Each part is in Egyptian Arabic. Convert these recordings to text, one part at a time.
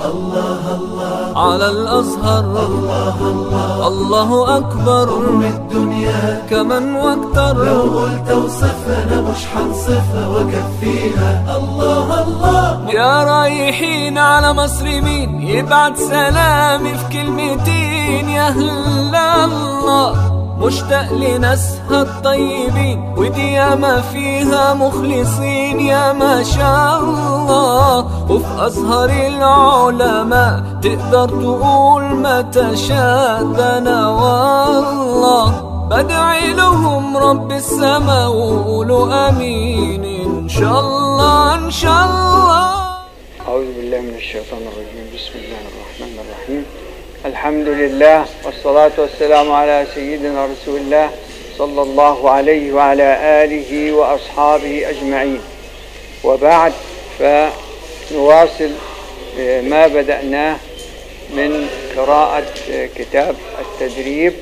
على الأزهر الله أكبر من الدنيا كمن واكتر لو قلت اوصفها انا مش حنصفها واكفيها الله الله يا رايحين على مصر مين يبعت سلامي في كلمتين يا هلا الله مشتاق لناسها الطيبين ودي ياما فيها مخلصين يا ما شاء الله وفي أزهر العلماء تقدر تقول ما تشاء ده أنا والله بدعي لهم رب السما وقولوا امين ان شاء الله ان شاء الله أعوذ بالله من الشيطان الرجيم بسم الله الرحمن الرحيم الحمد لله والصلاة والسلام على سيدنا رسول الله صلى الله عليه وعلى آله وأصحابه أجمعين وبعد فنواصل آه، ما بدأناه من قراءة آه، كتاب التدريب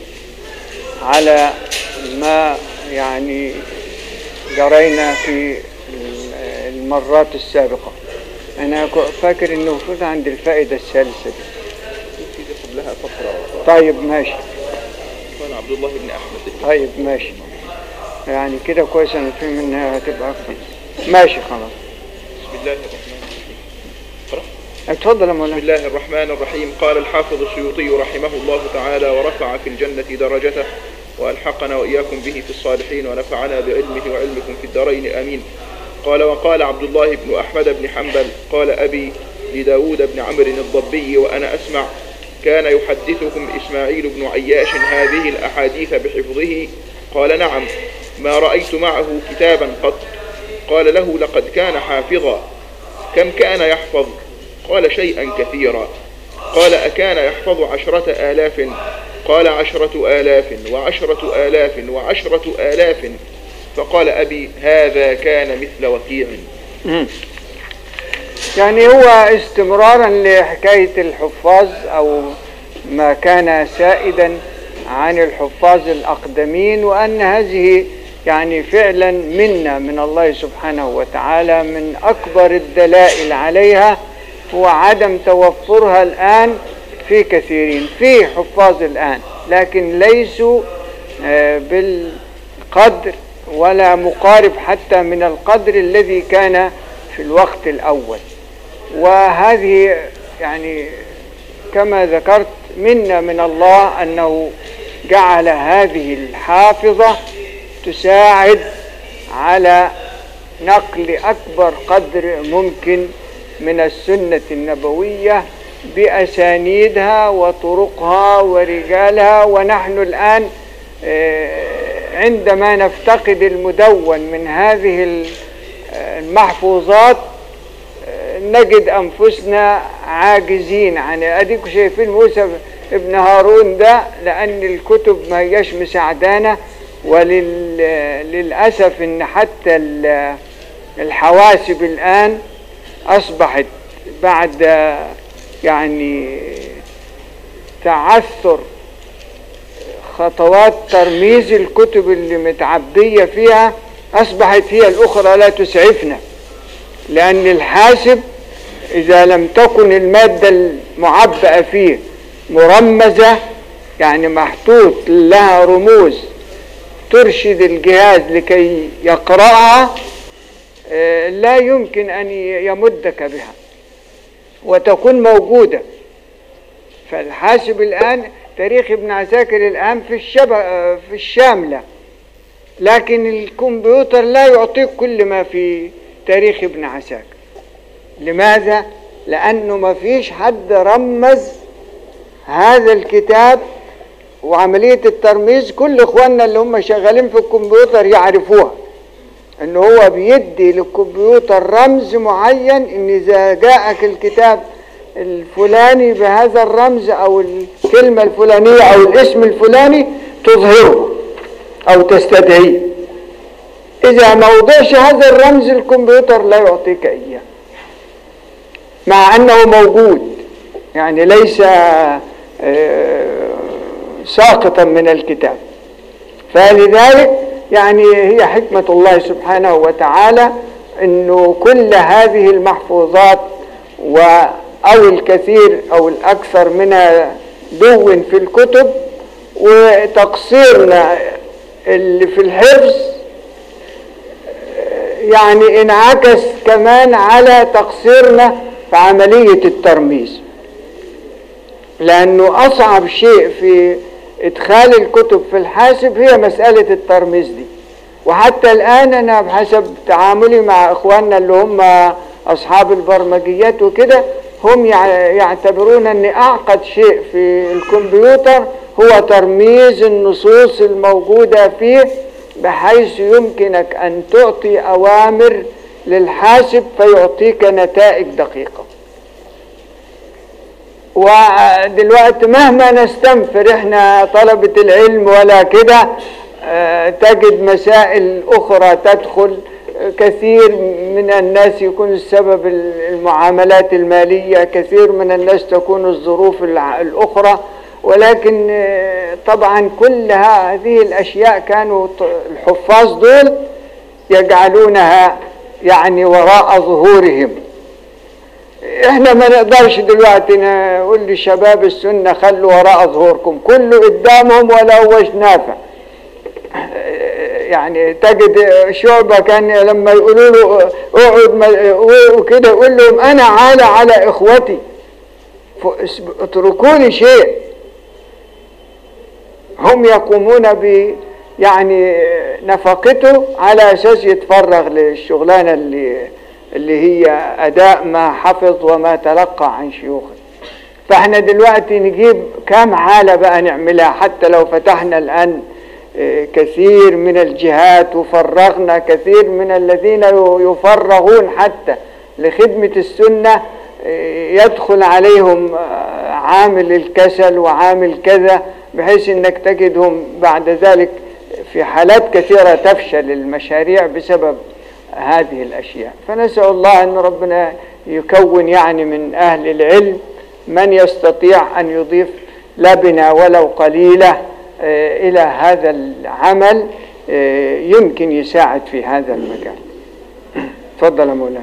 على ما يعني جرينا في المرات السابقة أنا ك- فاكر إنه المفروض عند الفائدة الثالثة دي في قبلها فقرة طيب ماشي كان عبد الله بن أحمد طيب ماشي يعني كده كويس أنا فاهم إنها هتبقى أكتر ماشي خلاص بسم الله الرحمن الرحيم اقرأ. اتفضل يا بسم مولانا الله الرحمن الرحيم قال الحافظ السيوطي رحمه الله تعالى ورفع في الجنة درجته وألحقنا وإياكم به في الصالحين ونفعنا بعلمه وعلمكم في الدارين آمين قال وقال عبد الله بن أحمد بن حنبل قال أبي لداود بن عمرو الضبي وأنا أسمع كان يحدثكم إسماعيل بن عياش هذه الأحاديث بحفظه قال نعم ما رأيت معه كتابا قط قال له لقد كان حافظا كم كان يحفظ قال شيئا كثيرا قال أكان يحفظ عشرة آلاف قال عشرة آلاف وعشرة آلاف وعشرة آلاف فقال أبي هذا كان مثل وكيع يعني هو استمرارا لحكاية الحفاظ أو ما كان سائدا عن الحفاظ الأقدمين وأن هذه يعني فعلا منا من الله سبحانه وتعالى من أكبر الدلائل عليها هو عدم توفرها الآن في كثيرين في حفاظ الآن لكن ليسوا آه، بالقدر ولا مقارب حتى من القدر الذي كان في الوقت الأول وهذه يعني كما ذكرت منا من الله أنه جعل هذه الحافظة تساعد على نقل أكبر قدر ممكن من السنة النبوية بأسانيدها وطرقها ورجالها ونحن الآن آه، عندما نفتقد المدون من هذه ال- المحفوظات نجد أنفسنا عاجزين عن أديكم شايفين موسى ابن هارون ده لأن الكتب ما هياش مساعدانا وللأسف إن حتى ال- الحواسب الآن أصبحت بعد يعني تعثر خطوات ترميز الكتب اللي متعبية فيها أصبحت هي الأخرى لا تسعفنا لأن الحاسب إذا لم تكن المادة المعبأة فيه مرمزة يعني محطوط لها رموز ترشد الجهاز لكي يقرأها آه، لا يمكن أن يمدك بها وتكون موجودة فالحاسب الآن تاريخ ابن عساكر الآن في الشبه آه، في الشاملة لكن الكمبيوتر لا يعطيك كل ما في تاريخ ابن عساكر لماذا؟ لأنه ما فيش حد رمز هذا الكتاب وعملية الترميز كل إخواننا اللي هم شغالين في الكمبيوتر يعرفوها إن هو بيدي للكمبيوتر رمز معين إن إذا جاءك الكتاب الفلاني بهذا الرمز أو الكلمة الفلانية أو الاسم الفلاني تظهره أو تستدعيه إذا ما وضعش هذا الرمز الكمبيوتر لا يعطيك إياه مع أنه موجود يعني ليس آه، ساقطا من الكتاب فلذلك يعني هي حكمة الله سبحانه وتعالى أنه كل هذه المحفوظات أو الكثير أو الأكثر منها دون في الكتب وتقصيرنا اللي في الحفظ يعني انعكس كمان على تقصيرنا في عملية الترميز لأنه أصعب شيء في إدخال الكتب في الحاسب هي مسألة الترميز دي وحتى الآن أنا بحسب تعاملي مع إخواننا اللي هم أصحاب البرمجيات وكده هم يع- يعتبرون أن أعقد شيء في الكمبيوتر هو ترميز النصوص الموجودة فيه بحيث يمكنك أن تعطي أوامر للحاسب فيعطيك نتائج دقيقة ودلوقتي مهما نستنفر احنا طلبة العلم ولا كده آه، تجد مسائل أخرى تدخل كثير من الناس يكون السبب المعاملات المالية كثير من الناس تكون الظروف الع- الأخرى ولكن آه، طبعا كل هذه الأشياء كانوا ط- الحفاظ دول يجعلونها يعني وراء ظهورهم احنا ما نقدرش دلوقتي نقول لشباب السنة خلوا وراء ظهوركم كله قدامهم ولا هوش نافع يعني تجد شعبة كان لما يقولوا له اقعد ما- وكده يقول لهم انا عالى على اخوتي ف- اتركوا لي شيء هم يقومون ب يعني نفقته على اساس يتفرغ للشغلانه اللي اللي هي اداء ما حفظ وما تلقى عن شيوخه فاحنا دلوقتي نجيب كام حاله بقى نعملها حتى لو فتحنا الان آه، كثير من الجهات وفرغنا كثير من الذين يفرغون حتى لخدمه السنه آه، يدخل عليهم آه، عامل الكسل وعامل كذا بحيث انك تجدهم بعد ذلك في حالات كثيرة تفشل المشاريع بسبب هذه الأشياء فنسأل الله أن ربنا يكون يعني من أهل العلم من يستطيع أن يضيف لبنة ولو قليلة آه، إلى هذا العمل آه، يمكن يساعد في هذا المجال تفضل يا مولانا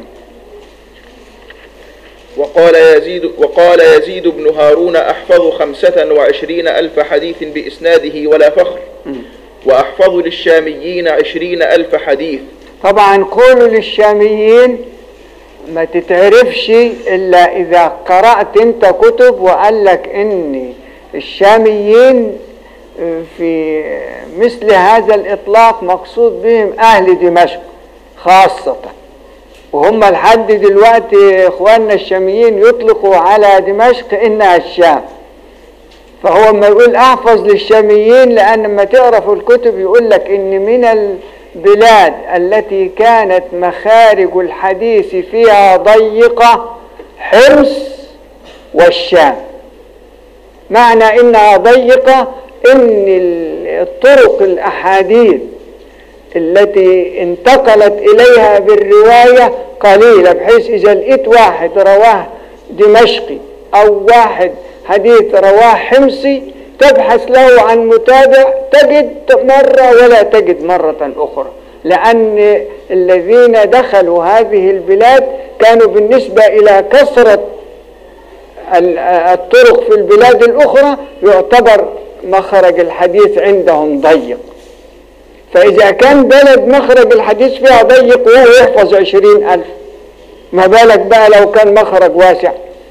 وقال يزيد وقال يزيد بن هارون أحفظ خمسة وعشرين ألف حديث بإسناده ولا فخر وأحفظ للشاميين عشرين ألف حديث طبعا قولوا للشاميين ما تتعرفش الا اذا قرأت انت كتب وقال لك ان الشاميين في مثل هذا الاطلاق مقصود بهم اهل دمشق خاصة وهم لحد دلوقتي اخواننا الشاميين يطلقوا على دمشق انها الشام فهو ما يقول احفظ للشاميين لان لما تقرا في الكتب يقول لك ان من البلاد التي كانت مخارج الحديث فيها ضيقه حمص والشام معنى انها ضيقه ان الطرق الاحاديث التي انتقلت اليها بالروايه قليله بحيث اذا لقيت واحد رواه دمشقي او واحد حديث رواه حمصي تبحث له عن متابع تجد مرة ولا تجد مرة أخرى لأن الذين دخلوا هذه البلاد كانوا بالنسبة إلى كثرة ال- الطرق في البلاد الأخرى يعتبر مخرج الحديث عندهم ضيق فإذا كان بلد مخرج الحديث فيها ضيق وهو يحفظ عشرين ألف ما بالك بقى لو كان مخرج واسع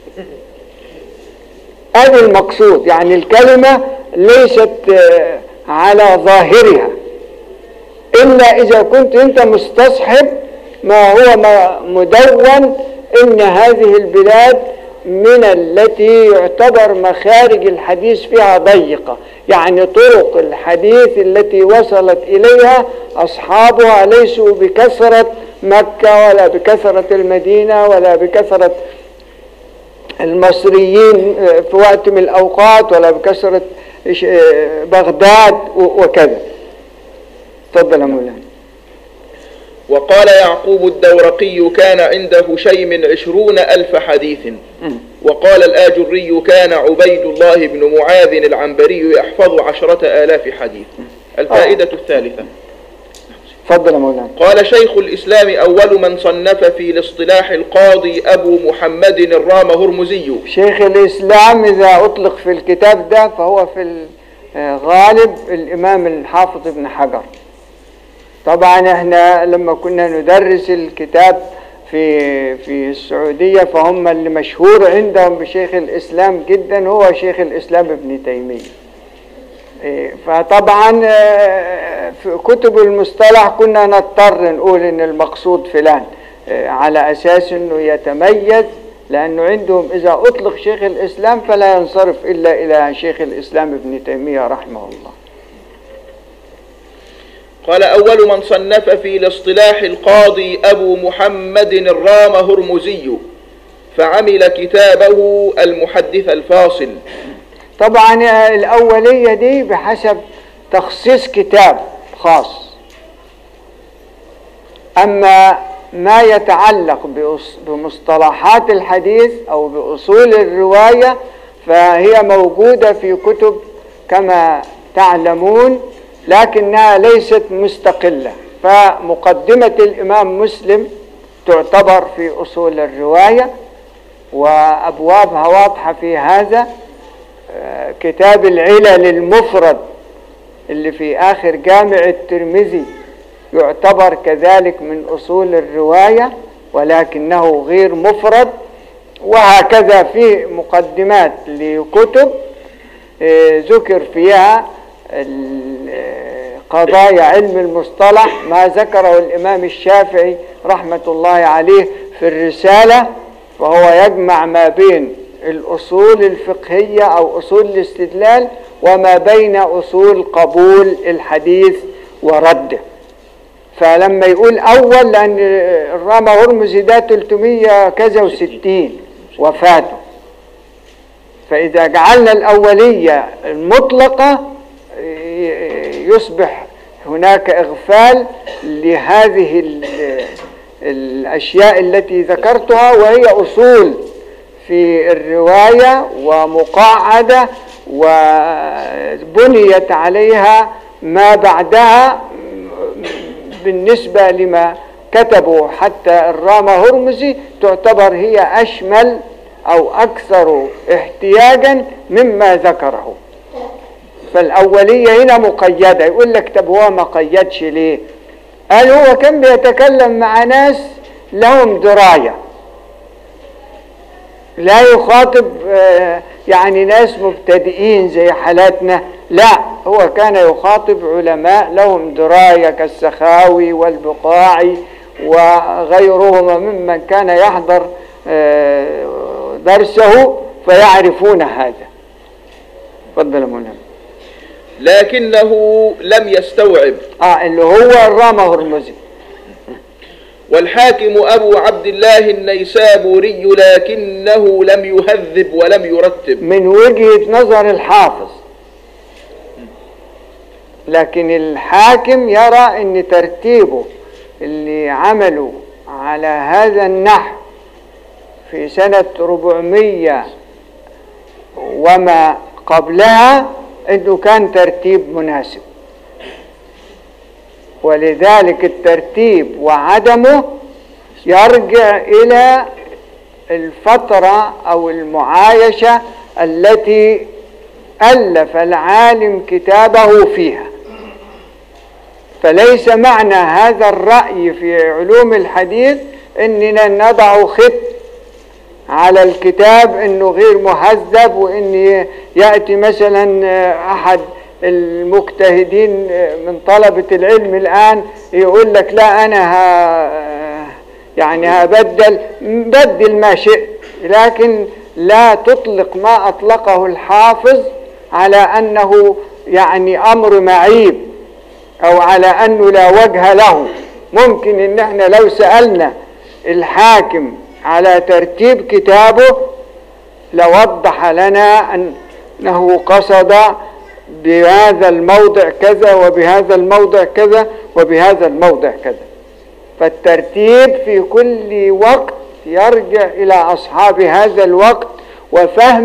هذا المقصود يعني الكلمة ليست آه، على ظاهرها إلا إذا كنت أنت مستصحب ما هو ما- مدون إن هذه البلاد من التي يعتبر مخارج الحديث فيها ضيقة يعني طرق الحديث التي وصلت إليها أصحابها ليسوا بكثرة مكة ولا بكثرة المدينة ولا بكثرة المصريين في وقت من الأوقات ولا بكثرة إيش- بغداد و- وكذا تفضل يا مولانا وقال يعقوب الدورقي كان عنده شيم عشرون ألف حديث وقال الآجري كان عبيد الله بن معاذ العنبري يحفظ عشرة آلاف حديث الفائدة الثالثة اتفضل يا مولانا قال شيخ الإسلام أول من صنف في الاصطلاح القاضي أبو محمد الرام هرمزي شيخ الإسلام إذا أطلق في الكتاب ده فهو في الغالب الإمام الحافظ ابن حجر طبعا احنا لما كنا ندرس الكتاب في في السعودية فهم اللي مشهور عندهم بشيخ الإسلام جدا هو شيخ الإسلام ابن تيمية إيه، فطبعا آه، في كتب المصطلح كنا نضطر نقول ان المقصود فلان آه، على اساس انه يتميز لانه عندهم اذا اطلق شيخ الاسلام فلا ينصرف الا الى شيخ الاسلام ابن تيميه رحمه الله قال أول من صنف في الاصطلاح القاضي أبو محمد الرام هرمزي فعمل كتابه المحدث الفاصل طبعا الأولية دي بحسب تخصيص كتاب خاص أما ما يتعلق بأص- بمصطلحات الحديث أو بأصول الرواية فهي موجودة في كتب كما تعلمون لكنها ليست مستقلة فمقدمة الإمام مسلم تعتبر في أصول الرواية وأبوابها واضحة في هذا آه، كتاب العلل المفرد اللي في آخر جامع الترمذي يعتبر كذلك من أصول الرواية ولكنه غير مفرد وهكذا في مقدمات لكتب آه، ذكر فيها ال- آه، قضايا علم المصطلح ما ذكره الإمام الشافعي رحمة الله عليه في الرسالة فهو يجمع ما بين الأصول الفقهية أو أصول الاستدلال وما بين أصول قبول الحديث ورده فلما يقول أول لأن الرامة هرمزي ده 300 كذا وستين وفاته فإذا جعلنا الأولية المطلقة ي- يصبح هناك إغفال لهذه ال- الأشياء التي ذكرتها وهي أصول في الرواية ومقاعدة وبنيت عليها ما بعدها بالنسبة لما كتبوا حتى الرامة هرمزي تعتبر هي أشمل أو أكثر احتياجا مما ذكره فالأولية هنا مقيدة يقول لك طب هو ما قيدش ليه قال هو كان بيتكلم مع ناس لهم دراية لا يخاطب آه، يعني ناس مبتدئين زي حالاتنا لا هو كان يخاطب علماء لهم دراية كالسخاوي والبقاعي وغيرهما ممن كان يحضر آه، درسه فيعرفون هذا تفضل يا مولانا لكنه لم يستوعب اه اللي هو الرامة هرمزي والحاكم أبو عبد الله النيسابوري لكنه لم يهذب ولم يرتب من وجهة نظر الحافظ لكن الحاكم يرى ان ترتيبه اللي عمله على هذا النحو في سنة 400 وما قبلها انه كان ترتيب مناسب ولذلك الترتيب وعدمه يرجع الى الفترة او المعايشة التي ألف العالم كتابه فيها فليس معنى هذا الرأي في علوم الحديث اننا نضع خط على الكتاب انه غير مهذب وان ياتي مثلا احد المجتهدين من طلبة العلم الان يقول لك لا انا ها يعني هبدل بدل ما شئت لكن لا تطلق ما اطلقه الحافظ على انه يعني امر معيب او على انه لا وجه له ممكن ان احنا لو سالنا الحاكم على ترتيب كتابه لوضح لنا انه قصد بهذا الموضع كذا وبهذا الموضع كذا وبهذا الموضع كذا فالترتيب في كل وقت يرجع الى اصحاب هذا الوقت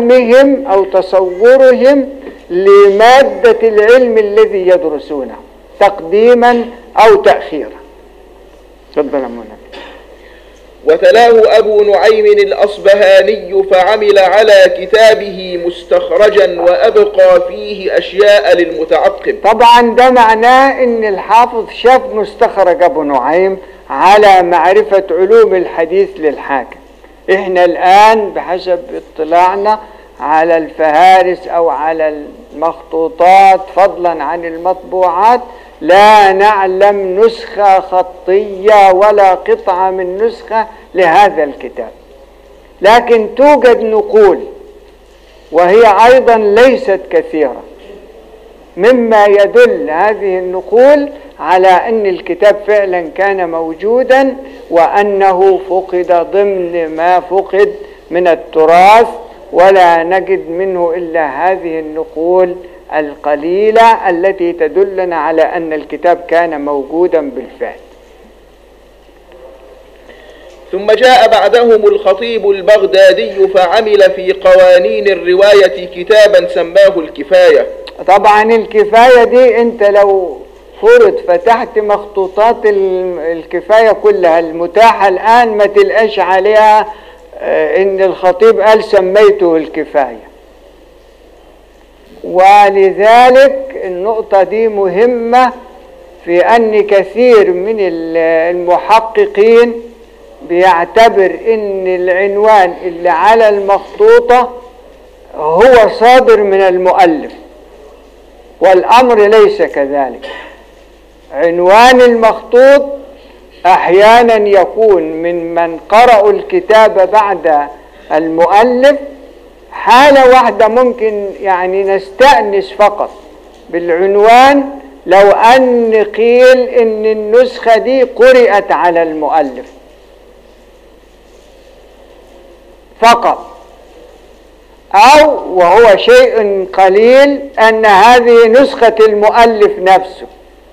وفهمهم او تصورهم لماده العلم الذي يدرسونه تقديما أو تأخيرا تفضل يا منى. وتلاه أبو نعيم الأصبهاني فعمل على كتابه مستخرجا وأبقى فيه أشياء للمتعقب طبعا ده معناه ان الحافظ شاف مستخرج ابو نعيم على معرفة علوم الحديث للحاكم احنا الان بحسب اطلاعنا على الفهارس او على المخطوطات فضلا عن المطبوعات لا نعلم نسخة خطية ولا قطعة من نسخة لهذا الكتاب لكن توجد نقول وهي ايضا ليست كثيره مما يدل هذه النقول على ان الكتاب فعلا كان موجودا وانه فقد ضمن ما فقد من التراث ولا نجد منه الا هذه النقول القليله التي تدلنا على ان الكتاب كان موجودا بالفعل ثم جاء بعدهم الخطيب البغدادي فعمل في قوانين الرواية كتابا سماه الكفاية طبعا الكفاية دي انت لو فرض فتحت مخطوطات ال- الكفاية كلها المتاحة الآن ما تلقاش عليها آه، ان الخطيب قال سميته الكفاية ولذلك النقطة دي مهمة في أن كثير من ال- المحققين بيعتبر ان العنوان اللي على المخطوطة هو صادر من المؤلف والأمر ليس كذلك عنوان المخطوط أحيانا يكون من من قرأوا الكتاب بعد المؤلف حالة واحدة ممكن يعني نستأنس فقط بالعنوان لو أن قيل إن النسخة دي قرأت على المؤلف فقط أو وهو شيء قليل أن هذه نسخة المؤلف نفسه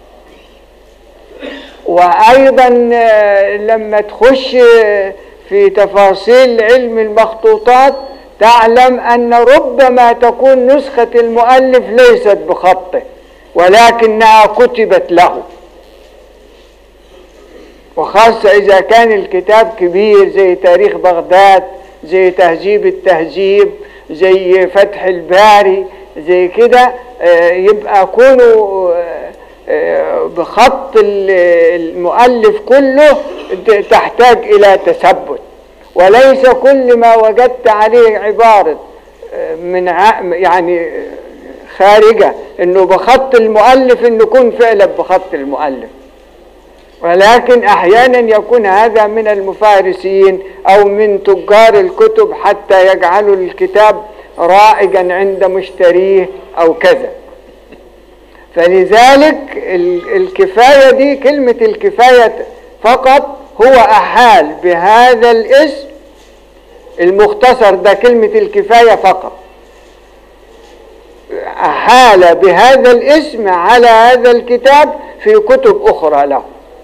وأيضا آه، لما تخش آه، في تفاصيل علم المخطوطات تعلم أن ربما تكون نسخة المؤلف ليست بخطه ولكنها كتبت له وخاصة إذا كان الكتاب كبير زي تاريخ بغداد زي تهذيب التهذيب زي فتح الباري زي كده آه، يبقى كونه آه، آه، بخط ال- المؤلف كله ت- تحتاج إلى تثبت وليس كل ما وجدت عليه عبارة آه، من ع- يعني آه، خارجة انه بخط المؤلف انه يكون فعلا بخط المؤلف ولكن احيانا يكون هذا من المفارسين او من تجار الكتب حتى يجعلوا الكتاب رائجا عند مشتريه او كذا فلذلك ال- الكفايه دي كلمه الكفايه فقط هو احال بهذا الاسم المختصر ده كلمه الكفايه فقط أحال بهذا الاسم على هذا الكتاب في كتب أخرى له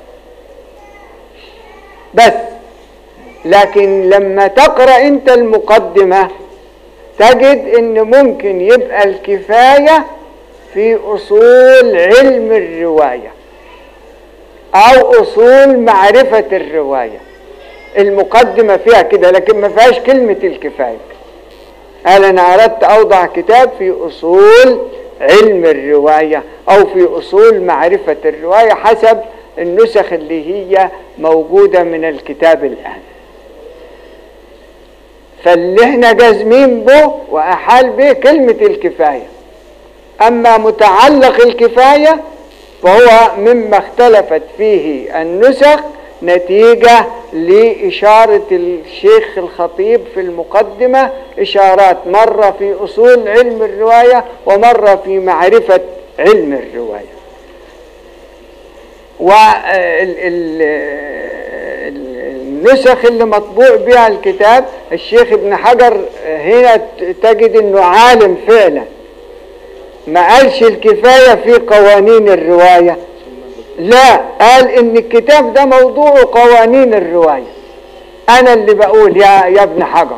بس لكن لما تقرأ أنت المقدمة تجد أن ممكن يبقى الكفاية في أصول علم الرواية أو أصول معرفة الرواية المقدمة فيها كده لكن ما فيهاش كلمة الكفاية قال أنا أردت أوضع كتاب في أصول علم الرواية أو في أصول معرفة الرواية حسب النسخ اللي هي موجودة من الكتاب الآن فاللي احنا جازمين به وأحال به كلمة الكفاية أما متعلق الكفاية فهو مما اختلفت فيه النسخ نتيجة لإشارة الشيخ الخطيب في المقدمة إشارات مرة في أصول علم الرواية ومرة في معرفة علم الرواية والنسخ اللي مطبوع بها الكتاب الشيخ ابن حجر هنا تجد انه عالم فعلا ما قالش الكفاية في قوانين الرواية لا قال ان الكتاب ده موضوع قوانين الرواية انا اللي بقول يا, يا ابن حجر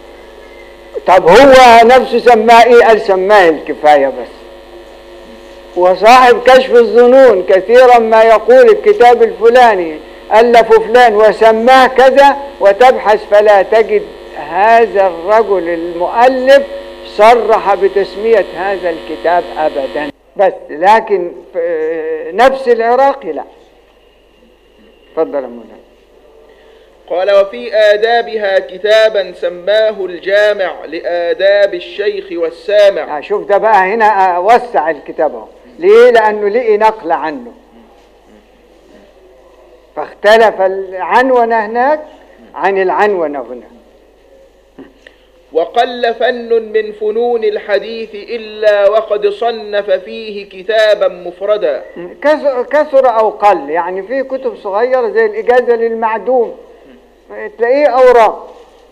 طب هو نفسه سماه ايه قال سماه الكفاية بس وصاحب كشف الظنون كثيرا ما يقول الكتاب الفلاني ألف فلان وسماه كذا وتبحث فلا تجد هذا الرجل المؤلف صرح بتسمية هذا الكتاب أبدا بس لكن في نفس العراقي لا تفضل يا مولانا قال وفي آدابها كتابا سماه الجامع لآداب الشيخ والسامع آه، شوف ده بقى هنا آه، وسع الكتاب اهو ليه لانه لقي نقل عنه فاختلف العنونة هناك عن العنونة هنا وقل فن من فنون الحديث إلا وقد صنف فيه كتابا مفردا كثر, كثر او قل يعني في كتب صغيرة زي الإجازة للمعدوم تلاقيه أوراق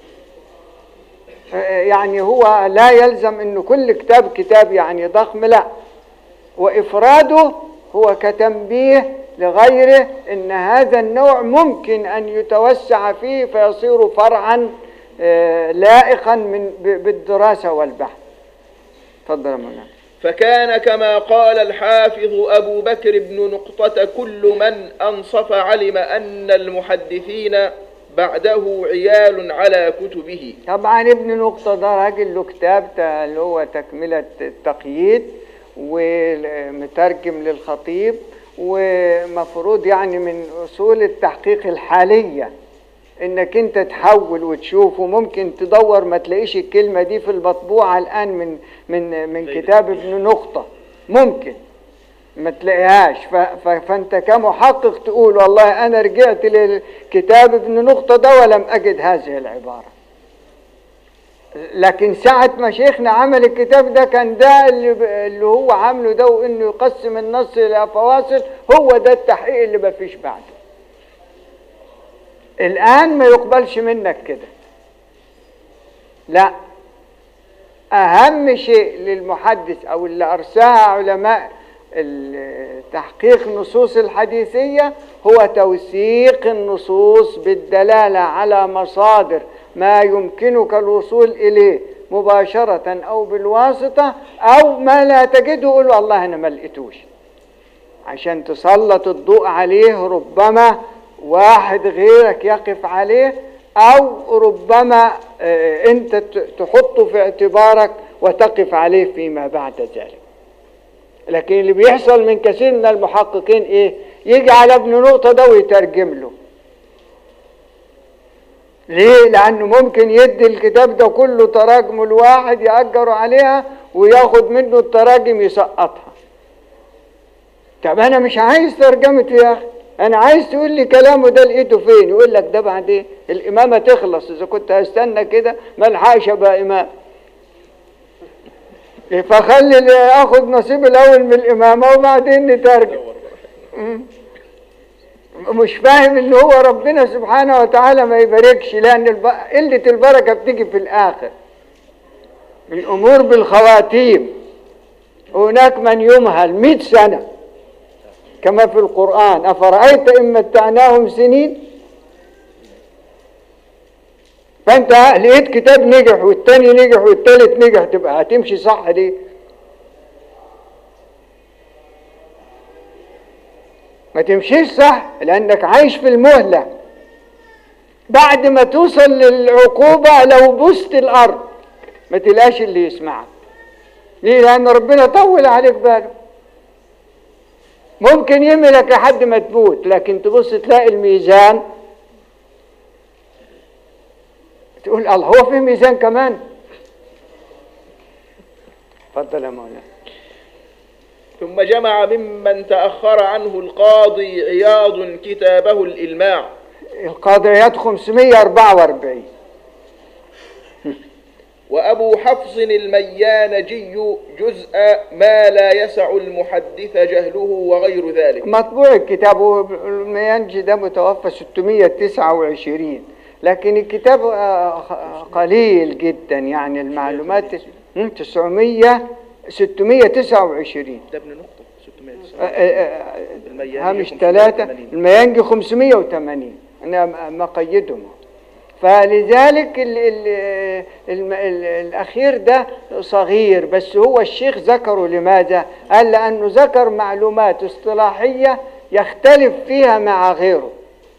يعني هو لا يلزم انه كل كتاب كتاب يعني ضخم لا وافراده هو كتنبيه لغيره ان هذا النوع ممكن ان يتوسع فيه فيصير فرعا آه، لائقا من ب- بالدراسة والبحث تفضل يا مولانا فكان كما قال الحافظ أبو بكر بن نقطة كل من أنصف علم أن المحدثين بعده عيال على كتبه طبعا ابن نقطة ده راجل له كتاب تا- اللي هو تكملة التقييد ومترجم للخطيب ومفروض يعني من أصول التحقيق الحالية انك انت تحول وتشوف وممكن تدور ما تلاقيش الكلمة دي في المطبوعة الآن من من من كتاب ابن نقطة ممكن ما تلاقيهاش ف- ف- فانت كمحقق تقول والله انا رجعت للكتاب ابن نقطة ده ولم اجد هذه العبارة لكن ساعة ما شيخنا عمل الكتاب ده كان ده اللي, ب- اللي هو عامله ده وانه يقسم النص الى فواصل هو ده التحقيق اللي ما فيش بعده الان ما يقبلش منك كده لا اهم شيء للمحدث او اللي ارساها علماء ال- تحقيق النصوص الحديثية هو توثيق النصوص بالدلالة على مصادر ما يمكنك الوصول إليه مباشرة أو بالواسطة أو ما لا تجده قول والله أنا ما لقيتوش عشان تسلط الضوء عليه ربما واحد غيرك يقف عليه أو ربما آه، أنت ت- تحطه في اعتبارك وتقف عليه فيما بعد ذلك لكن اللي بيحصل من كثير من المحققين ايه يجي على ابن نقطة ده ويترجم له ليه لانه ممكن يدي الكتاب ده كله تراجم الواحد يأجره عليها وياخد منه التراجم يسقطها طب انا مش عايز ترجمته يا اخي انا عايز تقول لي كلامه ده لقيته فين يقول لك ده بعدين الامامه تخلص اذا كنت هستنى كده ما الحقش ابقى امام فخلي اللي اخد نصيب الاول من الامامه وبعدين نترجم مم. مش فاهم ان هو ربنا سبحانه وتعالى ما يباركش لان الب... قله البركه بتيجي في الاخر الامور بالخواتيم هناك من يمهل مئة سنه كما في القران افرايت ان متعناهم سنين فانت لقيت كتاب نجح والتاني نجح والتالت نجح تبقى هتمشي صح ليه ما تمشيش صح لانك عايش في المهلة بعد ما توصل للعقوبة لو بست الارض ما تلاقيش اللي يسمعك ليه لان ربنا طول عليك باله ممكن يملك لحد ما تموت لكن تبص تلاقي الميزان تقول الله هو في ميزان كمان اتفضل يا مولانا ثم جمع ممن تأخر عنه القاضي عياض كتابه الإلماع القاضيات 544 وأبو حفص الميانجي جزء ما لا يسع المحدث جهله وغير ذلك مطبوع الكتاب الميانجي ده متوفى 629 لكن الكتاب آه، قليل جدا يعني المعلومات مم، 900 629 ده ابن نقطة آه، 609 آه، آه، الميانجي هامش 580. ثلاثة الميانجي 580 أنا م- مقيدهم فلذلك ال ال ال ال الأخير ده صغير بس هو الشيخ ذكره لماذا؟ قال لأنه ذكر معلومات اصطلاحية يختلف فيها مع غيره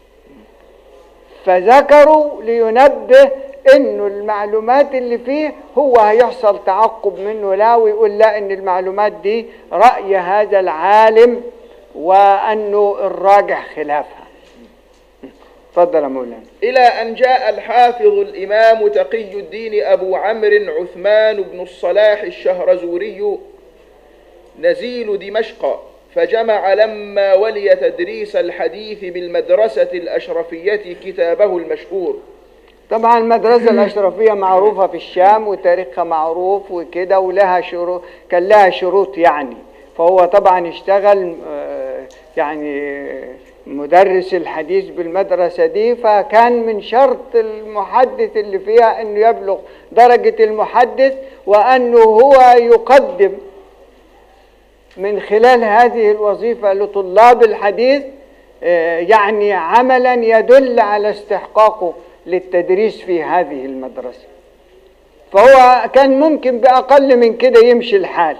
فذكروا لينبه انه المعلومات اللي فيه هو هيحصل تعقب منه لا ويقول لا ان المعلومات دي رأي هذا العالم وانه الراجح خلافها تفضل يا مولانا إلى أن جاء الحافظ الإمام تقي الدين أبو عمرو عثمان بن الصلاح الشهرزوري نزيل دمشق فجمع لما ولي تدريس الحديث بالمدرسة الأشرفية كتابه المشهور طبعا المدرسة الأشرفية معروفة في الشام وتاريخها معروف وكده ولها شروط كان لها شروط يعني فهو طبعا اشتغل آه، يعني مدرس الحديث بالمدرسة دي فكان من شرط المحدث اللي فيها انه يبلغ درجة المحدث وانه هو يقدم من خلال هذه الوظيفة لطلاب الحديث آه، يعني عملا يدل على استحقاقه للتدريس في هذه المدرسة فهو كان ممكن بأقل من كده يمشي الحال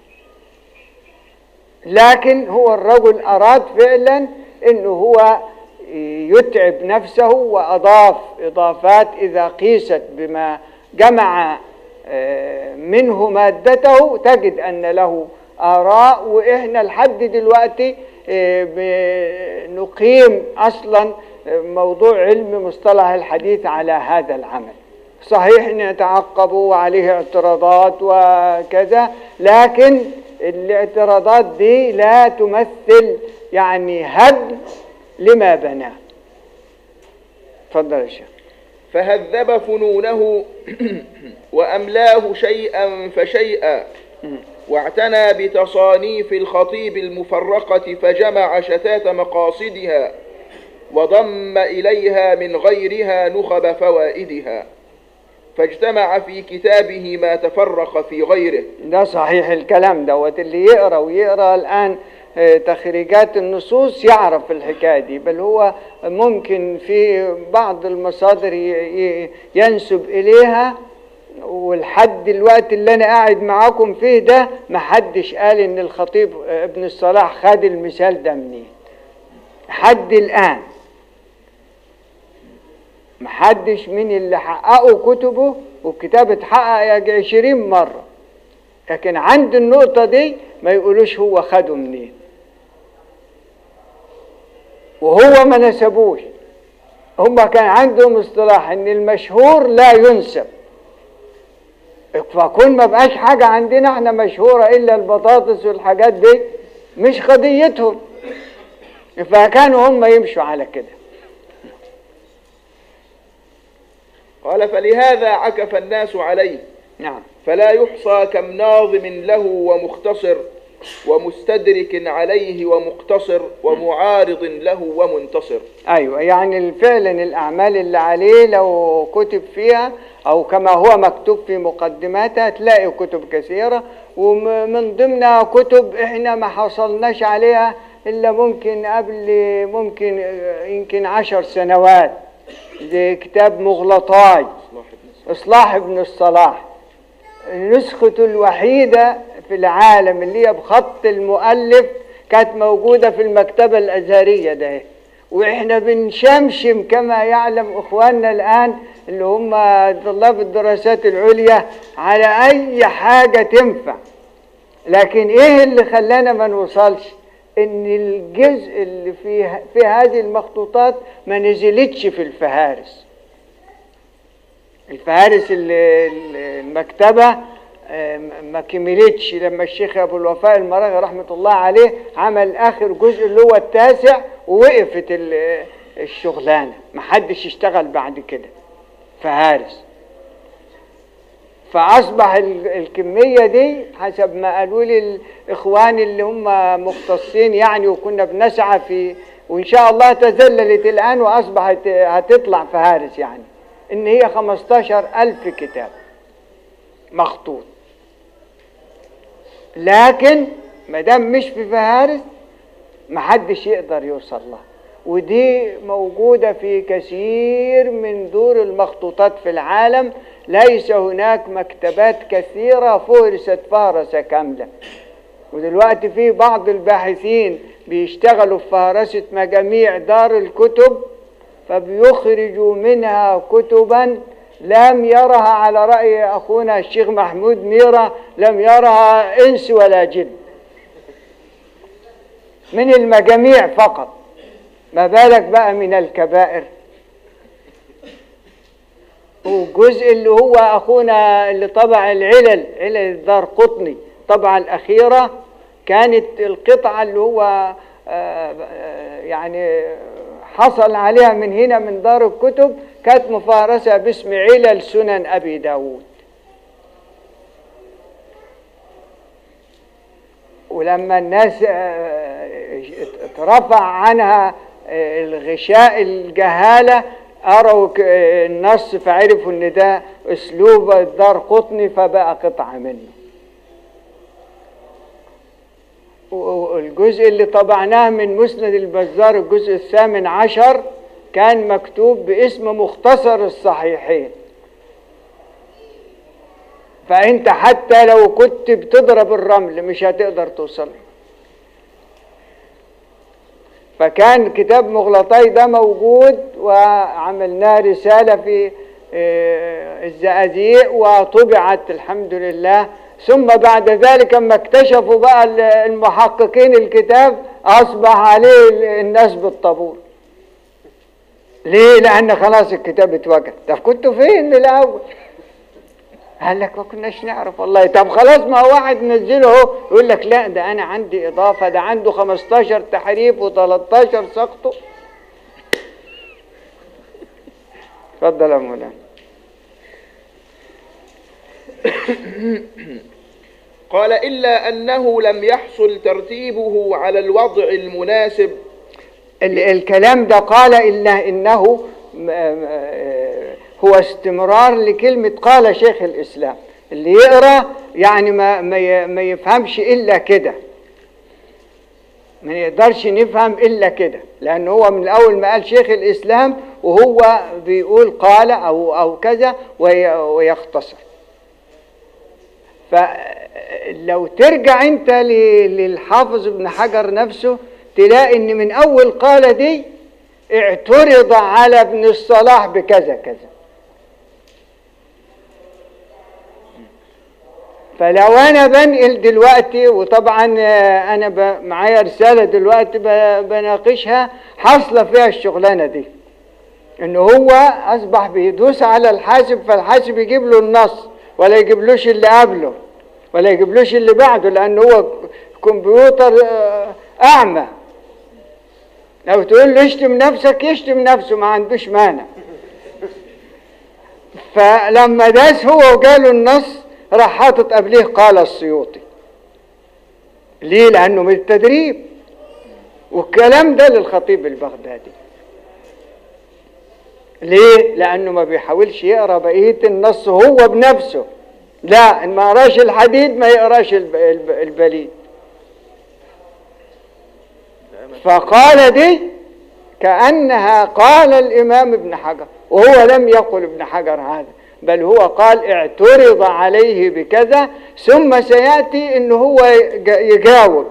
لكن هو الرجل أراد فعلا أنه هو يتعب نفسه وأضاف إضافات إذا قيست بما جمع آه، منه مادته تجد أن له آراء وإحنا لحد دلوقتي آه، بنقيم أصلا موضوع علم مصطلح الحديث على هذا العمل صحيح نتعقب وعليه اعتراضات وكذا لكن الاعتراضات دي لا تمثل يعني هدم لما بناه تفضل يا شيخ فهذب فنونه وأملاه شيئا فشيئا واعتنى بتصانيف الخطيب المفرقة فجمع شتات مقاصدها وضم إليها من غيرها نخب فوائدها فاجتمع في كتابه ما تفرق في غيره ده صحيح الكلام دوت اللي يقرا ويقرا الان آه، تخريجات النصوص يعرف الحكايه دي بل هو ممكن في بعض المصادر ي- ي- ينسب اليها والحد الوقت اللي انا قاعد معاكم فيه ده محدش قال ان الخطيب آه، ابن الصلاح خد المثال ده منين حد الان محدش من اللي حققوا كتبه والكتاب اتحقق يجي عشرين مرة لكن عند النقطة دي ما يقولوش هو خده منين وهو ما نسبوش هم كان عندهم اصطلاح ان المشهور لا ينسب فكون ما بقاش حاجة عندنا احنا مشهورة الا البطاطس والحاجات دي مش قضيتهم فكانوا هم يمشوا على كده قال فلهذا عكف الناس عليه نعم فلا يحصى كم ناظم له ومختصر ومستدرك عليه ومقتصر ومعارض له ومنتصر ايوه يعني فعلا الاعمال اللي عليه لو كتب فيها او كما هو مكتوب في مقدماتها تلاقي كتب كثيره ومن ضمنها كتب احنا ما حصلناش عليها الا ممكن قبل ممكن آه، يمكن عشر سنوات زي كتاب مغلطاي اصلاح ابن الصلاح نسخته الوحيدة في العالم اللي هي بخط المؤلف كانت موجودة في المكتبة الأزهرية ده وإحنا بنشمشم كما يعلم إخواننا الآن اللي هم طلاب الدراسات العليا على أي حاجة تنفع لكن إيه اللي خلانا ما نوصلش إن الجزء اللي في في هذه المخطوطات ما نزلتش في الفهارس الفهارس ال- ال- المكتبة آه، ما كملتش لما الشيخ ابو الوفاء المراغي رحمه الله عليه عمل اخر جزء اللي هو التاسع ووقفت ال- الشغلانه ما حدش اشتغل بعد كده فهارس فاصبح ال- الكميه دي حسب ما قالوا لي الاخوان اللي هم مختصين يعني وكنا بنسعى في وان شاء الله تذللت الان واصبحت هتطلع فهارس يعني ان هي 15 الف كتاب مخطوط لكن ما دام مش في فهارس محدش يقدر يوصل لها ودي موجودة في كثير من دور المخطوطات في العالم ليس هناك مكتبات كثيرة فهرست فهرسة كاملة ودلوقتي في بعض الباحثين بيشتغلوا في فهرسة مجاميع دار الكتب فبيخرجوا منها كتبا لم يرها على رأي أخونا الشيخ محمود ميرة لم يرها إنس ولا جن من المجاميع فقط ما بالك بقى من الكبائر والجزء اللي هو أخونا اللي طبع العلل علل الدار قطني طبعة الأخيرة كانت القطعة اللي هو آه، آه، يعني حصل عليها من هنا من دار الكتب كانت مفارسة باسم علل سنن أبي داود ولما الناس آه، اترفع عنها آه، الغشاء الجهالة أروا ك- آه، النص فعرفوا إن ده أسلوب الدار قطني فبقى قطعة منه والجزء اللي طبعناه من مسند البزار الجزء الثامن عشر كان مكتوب باسم مختصر الصحيحين فانت حتى لو كنت بتضرب الرمل مش هتقدر توصل فكان كتاب مغلطي ده موجود وعملناه رسالة في آه، الزقازيق وطبعت الحمد لله ثم بعد ذلك لما اكتشفوا بقى ال- المحققين الكتاب أصبح عليه ال- الناس بالطابور ليه؟ لأن خلاص الكتاب اتوجد طب كنتوا فين من الأول؟ قال لك ما كناش نعرف والله طب خلاص ما هو واحد نزله اهو يقول لك لا ده انا عندي اضافه ده عنده 15 تحريف و13 سقطه اتفضل يا مولانا قال إلا أنه لم يحصل ترتيبه على الوضع المناسب ال- الكلام ده قال إلا إنه م- م- هو استمرار لكلمة قال شيخ الإسلام اللي يقرأ يعني ما, ما ي- ما يفهمش إلا كده ما يقدرش نفهم إلا كده لأن هو من الأول ما قال شيخ الإسلام وهو بيقول قال أو, أو كذا وي- ويختصر فلو ترجع انت ل- للحافظ ابن حجر نفسه تلاقي ان من اول قال دي اعترض على ابن الصلاح بكذا كذا فلو انا بنقل دلوقتي وطبعا آه، انا ب- معايا رساله دلوقتي ب- بناقشها حاصله فيها الشغلانه دي ان هو اصبح بيدوس على الحاسب فالحاسب يجيب له النص ولا يجيبلوش اللي قبله ولا يجيبلوش اللي بعده لان هو كمبيوتر آه، اعمى لو تقول له اشتم نفسك يشتم نفسه ما عندوش مانع فلما داس هو وجاله النص راح حاطط قبليه قال السيوطي ليه لانه من التدريب والكلام ده للخطيب البغدادي ليه؟ لأنه ما بيحاولش يقرأ بقية النص هو بنفسه لا إن ما قراش الحديد ما يقراش الب- الب- البليد فقال دي كأنها قال الإمام ابن حجر وهو لم يقل ابن حجر هذا بل هو قال اعترض عليه بكذا ثم سيأتي إن هو يج- يجاوب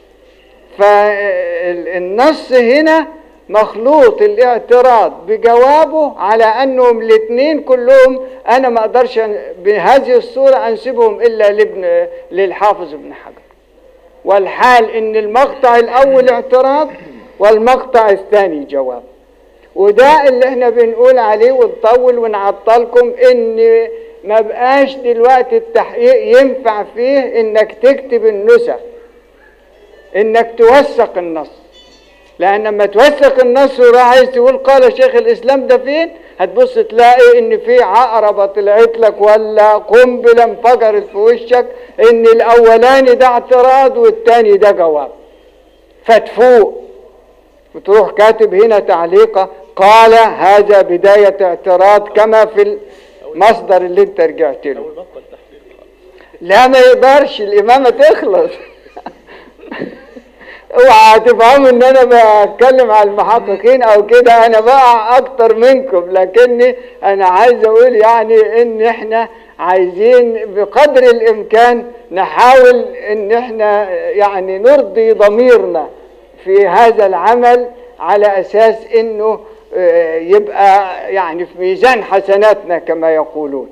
فالنص هنا مخلوط الاعتراض بجوابه على انهم الاثنين كلهم انا ما اقدرش أن- بهذه الصوره انسبهم الا لابن للحافظ ابن حجر والحال ان المقطع الاول اعتراض والمقطع الثاني جواب وده اللي احنا بنقول عليه ونطول ونعطلكم ان ما بقاش دلوقتي التحقيق ينفع فيه انك تكتب النسخ انك توثق النص لان لما توثق النص وراح عايز تقول قال شيخ الاسلام ده فين هتبص تلاقي ان في عقربه طلعت لك ولا قنبله انفجرت في وشك ان الاولاني ده اعتراض والتاني ده جواب فتفوق وتروح كاتب هنا تعليقه قال هذا بدايه اعتراض كما في المصدر اللي انت رجعت له لا ما يقدرش الامامه تخلص اوعى تفهموا ان انا بتكلم على المحققين او كده انا بقع اكتر منكم لكني انا عايز اقول يعني ان احنا عايزين بقدر الامكان نحاول ان احنا يعني نرضي ضميرنا في هذا العمل على اساس انه آه، يبقى يعني في ميزان حسناتنا كما يقولون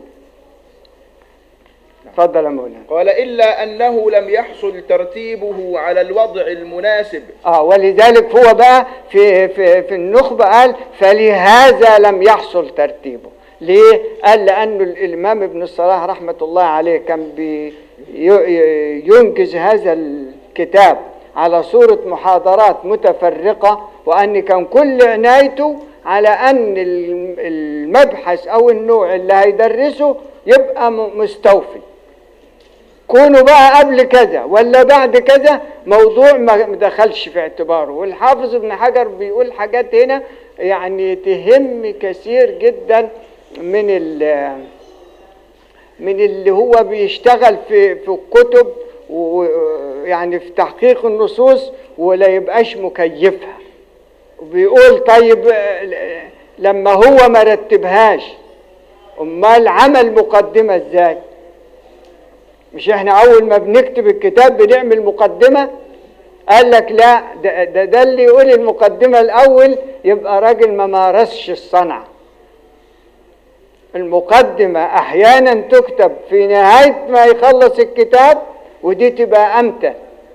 تفضل يا مولانا قال إلا أنه لم يحصل ترتيبه على الوضع المناسب اه ولذلك هو بقى في في في النخبه قال فلهذا لم يحصل ترتيبه ليه؟ قال لأنه الإمام ابن الصلاح رحمة الله عليه كان بي ي- ينجز هذا الكتاب على صورة محاضرات متفرقة وأن كان كل عنايته على أن الم- المبحث أو النوع اللي هيدرسه يبقى م- مستوفي كونوا بقى قبل كذا ولا بعد كذا موضوع ما ما دخلش في اعتباره والحافظ ابن حجر بيقول حاجات هنا يعني تهم كثير جدا من ال من اللي هو بيشتغل في في الكتب ويعني في تحقيق النصوص ولا يبقاش مكيفها وبيقول طيب آه، لما هو ما رتبهاش امال عمل مقدمه ازاي مش احنا اول ما بنكتب الكتاب بنعمل مقدمة قال لك لا ده, ده, ده اللي يقول المقدمة الاول يبقى راجل ما مارسش الصنعة المقدمة احيانا تكتب في نهاية ما يخلص الكتاب ودي تبقى امتى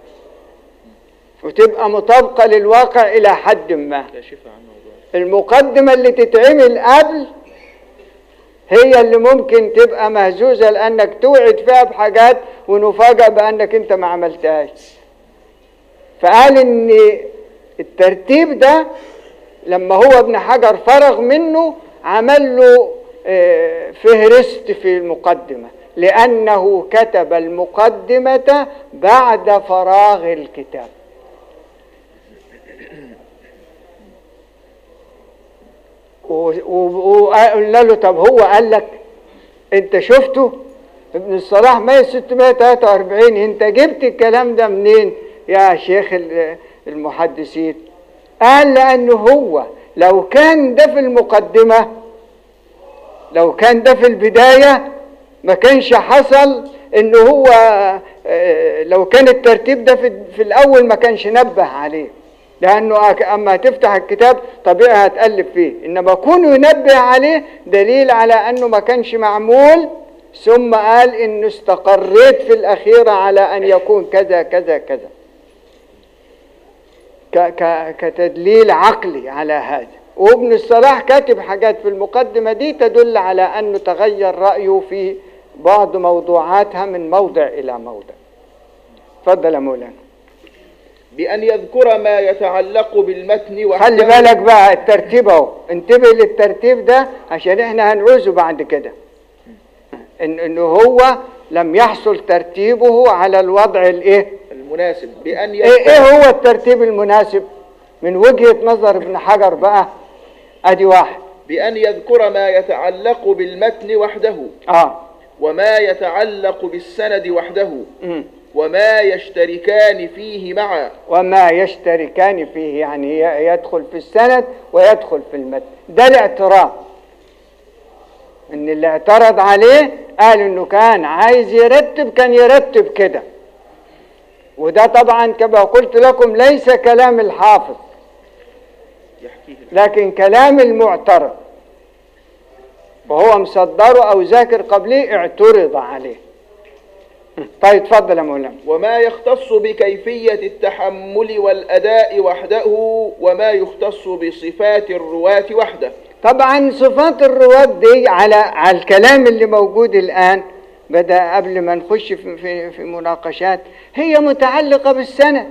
وتبقى مطابقة للواقع الى حد ما كاشفة عن موضوع المقدمة اللي تتعمل قبل هي اللي ممكن تبقى مهزوزة لأنك توعد فيها بحاجات ونفاجأ بأنك أنت ما عملتهاش فقال إن الترتيب ده لما هو ابن حجر فرغ منه عمل له آه، فهرست في المقدمة لأنه كتب المقدمة بعد فراغ الكتاب و- و- وقلنا له طب هو قال لك انت شفته ابن الصلاح ميت 643 انت جبت الكلام ده منين يا شيخ ال- المحدثين قال لانه هو لو كان ده في المقدمة لو كان ده في البداية ما كانش حصل انه هو آه، لو كان الترتيب ده في, في الاول ما كانش نبه عليه لانه أك- اما تفتح الكتاب طبيعي هتقلب فيه انما كونه ينبه عليه دليل على انه ما كانش معمول ثم قال انه استقريت في الاخيرة على ان يكون كذا كذا كذا ك ك كتدليل عقلي على هذا وابن الصلاح كاتب حاجات في المقدمة دي تدل على أنه تغير رأيه في بعض موضوعاتها من موضع إلى موضع تفضل يا مولانا بأن يذكر ما يتعلق بالمتن وحده خلي بالك بقى الترتيب اهو انتبه للترتيب ده عشان احنا هنعوزه بعد كده إن انه هو لم يحصل ترتيبه على الوضع الايه المناسب بأن ايه ايه هو الترتيب المناسب من وجهة نظر ابن حجر بقى ادي واحد بأن يذكر ما يتعلق بالمتن وحده اه وما يتعلق بالسند وحده مم. وما يشتركان فيه معا وما يشتركان فيه يعني ي- يدخل في السند ويدخل في المتن ده الاعتراض ان اللي اعترض عليه قال انه كان عايز يرتب كان يرتب كده وده طبعا كما قلت لكم ليس كلام الحافظ يحكيه لكن كلام المعترض وهو مصدره او ذاكر قبليه اعترض عليه طيب اتفضل يا مولانا وما يختص بكيفية التحمل والأداء وحده وما يختص بصفات الرواة وحده طبعا صفات الرواة دي على على الكلام اللي موجود الآن بدأ قبل ما نخش في, في, في مناقشات هي متعلقة بالسنة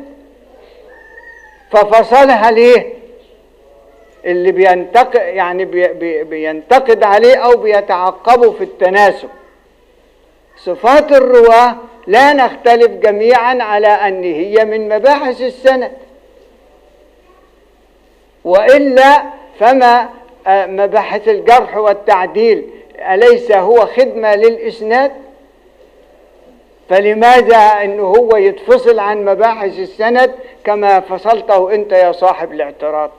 ففصلها ليه اللي بينتقد يعني بي بي بينتقد عليه أو بيتعقبه في التناسب صفات الرواة لا نختلف جميعا على أن هي من مباحث السند وإلا فما آه، مباحث الجرح والتعديل أليس هو خدمة للإسناد فلماذا أنه هو يتفصل عن مباحث السند كما فصلته أنت يا صاحب الاعتراض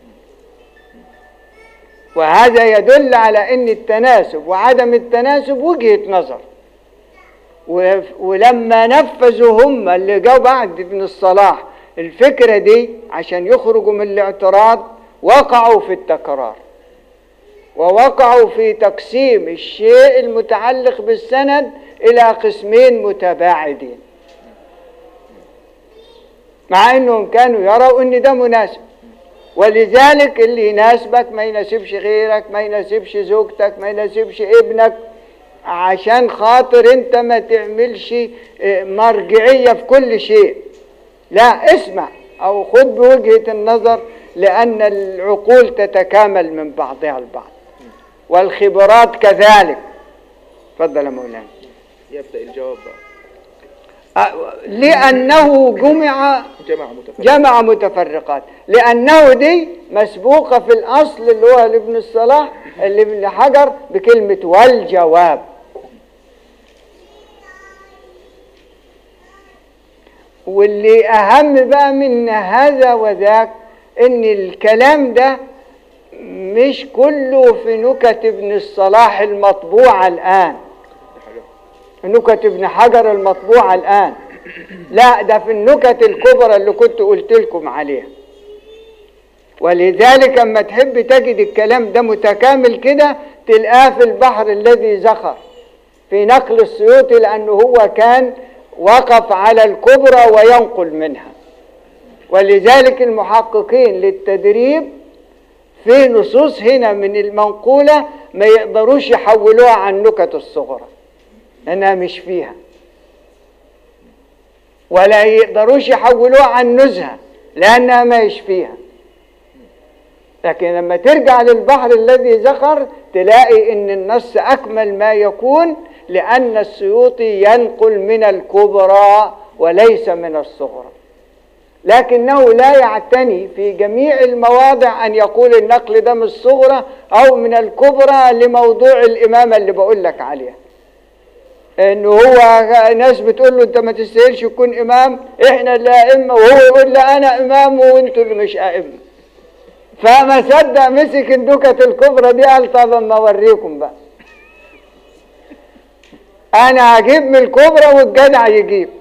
وهذا يدل على أن التناسب وعدم التناسب وجهة نظر و- ولما نفذوا هم اللي جو بعد ابن الصلاح الفكرة دي عشان يخرجوا من الاعتراض وقعوا في التكرار ووقعوا في تقسيم الشيء المتعلق بالسند إلى قسمين متباعدين مع أنهم كانوا يروا أن ده مناسب ولذلك اللي يناسبك ما يناسبش غيرك ما يناسبش زوجتك ما يناسبش ابنك عشان خاطر انت ما تعملش اه، مرجعية في كل شيء لا اسمع او خد بوجهة النظر لان العقول تتكامل من بعضها البعض والخبرات كذلك تفضل يا مولانا يبدأ الجواب بقى اه، لانه جمع جمع متفرق جمع متفرقات لأنه دي مسبوقة في الأصل اللي هو لابن الصلاح اللي ابن حجر بكلمة والجواب واللي أهم بقى من هذا وذاك إن الكلام ده مش كله في نكت ابن الصلاح المطبوعة الآن نكت ابن حجر المطبوعة الآن لا ده في النكت الكبرى اللي كنت قلت لكم عليها ولذلك اما تحب تجد الكلام ده متكامل كده تلقاه في البحر الذي زخر في نقل السيوطي لأنه هو كان وقف على الكبرى وينقل منها ولذلك المحققين للتدريب في نصوص هنا من المنقولة ما يقدروش يحولوها عن نكت الصغرى لأنها مش فيها ولا يقدروش يحولوها عن نزهة لأنها ما يش فيها لكن لما ترجع للبحر الذي زخر تلاقي ان النص اكمل ما يكون لان السيوطي ينقل من الكبرى وليس من الصغرى لكنه لا يعتني في جميع المواضع ان يقول النقل ده من الصغرى او من الكبرى لموضوع الامامه اللي بقول لك عليها ان هو ناس بتقول له انت ما تستاهلش تكون امام احنا اللي ائمه وهو يقول لا انا امام وانتوا اللي مش ائمه فما صدق مسك النكت الكبرى دي قال طب اما اوريكم بقى انا هجيب من الكبرى والجدع يجيب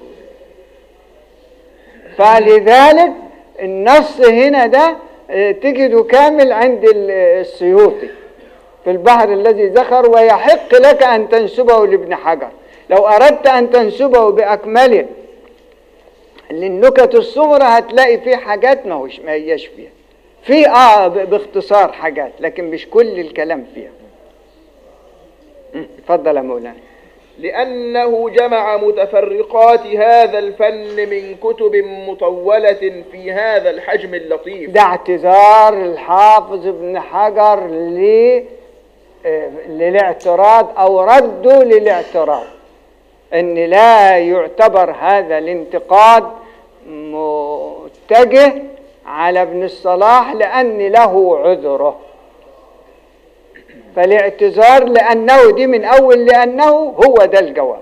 فلذلك النص هنا ده اه، تجده كامل عند ال- السيوطي في البحر الذي ذكر ويحق لك ان تنسبه لابن حجر لو اردت ان تنسبه باكمله للنكت الصغرى هتلاقي فيه حاجات ما هوش ما هياش فيها في اه ب- باختصار حاجات لكن مش كل الكلام فيها مم، اتفضل يا مولانا لأنه جمع متفرقات هذا الفن من كتب مطولة في هذا الحجم اللطيف ده اعتذار الحافظ ابن حجر ل آه، للاعتراض او رده للاعتراض ان لا يعتبر هذا الانتقاد متجه على ابن الصلاح لان له عذره فالاعتذار لانه دي من اول لانه هو ده الجواب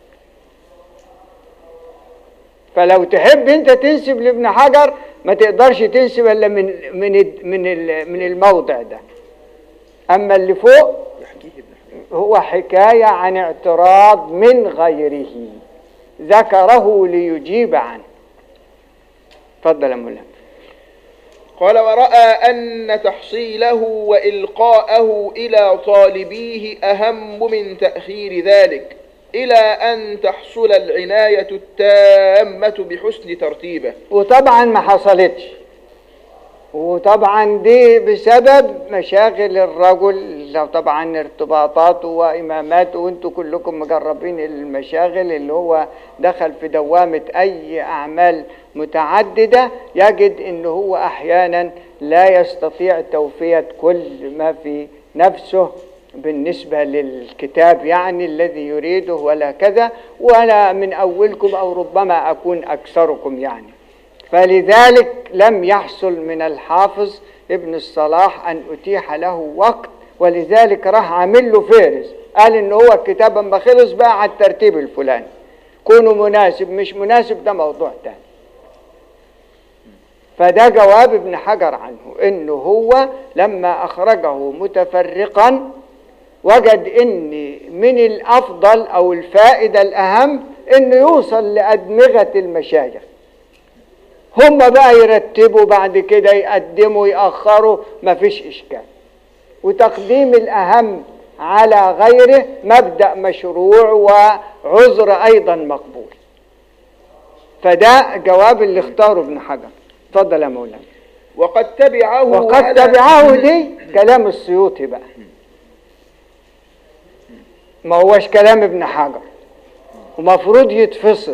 فلو تحب انت تنسب لابن حجر ما تقدرش تنسب الا من من ال- من ال- من الموضع ده اما اللي فوق يحكيه ابن حجر هو حكايه عن اعتراض من غيره ذكره ليجيب عنه اتفضل يا مولانا قال ورأى أن تحصيله وإلقاءه إلى طالبيه أهم من تأخير ذلك إلى أن تحصل العناية التامة بحسن ترتيبه وطبعا ما حصلتش وطبعا دي بسبب مشاغل الرجل لو طبعا ارتباطاته واماماته وانتوا كلكم مجربين المشاغل اللي هو دخل في دوامة اي اعمال متعددة يجد ان هو احيانا لا يستطيع توفية كل ما في نفسه بالنسبة للكتاب يعني الذي يريده ولا كذا ولا من أولكم أو ربما أكون أكثركم يعني فلذلك لم يحصل من الحافظ ابن الصلاح أن أتيح له وقت ولذلك راح عامل له فهرس قال إن هو الكتاب اما خلص بقى على الترتيب الفلاني كونه مناسب مش مناسب ده موضوع تاني فده جواب ابن حجر عنه انه هو لما اخرجه متفرقا وجد ان من الافضل او الفائده الاهم انه يوصل لادمغه المشايخ هم بقى يرتبوا بعد كده يقدموا يأخروا مفيش إشكال وتقديم الأهم على غيره مبدأ مشروع وعذر أيضا مقبول فده جواب اللي اختاره ابن حجر اتفضل يا مولانا وقد تبعه وقد على- تبعه دي كلام السيوطي بقى ما هوش كلام ابن حجر ومفروض يتفصل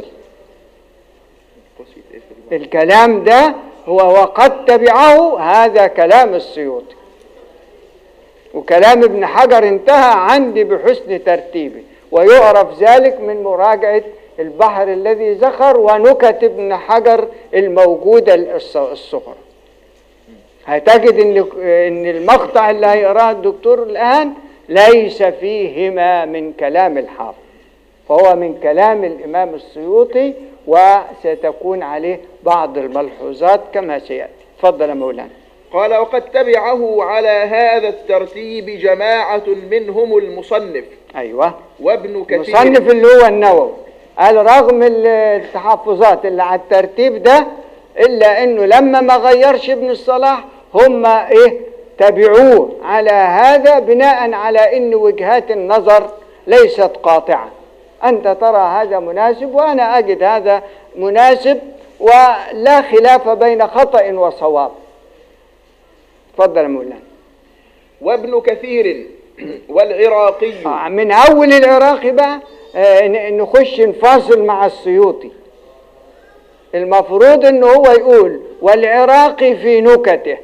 الكلام ده هو وقد تبعه هذا كلام السيوطي وكلام ابن حجر انتهى عندي بحسن ترتيبه ويعرف ذلك من مراجعة البحر الذي زخر ونكت ابن حجر الموجودة الص- الصغرى هتجد ان ان المقطع اللي هيقراه الدكتور الان ليس فيهما من كلام الحافظ فهو من كلام الامام السيوطي وستكون عليه بعض الملحوظات كما سياتي تفضل يا مولانا قال وقد تبعه على هذا الترتيب جماعة منهم المصنف ايوه وابن كثير المصنف اللي هو النووي قال رغم التحفظات اللي على الترتيب ده الا انه لما ما غيرش ابن الصلاح هم ايه تبعوه على هذا بناء على ان وجهات النظر ليست قاطعه انت ترى هذا مناسب وانا اجد هذا مناسب ولا خلاف بين خطا وصواب تفضل يا مولانا وابن كثير والعراقي آه، من اول العراقي بقى آه، ن- نخش نفاصل مع السيوطي المفروض ان هو يقول والعراقي في نكته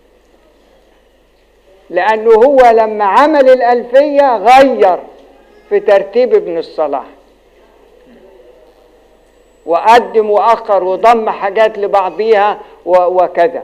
لانه هو لما عمل الالفيه غير في ترتيب ابن الصلاح وقدم واخر وضم حاجات لبعضيها و- وكذا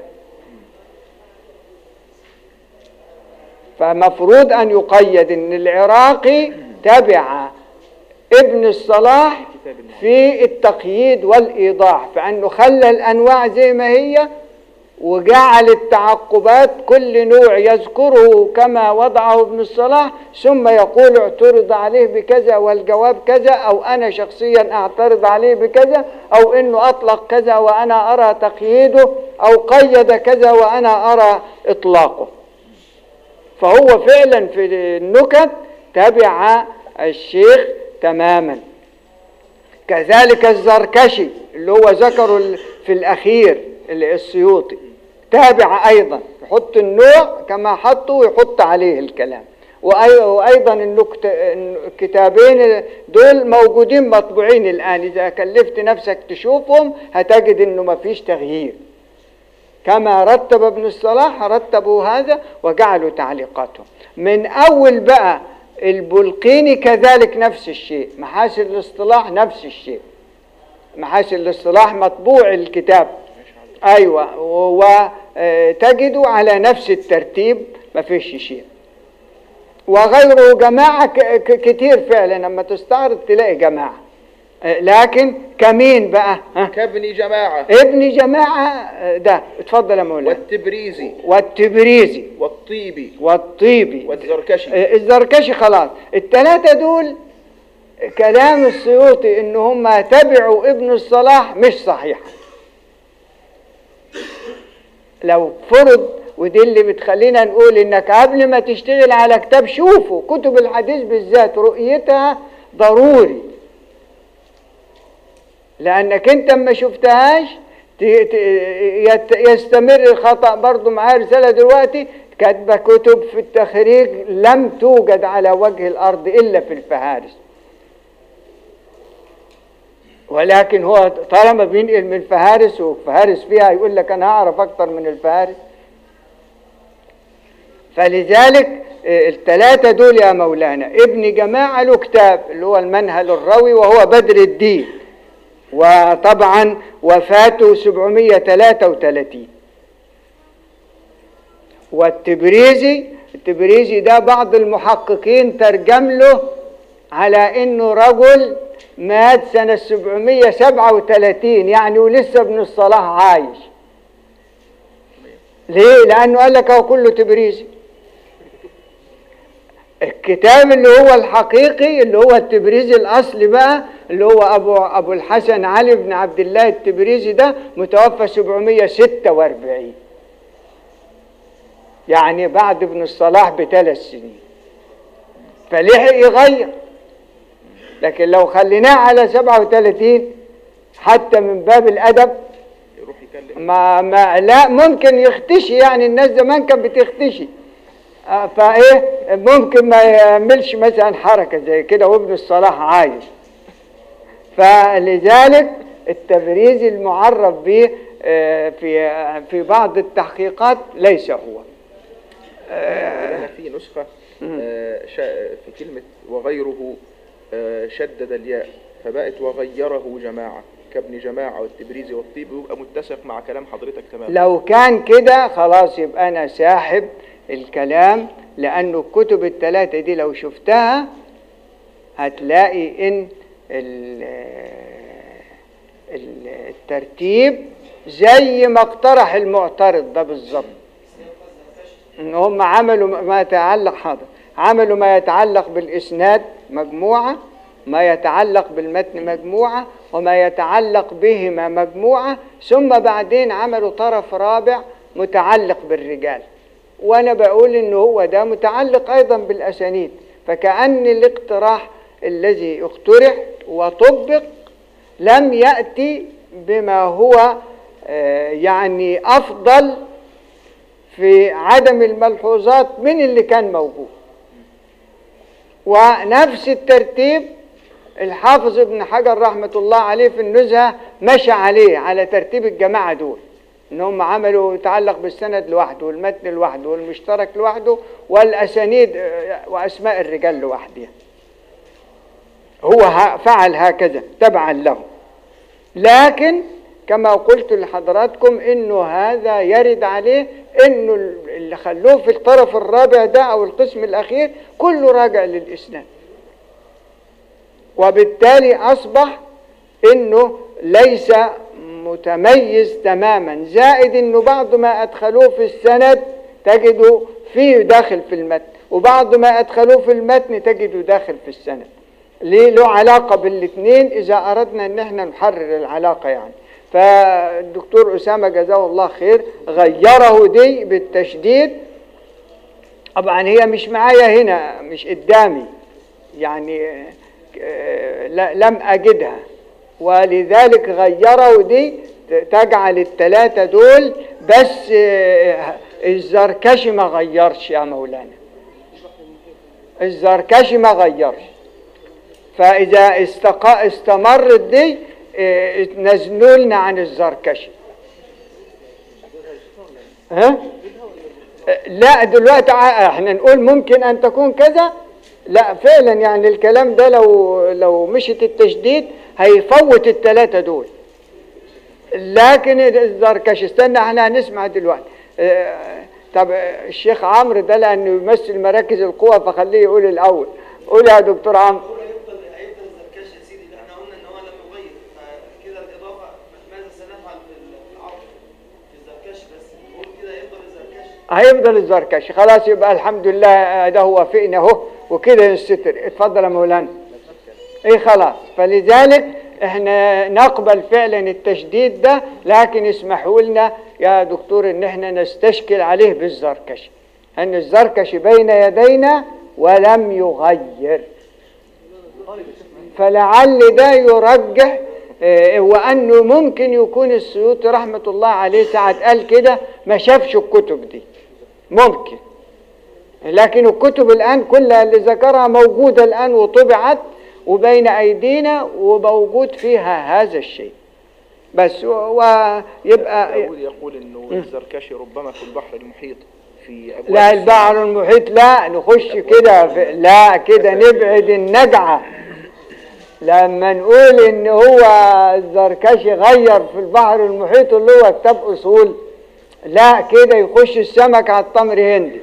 فمفروض أن يقيد أن العراقي تبع ابن الصلاح في التقييد والإيضاح فأنه خلى الأنواع زي ما هي وجعل التعقبات كل نوع يذكره كما وضعه ابن الصلاح ثم يقول اعترض عليه بكذا والجواب كذا أو أنا شخصيا أعترض عليه بكذا أو أنه أطلق كذا وأنا أرى تقييده أو قيد كذا وأنا أرى إطلاقه فهو فعلا في النكت تبع الشيخ تماما كذلك الزركشي اللي هو ذكره ال- في الأخير اللي السيوطي تابع أيضا يحط النوع كما حطه ويحط عليه الكلام وأي- وأيضا النكت- الكتابين دول موجودين مطبوعين الآن إذا كلفت نفسك تشوفهم هتجد إنه ما فيش تغيير كما رتب ابن الصلاح رتبوا هذا وجعلوا تعليقاتهم من أول بقى البلقيني كذلك نفس الشيء محاسن الاصطلاح نفس الشيء محاسن الاصطلاح مطبوع الكتاب أيوة وتجدوا على نفس الترتيب ما فيش شيء وغيره جماعة ك- ك- كتير فعلا لما تستعرض تلاقي جماعة آه، لكن كمين بقى ها؟ كابن جماعة ابن جماعة آه، ده اتفضل يا مولانا والتبريزي والتبريزي والطيبي والطيبي والزركشي آه، الزركشي خلاص الثلاثة دول كلام السيوطي ان هم تبعوا ابن الصلاح مش صحيح لو فرض ودي اللي بتخلينا نقول انك قبل ما تشتغل على كتاب شوفه كتب الحديث بالذات رؤيتها ضروري لانك انت ما شفتهاش ت- ت- يت- يستمر الخطا برضو معايا رساله دلوقتي كاتبه كتب في التخريج لم توجد على وجه الارض الا في الفهارس ولكن هو طالما بينقل من الفهارس وفهارس فيها يقول لك انا هعرف اكتر من الفهارس فلذلك آه، الثلاثة دول يا مولانا ابن جماعة له كتاب اللي هو المنهل الروي وهو بدر الدين وطبعا وفاته 733 والتبريزي التبريزي ده بعض المحققين ترجم له على انه رجل مات سنة 737 يعني ولسه ابن الصلاح عايش ليه؟ لأنه قال لك هو كله تبريزي الكتاب اللي هو الحقيقي اللي هو التبريزي الأصلي بقى اللي هو أبو أبو الحسن علي بن عبد الله التبريزي ده متوفى 746 يعني بعد ابن الصلاح بثلاث سنين فلحق يغير لكن لو خليناه على 37 حتى من باب الأدب يروح يكلم ما, ما لا ممكن يختشي يعني الناس زمان كانت بتختشي آه، فايه ممكن ما يعملش مثلا حركه زي كده وابن الصلاح عايز فلذلك التبريز المعرف به آه، في في بعض التحقيقات ليس هو هنا في نسخة آه، شا- في كلمة وغيره آه، شدد الياء فبقت وغيره جماعة كابن جماعة والتبريزي والطيب يبقى متسق مع كلام حضرتك تماما لو كان كده خلاص يبقى انا ساحب الكلام لانه الكتب الثلاثه دي لو شفتها هتلاقي ان ال- ال- الترتيب زي ما اقترح المعترض ده بالظبط ان هم عملوا ما يتعلق حاضر عملوا ما يتعلق بالاسناد مجموعه ما يتعلق بالمتن مجموعه وما يتعلق بهما مجموعه ثم بعدين عملوا طرف رابع متعلق بالرجال وانا بقول ان هو ده متعلق ايضا بالاسانيد فكأن الاقتراح الذي اقترح وطبق لم يأتي بما هو آه، يعني افضل في عدم الملحوظات من اللي كان موجود ونفس الترتيب الحافظ ابن حجر رحمة الله عليه في النزهة مشى عليه على ترتيب الجماعة دول ان هم عملوا يتعلق بالسند لوحده والمتن لوحده والمشترك لوحده والاسانيد آه، واسماء الرجال لوحدها هو ه- فعل هكذا تبعا له لكن كما قلت لحضراتكم انه هذا يرد عليه انه اللي خلوه في الطرف الرابع ده او القسم الاخير كله راجع للاسناد وبالتالي اصبح انه ليس متميز تماما زائد انه بعض ما ادخلوه في السند تجده فيه داخل في المتن وبعض ما ادخلوه في المتن تجده داخل في السند ليه له علاقة بالاثنين إذا أردنا إن احنا نحرر العلاقة يعني فالدكتور أسامة جزاه الله خير غيره دي بالتشديد طبعا هي مش معايا هنا مش قدامي يعني آه، لا- لم أجدها ولذلك غيره دي تجعل الثلاثة دول بس آه، الزركشي ما غيرش يا مولانا الزركشي ما غيرش فإذا استقا استمرت دي آه، تنزلوا لنا عن الزركشي ها؟ آه، لا دلوقتي ع- احنا نقول ممكن ان تكون كذا لا فعلا يعني الكلام ده لو لو مشت التشديد هيفوت الثلاثه دول لكن الزركشي استنى احنا هنسمع دلوقتي آه، طب آه، الشيخ عمرو ده لانه يمثل مراكز القوى فخليه يقول الاول قول يا دكتور عمرو هو يفضل هيفضل الزركشي يا سيدي اللي احنا قلنا ان هو لم يغير فكده الاضافه ماذا سنفعل في العرض في الزركشي بس نقول كده يفضل الزركشي هيفضل الزركشي خلاص يبقى الحمد لله آه، ده هو وافقنا اهو وكده ينستر اتفضل يا مولانا ايه خلاص فلذلك احنا نقبل فعلا التشديد ده لكن اسمحوا لنا يا دكتور ان احنا نستشكل عليه بالزركشي ان الزركشي بين يدينا ولم يغير فلعل ده يرجح آه، وانه ممكن يكون السيوطي رحمه الله عليه ساعه قال كده ما شافش الكتب دي ممكن لكن الكتب الآن كلها اللي ذكرها موجودة الآن وطبعت وبين أيدينا وموجود فيها هذا الشيء بس و- ويبقى داود يقول انه الزركشي ربما في البحر المحيط في ابواب لا البحر المحيط لا نخش كده في- لا كده نبعد النجعة لما نقول ان هو الزركشي غير في البحر المحيط اللي هو كتاب اصول لا كده يخش السمك على التمر هندي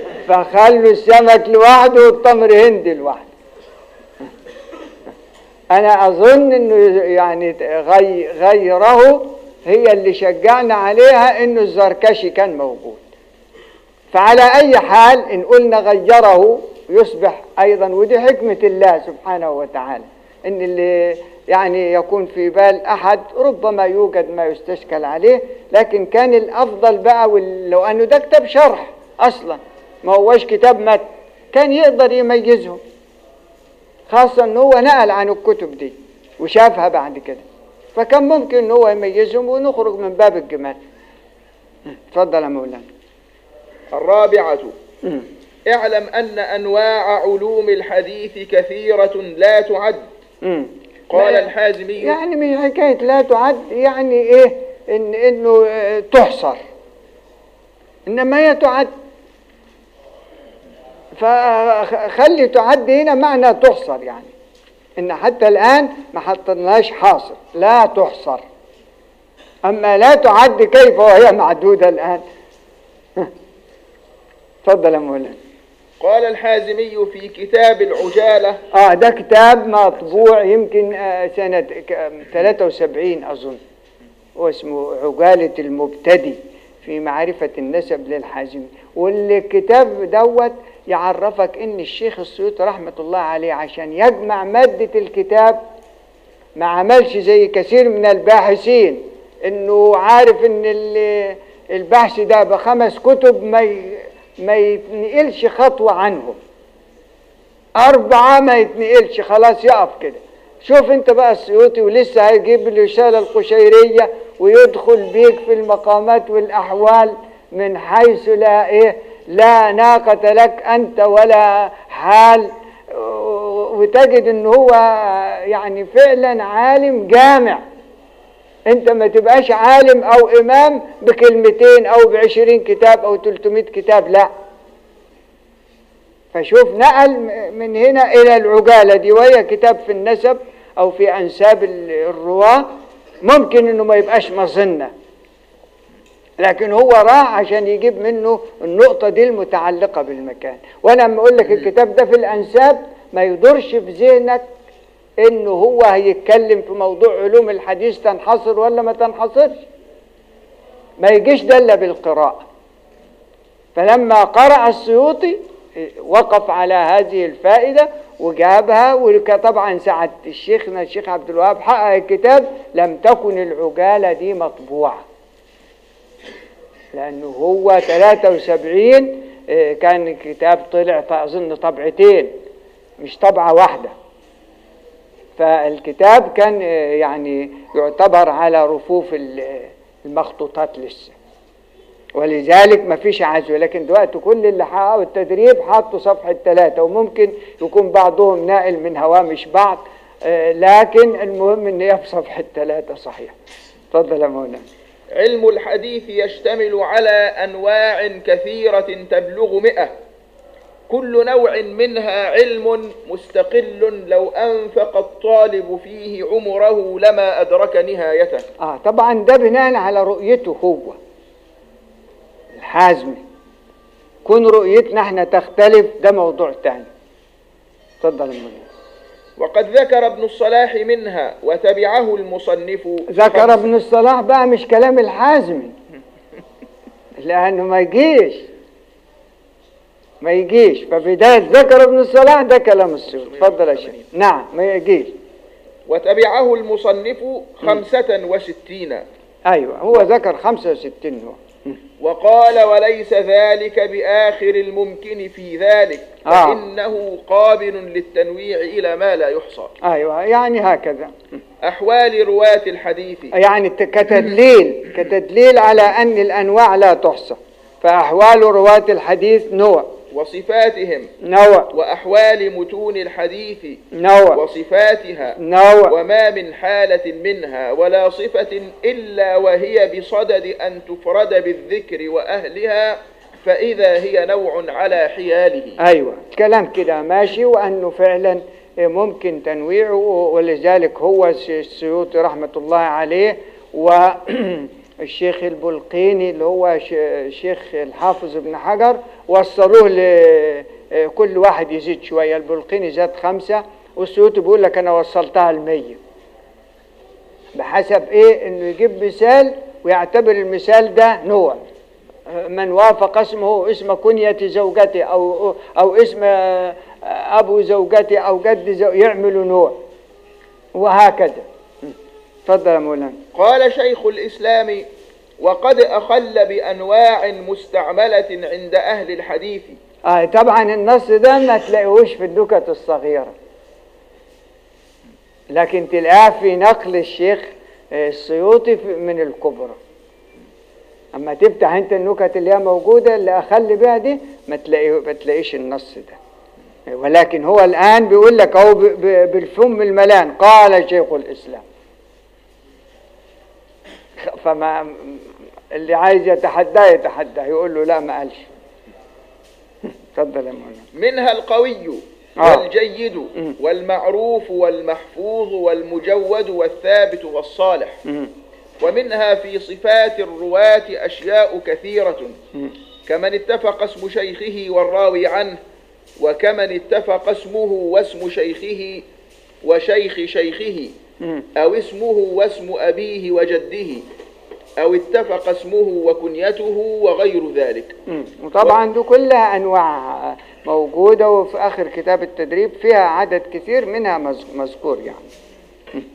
فخلوا السمك لوحده والتمر هندي لوحده أنا أظن إنه يعني غي غيره هي اللي شجعنا عليها إنه الزركشي كان موجود فعلى أي حال إن قلنا غيره يصبح أيضا ودي حكمة الله سبحانه وتعالى إن اللي يعني يكون في بال أحد ربما يوجد ما يستشكل عليه لكن كان الأفضل بقى وال- لو أنه ده كتاب شرح أصلا ما هوش كتاب متن كان يقدر يميزهم خاصة إن هو نقل عن الكتب دي وشافها بعد كده فكان ممكن إن هو يميزهم ونخرج من باب الجمال اتفضل يا مولانا الرابعة مم. اعلم أن أنواع علوم الحديث كثيرة لا تعد مم. قال لا- الحازمي يعني مش حكاية لا تعد يعني ايه ان انه آه، تحصر انما هي تعد فخلي تعد هنا معنى تحصر يعني ان حتى الان ما حطيناش حاصر لا تحصر اما لا تعد كيف وهي معدودة الان تفضل يا مولانا قال الحازمي في كتاب العجالة اه ده كتاب مطبوع يمكن آه سنة ك- 73 أظن واسمه عجالة المبتدي في معرفة النسب للحازمي والكتاب دوت يعرفك ان الشيخ السيوطي رحمة الله عليه عشان يجمع مادة الكتاب ما عملش زي كثير من الباحثين انه عارف ان ال- البحث ده بخمس كتب ما ي- ما يتنقلش خطوة عنهم أربعة ما يتنقلش خلاص يقف كده شوف انت بقى السيوطي ولسه هيجيب الرسالة القشيرية ويدخل بيك في المقامات والأحوال من حيث لا إيه لا ناقة لك أنت ولا حال وتجد ان هو يعني فعلا عالم جامع انت ما تبقاش عالم او امام بكلمتين او بعشرين كتاب او تلتمائة كتاب لا فشوف نقل من هنا الى العجالة دي وهي كتاب في النسب او في انساب ال- الرواة ممكن انه ما يبقاش مظنة لكن هو راح عشان يجيب منه النقطة دي المتعلقة بالمكان وانا لما اقول لك الكتاب ده في الانساب ما يدورش في ذهنك انه هو هيتكلم في موضوع علوم الحديث تنحصر ولا ما تنحصرش ما يجيش ده الا بالقراءة فلما قرأ السيوطي وقف على هذه الفائدة وجابها وطبعا ساعة الشيخنا الشيخ عبد الوهاب حقق الكتاب لم تكن العجالة دي مطبوعة لأنه هو 73 آه، كان الكتاب طلع أظن طبعتين مش طبعة واحدة فالكتاب كان آه، يعني يعتبر على رفوف ال- المخطوطات لسه ولذلك ما فيش عزو لكن دلوقتي كل اللي حققوا التدريب حطوا صفحة ثلاثة وممكن يكون بعضهم ناقل من هوامش بعض آه، لكن المهم ان هي في صفحة ثلاثة صحيح اتفضل يا مولانا علم الحديث يشتمل على أنواع كثيرة تبلغ مئة كل نوع منها علم مستقل لو أنفق الطالب فيه عمره لما أدرك نهايته اه طبعا ده بناء على رؤيته هو الحازمي كون رؤيتنا احنا تختلف ده موضوع تاني اتفضل يا مولانا وقد ذكر ابن الصلاح منها وتبعه المصنف ذكر خمسة. ابن الصلاح بقى مش كلام الحازمي لانه ما يجيش ما يجيش فبداية ذكر ابن الصلاح ده كلام السيوط اتفضل يا شيخ نعم ما يجيش وتبعه المصنف خمسة وستين ايوه هو ذكر 65 هو وقال وليس ذلك بآخر الممكن في ذلك آه. فإنه قابل للتنويع إلى ما لا يحصى ايوه يعني هكذا أحوال رواة الحديث يعني ت- كتدليل كتدليل على ان الانواع لا تحصى فاحوال رواة الحديث نوع وصفاتهم نوع وأحوال متون الحديث نوع وصفاتها نوع وما من حالة منها ولا صفة إلا وهي بصدد أن تفرد بالذكر وأهلها فإذا هي نوع على حياله ايوه كلام كده ماشي وانه فعلا ممكن تنويعه ولذلك هو الس- السيوطي رحمه الله عليه والشيخ البلقيني اللي هو ش- الشيخ الحافظ ابن حجر وصلوه لكل واحد يزيد شويه البلقيني زاد خمسه والسيوطي بيقول لك انا وصلتها المية بحسب ايه انه يجيب مثال ويعتبر المثال ده نوع من وافق اسمه اسم كنية زوجته او او اسم ابو زوجته او جد زو يعملوا نوع وهكذا اتفضل يا مولانا قال شيخ الإسلام وقد أخل بأنواع مستعملة عند أهل الحديث آه طبعا النص ده ما تلاقيهوش في النكت الصغيرة لكن تلاقاه في نقل الشيخ آه، السيوطي في- من الكبرى اما تفتح انت النكت اللي هي موجودة اللي اخلي بها دي ما تلاقي ما تلاقيش النص ده ولكن هو الان بيقول لك اهو ب- ب- بالفم الملان قال شيخ الاسلام فما اللي عايز يتحداه يتحداه يقول له لا ما قالش اتفضل يا مولانا منها القوي آه. والجيد مم. والمعروف والمحفوظ والمجود والثابت والصالح مم. ومنها في صفات الرواة أشياء كثيرة مم. كمن اتفق اسم شيخه والراوي عنه وكمن اتفق اسمه واسم شيخه وشيخ شيخه مم. أو اسمه واسم أبيه وجده أو اتفق اسمه وكنيته وغير ذلك مم. وطبعا دي كلها انواع موجوده وفي اخر كتاب التدريب فيها عدد كثير منها مذ- مذكور يعني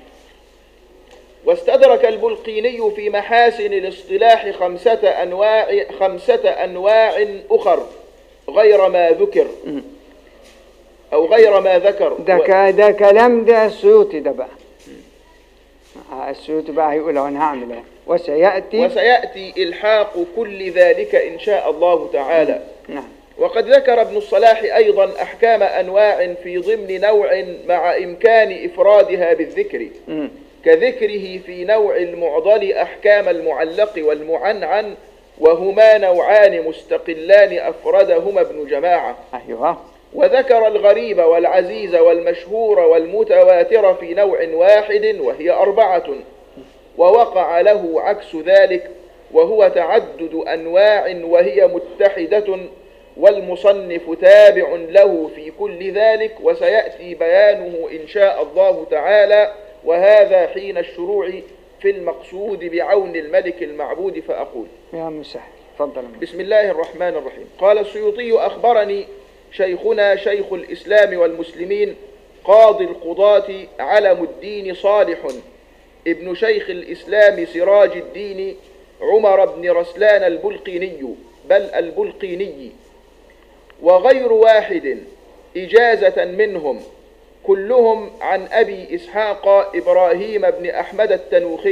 واستدرك البلقيني في محاسن الاصطلاح خمسة أنواع خمسة أنواع أخر غير ما ذكر أو غير ما ذكر ده و- ك... ده كلام ده السيوطي ده بقى آه، السيوطي بقى هيقول انا هعمل ايه وسياتي وسيأتي إلحاق كل ذلك إن شاء الله تعالى نعم وقد ذكر ابن الصلاح أيضا أحكام أنواع في ضمن نوع مع إمكان إفرادها بالذكر مم. كذكره في نوع المعضل أحكام المعلق والمعنعن وهما نوعان مستقلان أفردهما ابن جماعة ايوه وذكر الغريب والعزيز والمشهور والمتواتر في نوع واحد وهي أربعة ووقع له عكس ذلك وهو تعدد أنواع وهي متحدة والمصنف تابع له في كل ذلك وسيأتي بيانه إن شاء الله تعالى وهذا حين الشروع في المقصود بعون الملك المعبود فأقول يا مسهل اتفضل يا مولانا. بسم الله الرحمن الرحيم قال السيوطي أخبرني شيخنا شيخ الإسلام والمسلمين قاضي القضاة علم الدين صالح ابن شيخ الإسلام سراج الدين عمر بن رسلان البلقيني بل البلقيني وغير واحد إجازة منهم كلهم عن أبي إسحاق إبراهيم بن أحمد التنوخي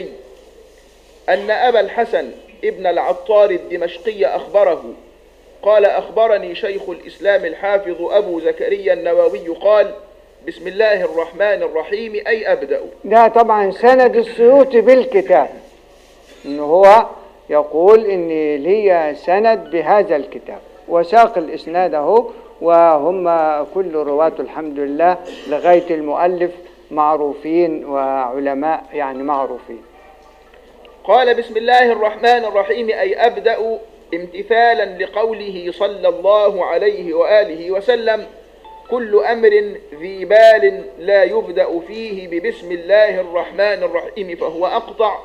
أن أبا الحسن ابن العطار الدمشقي أخبره قال أخبرني شيخ الإسلام الحافظ أبو زكريا النووي قال بسم الله الرحمن الرحيم أي أبدأ ده طبعا سند السيوطي بالكتاب ان هو يقول ان لي سند بهذا الكتاب وساق الاسناد اهو وهم كل رواة الحمد لله لغاية المؤلف معروفين وعلماء يعني معروفين قال بسم الله الرحمن الرحيم أي أبدأ امتثالا لقوله صلى الله عليه وآله وسلم كل أمر ذي بال لا يبدأ فيه ببسم الله الرحمن الرحيم فهو أقطع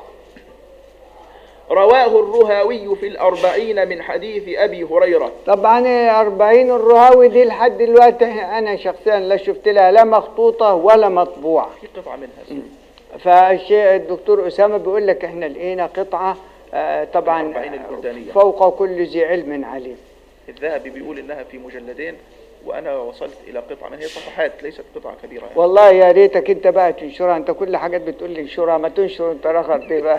رواه الرهاوي في الأربعين من حديث أبي هريرة طبعا أربعين الرهاوي دي لحد دلوقتي أنا شخصيا لا شفت لها لا مخطوطة ولا مطبوعة في قطعة منها فالشيء الدكتور أسامة بيقول لك إحنا لقينا قطعة آه، طبعا الأربعين البلدانية. فوق كل ذي علم عليم الذهبي بيقول إنها في مجلدين وأنا وصلت إلى قطعة من هي صفحات ليست قطعة كبيرة يعني. والله يا ريتك أنت بقى تنشرها أنت كل حاجات بتقول لي انشرها ما تنشر أنت رخر دي بقى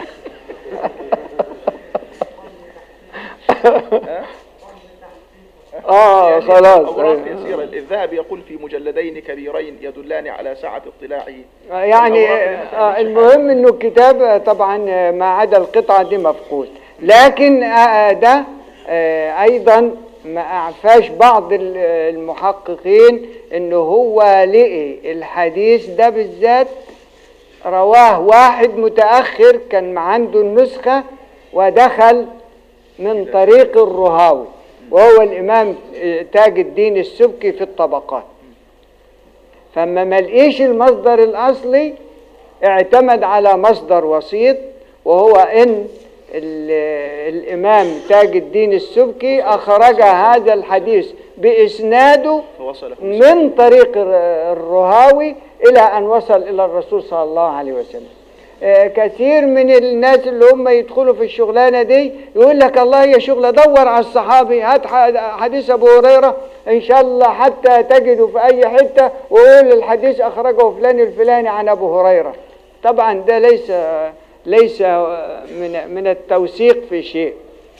اه يعني خلاص أوراق أيوة. يسيرة الذهبي يقول في مجلدين كبيرين يدلان على سعة اطلاعه يعني الأوراق آه، منها المهم انه الكتاب آه، طبعا آه، ما عدا القطعه دي مفقود لكن آه، ده آه، ايضا ما اعفاش بعض ال- المحققين انه هو لقي الحديث ده بالذات رواه واحد متاخر كان عنده النسخه ودخل من طريق الرهاوي وهو الامام آه، تاج الدين السبكي في الطبقات فما ملقيش المصدر الأصلي اعتمد على مصدر وسيط وهو إن ال- الإمام تاج الدين السبكي أخرج هذا الحديث بإسناده فوصله من طريق الر- الرهاوي إلى أن وصل إلى الرسول صلى الله عليه وسلم آه، كثير من الناس اللي هم يدخلوا في الشغلانة دي يقول لك الله هي شغلة دور على الصحابي هات ح- حديث أبو هريرة إن شاء الله حتى تجده في أي حتة وقول الحديث أخرجه فلان الفلاني عن أبو هريرة طبعا ده ليس ليس من من التوثيق في شيء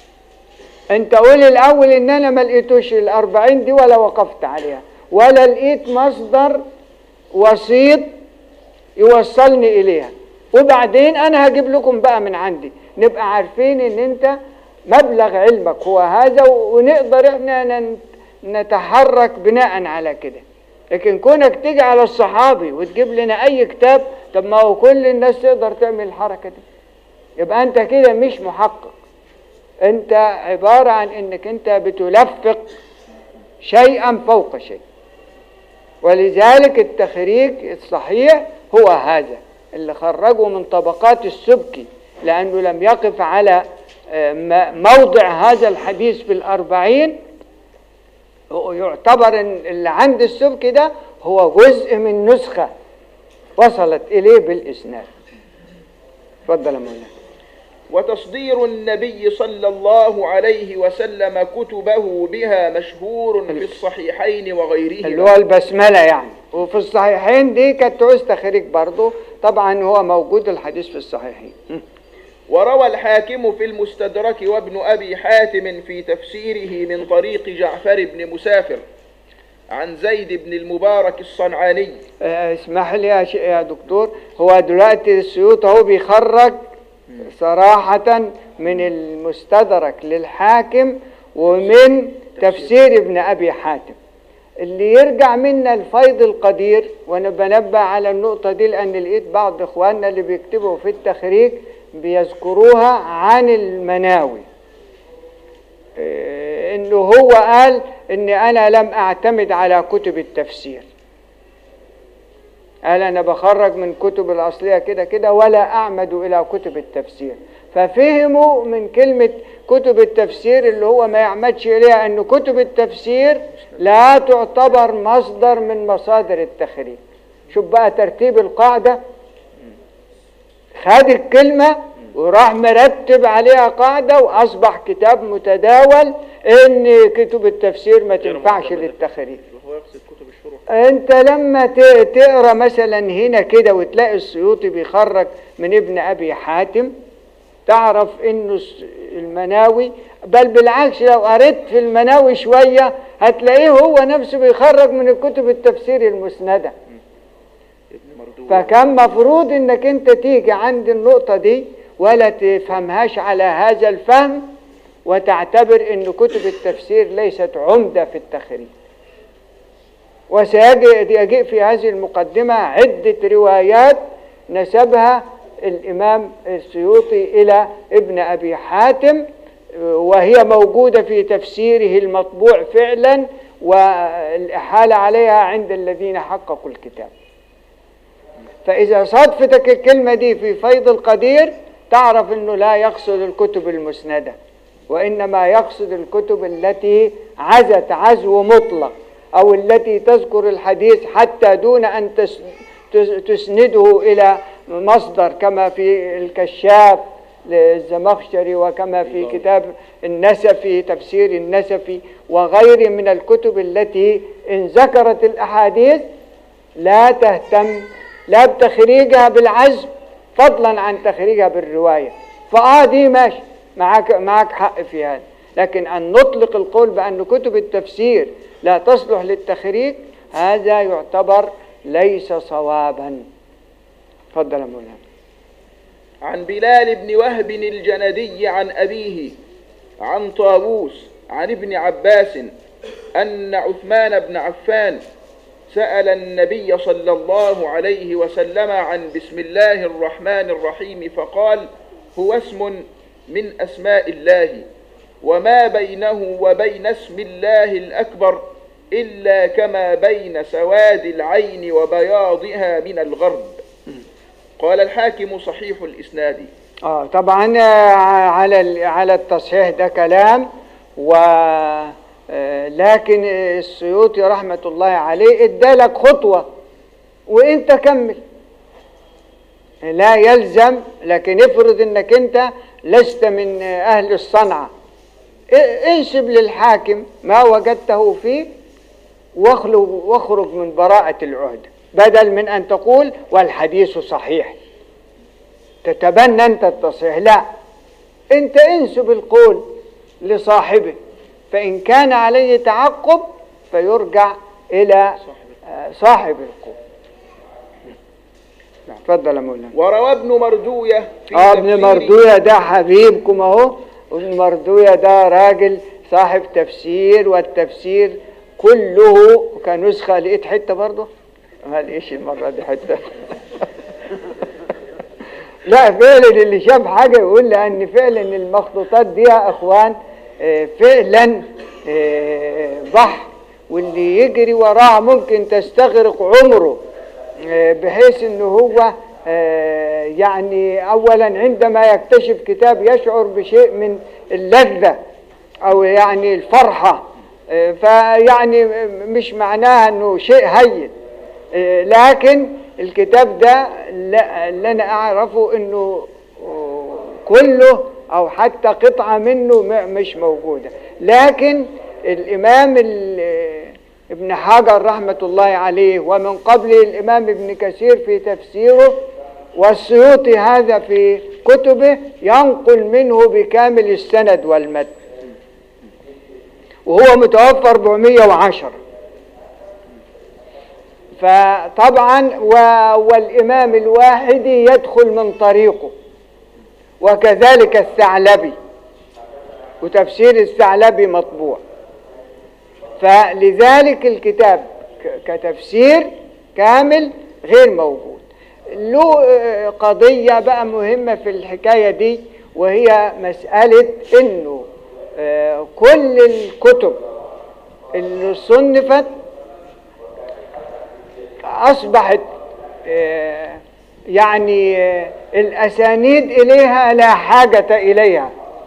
انت قول الاول ان انا ما لقيتوش الاربعين دي ولا وقفت عليها ولا لقيت مصدر وسيط يوصلني اليها وبعدين انا هجيب لكم بقى من عندي نبقى عارفين ان انت مبلغ علمك هو هذا ونقدر احنا نن- نتحرك بناء على كده لكن كونك تيجي على الصحابي وتجيب لنا اي كتاب طب ما هو كل الناس تقدر تعمل الحركه دي يبقى انت كده مش محقق انت عبارة عن انك انت بتلفق شيئا فوق شيء ولذلك التخريج الصحيح هو هذا اللي خرجه من طبقات السبكي لأنه لم يقف على آه، م- موضع هذا الحديث في الأربعين هو يعتبر إن اللي عند السبكي ده هو جزء من نسخة وصلت إليه بالإسناد تفضل يا مولانا وتصدير النبي صلى الله عليه وسلم كتبه بها مشهور في الصحيحين اللي وغيرهما هو البسملة يعني وفي الصحيحين دي كانت تعوز تخريج برضه طبعا هو موجود الحديث في الصحيحين وروى الحاكم في المستدرك وابن أبي حاتم في تفسيره من طريق جعفر بن مسافر عن زيد بن المبارك الصنعاني آه، اسمح لي يا, ش- يا دكتور هو دلوقتي السيوط اهو بيخرج صراحة من المستدرك للحاكم ومن تفسير ابن أبي حاتم اللي يرجع منا الفيض القدير وانا بنبه على النقطة دي لان لقيت بعض اخواننا اللي بيكتبوا في التخريج بيذكروها عن المناوي إيه، انه هو قال ان انا لم اعتمد على كتب التفسير قال انا بخرج من كتب الاصليه كده كده ولا اعمد الى كتب التفسير ففهموا من كلمه كتب التفسير اللي هو ما يعمدش اليها ان كتب التفسير لا تعتبر مصدر من مصادر التخريج شوف بقى ترتيب القاعده خد الكلمه وراح مرتب عليها قاعده واصبح كتاب متداول ان كتب التفسير ما تنفعش للتخريج وهو يقصد كتب الشروح انت لما ت- تقرا مثلا هنا كده وتلاقي السيوطي بيخرج من ابن ابي حاتم تعرف انه الس- المناوي بل بالعكس لو قريت في المناوي شويه هتلاقيه هو نفسه بيخرج من الكتب التفسير المسنده ابن مردود فكان مفروض انك انت تيجي عند النقطة دي ولا تفهمهاش على هذا الفهم وتعتبر ان كتب التفسير ليست عمدة في التخريج وسيجيء في هذه المقدمة عدة روايات نسبها الإمام السيوطي إلى ابن أبي حاتم وهي موجودة في تفسيره المطبوع فعلا والإحالة عليها عند الذين حققوا الكتاب فإذا صدفتك الكلمة دي في فيض القدير تعرف أنه لا يقصد الكتب المسندة وإنما يقصد الكتب التي عزت عزو مطلق أو التي تذكر الحديث حتى دون أن تس- تس- تسنده إلى مصدر كما في الكشاف للزمخشري وكما في كتاب النسفي تفسير النسفي وغير من الكتب التي إن ذكرت الأحاديث لا تهتم لا بتخريجها بالعزم فضلا عن تخريجها بالرواية فآه دي ماشي معاك, معاك حق في هذا لكن أن نطلق القول بأن كتب التفسير لا تصلح للتخريج هذا يعتبر ليس صوابا تفضل يا مولانا عن بلال بن وهب الجندي عن أبيه عن طاووس عن ابن عباس أن عثمان بن عفان سأل النبي صلى الله عليه وسلم عن بسم الله الرحمن الرحيم فقال هو اسم من أسماء الله وما بينه وبين اسم الله الأكبر إلا كما بين سواد العين وبياضها من الغرب قال الحاكم صحيح الإسناد اه طبعا آه، على ال- على التصحيح ده كلام و آه، لكن السيوطي رحمة الله عليه ادالك خطوة وانت كمل لا يلزم لكن افرض انك انت لست من اهل الصنعة ا- انسب للحاكم ما وجدته فيه واخلو- واخرج من براءة العهدة بدل من ان تقول والحديث صحيح تتبنى انت التصحيح لا انت انسب القول لصاحبه فان كان عليه تعقب فيرجع الى آه، صاحب القول نعم، تفضل يا مولانا وروى ابن مردوية في اه ابن تفسير- مردوية ده حبيبكم اهو ابن مردوية ده راجل صاحب تفسير والتفسير كله كنسخة لقيت حتة برضه ما لقيش المرة دي حتة لا فعلا اللي شاف حاجة يقول لأن فعلا المخطوطات دي يا أخوان آه، فعلا آه، بحر واللي يجري وراها ممكن تستغرق عمره آه، بحيث انه هو آه، يعني اولا عندما يكتشف كتاب يشعر بشيء من اللذة او يعني الفرحة آه، فيعني مش معناها انه شيء هين آه، لكن الكتاب ده لا- اللي انا اعرفه انه آه، كله او حتى قطعة منه م- مش موجودة لكن الامام ال- ابن حجر رحمة الله عليه ومن قبله الامام ابن كثير في تفسيره والسيوطي هذا في كتبه ينقل منه بكامل السند والمتن وهو متوفى 410 فطبعا و- والإمام الواحدي يدخل من طريقه وكذلك الثعلبي وتفسير الثعلبي مطبوع فلذلك الكتاب ك- كتفسير كامل غير موجود له آه، قضية بقى مهمة في الحكاية دي وهي مسألة انه آه، كل الكتب اللي صنفت أصبحت آه، يعني آه، الأسانيد إليها لا حاجة إليها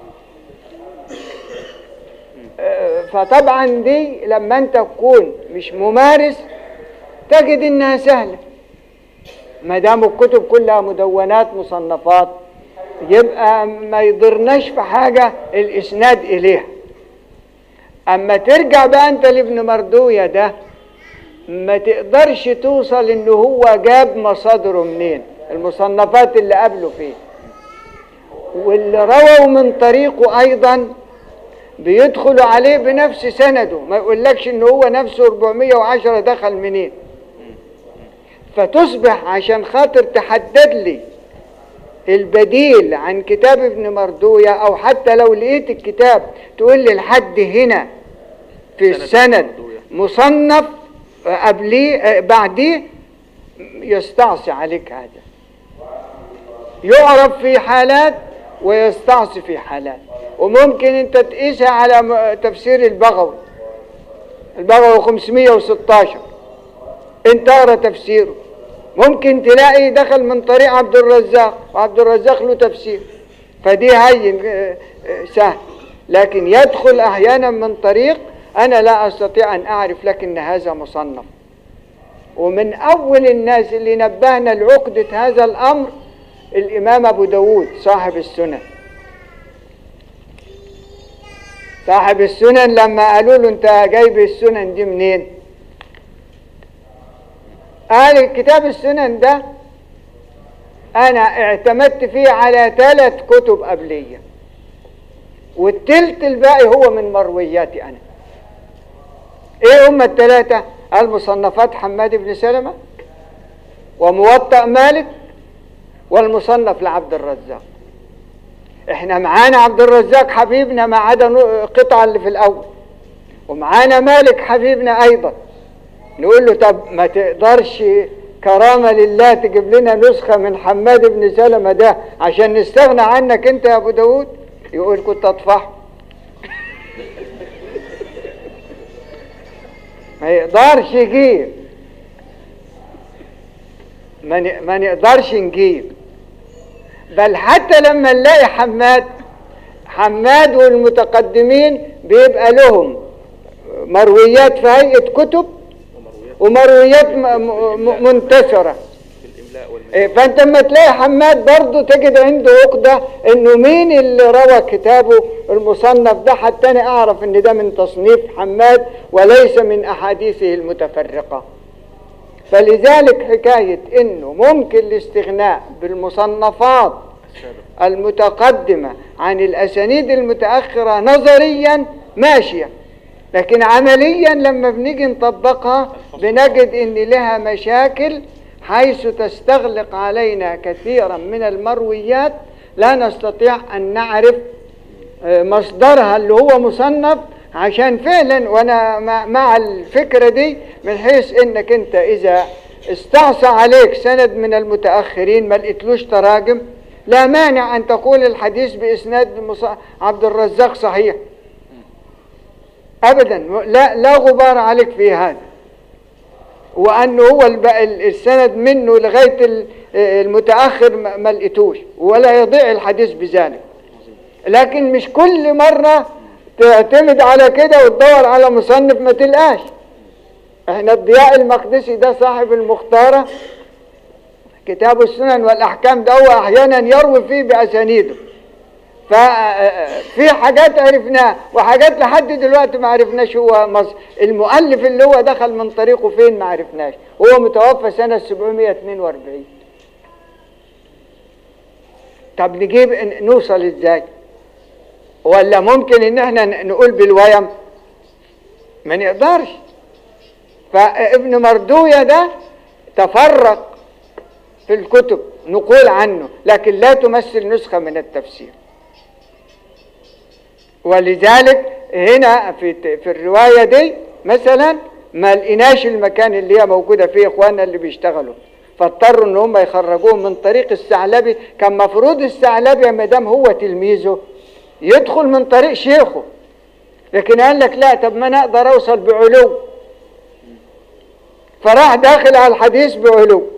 آه، فطبعا دي لما أنت تكون مش ممارس تجد إنها سهلة ما دام الكتب كلها مدونات مصنفات يبقى ما يضرناش في حاجة الإسناد إليها أما ترجع بقى أنت لابن مردوية ده ما تقدرش توصل انه هو جاب مصادره منين المصنفات اللي قبله فيه واللي رووا من طريقه ايضا بيدخلوا عليه بنفس سنده ما يقولكش ان هو نفسه 410 دخل منين فتصبح عشان خاطر تحدد لي البديل عن كتاب ابن مردوية او حتى لو لقيت الكتاب تقول لي لحد هنا في سند السند مردوية. مصنف قبليه بعديه يستعصي عليك هذا يعرف في حالات ويستعصي في حالات وممكن انت تقيسها على م- تفسير البغوي البغوي 516 انت اقرا تفسيره ممكن تلاقي دخل من طريق عبد الرزاق وعبد الرزاق له تفسير فدي هين آه، آه، سهل لكن يدخل احيانا من طريق انا لا استطيع ان اعرف لك ان هذا مصنف ومن اول الناس اللي نبهنا لعقدة هذا الامر الامام ابو داود صاحب السنن صاحب السنن لما قالوا له انت جايب السنن دي منين قال كتاب السنن ده انا اعتمدت فيه على ثلاث كتب قبليه والتلت الباقي هو من مروياتي انا ايه هم الثلاثه المصنفات حماد بن سلمه وموطأ مالك والمصنف لعبد الرزاق احنا معانا عبد الرزاق حبيبنا ما عدا نو- قطعة اللي في الاول ومعانا مالك حبيبنا ايضا نقول له طب ما تقدرش كرامة لله تجيب لنا نسخة من حماد بن سلمة ده عشان نستغنى عنك انت يا ابو داود يقول كنت اطفح ما يقدرش يجيب ما ن- ما نقدرش نجيب بل حتى لما نلاقي حماد حماد والمتقدمين بيبقى لهم مرويات في هيئة كتب ومرويات م- م- منتشرة بالإملاء والمجد إيه، فانت لما تلاقي حماد برضه تجد عنده عقدة انه مين اللي روى كتابه المصنف ده حتى انا اعرف ان ده من تصنيف حماد وليس من احاديثه المتفرقة فلذلك حكاية انه ممكن الاستغناء بالمصنفات المتقدمة عن الاسانيد المتأخرة نظريا ماشية لكن عمليا لما بنيجي نطبقها بنجد ان لها مشاكل حيث تستغلق علينا كثيرا من المرويات لا نستطيع ان نعرف آه، مصدرها اللي هو مصنف عشان فعلا وانا مع- مع الفكره دي من حيث انك انت اذا استعصى عليك سند من المتاخرين ما لقيتلوش تراجم لا مانع ان تقول الحديث باسناد مص- عبد الرزاق صحيح ابدا لا لا غبار عليك في هذا وانه هو الب- ال- السند منه لغايه ال- المتاخر ما ما لقيتوش ولا يضيع الحديث بذلك لكن مش كل مره تعتمد على كده وتدور على مصنف ما تلقاش احنا الضياء المقدسي ده صاحب المختاره كتاب السنن والاحكام ده هو احيانا يروي فيه باسانيده ففي حاجات عرفناها وحاجات لحد دلوقتي ما عرفناش هو مصر المؤلف اللي هو دخل من طريقه فين ما عرفناش هو متوفى سنة 742 طب نجيب نوصل ازاي ولا ممكن ان احنا نقول بالويم ما نقدرش فابن مردوية ده تفرق في الكتب نقول عنه لكن لا تمثل نسخة من التفسير ولذلك هنا في في الرواية دي مثلا ما لقيناش المكان اللي هي موجودة فيه اخواننا اللي بيشتغلوا فاضطروا ان هم يخرجوه من طريق الثعلبي كان مفروض الثعلبي ما دام هو تلميذه يدخل من طريق شيخه لكن قال لك لا طب ما انا اقدر اوصل بعلو فراح داخل على الحديث بعلو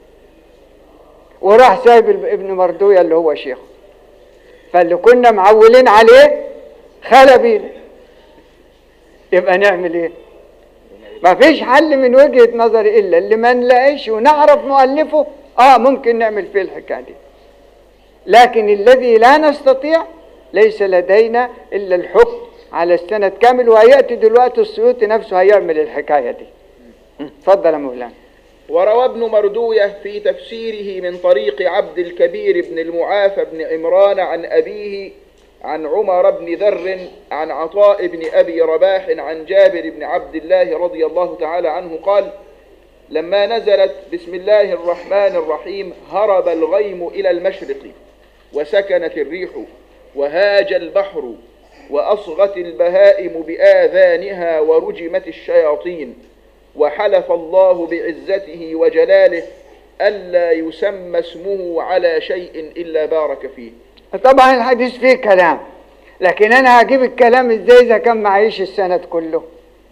وراح سايب ابن مردوية اللي هو شيخه فاللي كنا معولين عليه خلى بينا يبقى نعمل ايه ما فيش حل من وجهة نظري الا اللي ما نلاقيش ونعرف مؤلفه اه ممكن نعمل فيه الحكاية دي لكن الذي لا نستطيع ليس لدينا الا الحكم على السند كامل وهيأتي دلوقتي السيوطي نفسه هيعمل الحكاية دي اتفضل يا مولانا وروى ابن مردوية في تفسيره من طريق عبد الكبير بن المعافى بن عمران عن أبيه عن عمر بن ذر عن عطاء بن أبي رباح عن جابر بن عبد الله رضي الله تعالى عنه قال لما نزلت بسم الله الرحمن الرحيم هرب الغيم إلى المشرق وسكنت الريح وهاج البحر وأصغت البهائم بآذانها ورجمت الشياطين وحلف الله بعزته وجلاله ألا يسمى اسمه على شيء إلا بارك فيه طبعا الحديث فيه كلام لكن انا هجيب الكلام ازاي اذا كان معيش السند كله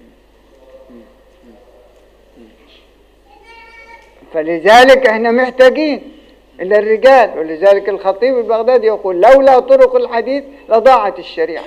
فلذلك احنا محتاجين الى الرجال ولذلك الخطيب البغدادي يقول لولا طرق الحديث لضاعت الشريعه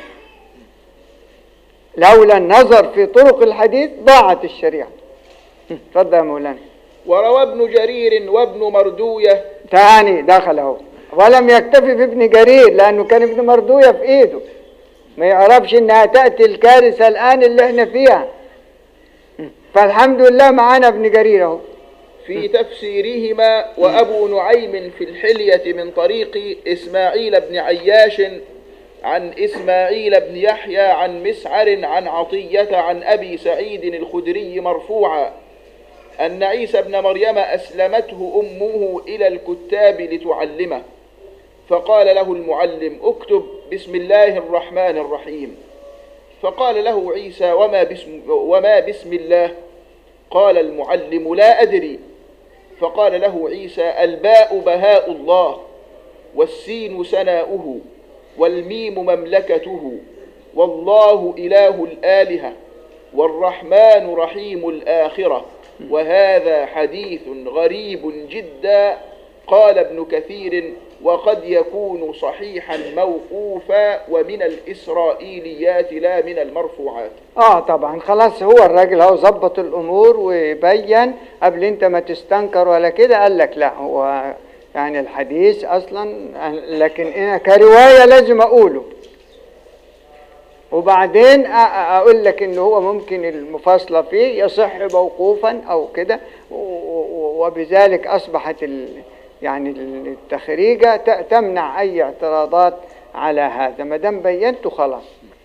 لولا النظر في طرق الحديث ضاعت الشريعه اتفضل يا مولانا وروى ابن جرير وابن مردوية تاني دخل اهو ولم يكتفي بابن جرير لانه كان ابن مردويه في ايده ما يعرفش انها تاتي الكارثه الان اللي احنا فيها فالحمد لله معانا ابن جرير اهو في تفسيرهما وأبو نعيم في الحلية من طريق إسماعيل بن عياش عن إسماعيل بن يحيى عن مسعر عن عطية عن أبي سعيد الخدري مرفوعا أن عيسى بن مريم أسلمته أمه إلى الكتاب لتعلمه فقال له المعلم اكتب بسم الله الرحمن الرحيم فقال له عيسى وما بسم, وما بسم الله قال المعلم لا أدري فقال له عيسى الباء بهاء الله والسين سناؤه والميم مملكته والله إله الآلهة والرحمن رحيم الآخرة وهذا حديث غريب جدا قال ابن كثير وقد يكون صحيحا موقوفا ومن الإسرائيليات لا من المرفوعات اه طبعا خلاص هو الراجل هو ظبط الامور وبين قبل انت ما تستنكر ولا كده قال لك لا هو يعني الحديث اصلا لكن انا كروايه لازم اقوله وبعدين أ- أ- اقول لك ان هو ممكن المفاصله فيه يصح موقوفا او كده و- و- وبذلك اصبحت ال يعني التخريجه ت- تمنع اي اعتراضات على هذا ما دام بينته خلاص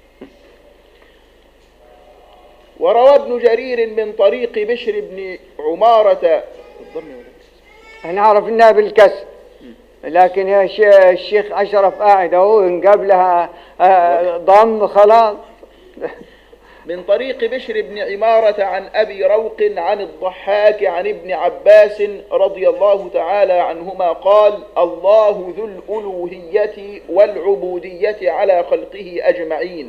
وروى ابن جرير من طريق بشر بن عمارة انا اعرف انها بالكسر لكن يا شي- الشيخ اشرف قاعد اهو ان جاب لها آه، ضم خلاص من طريق بشر بن عمارة عن أبي روق عن الضحاك عن ابن عباس رضي الله تعالى عنهما قال الله ذو الألوهية والعبودية على خلقه أجمعين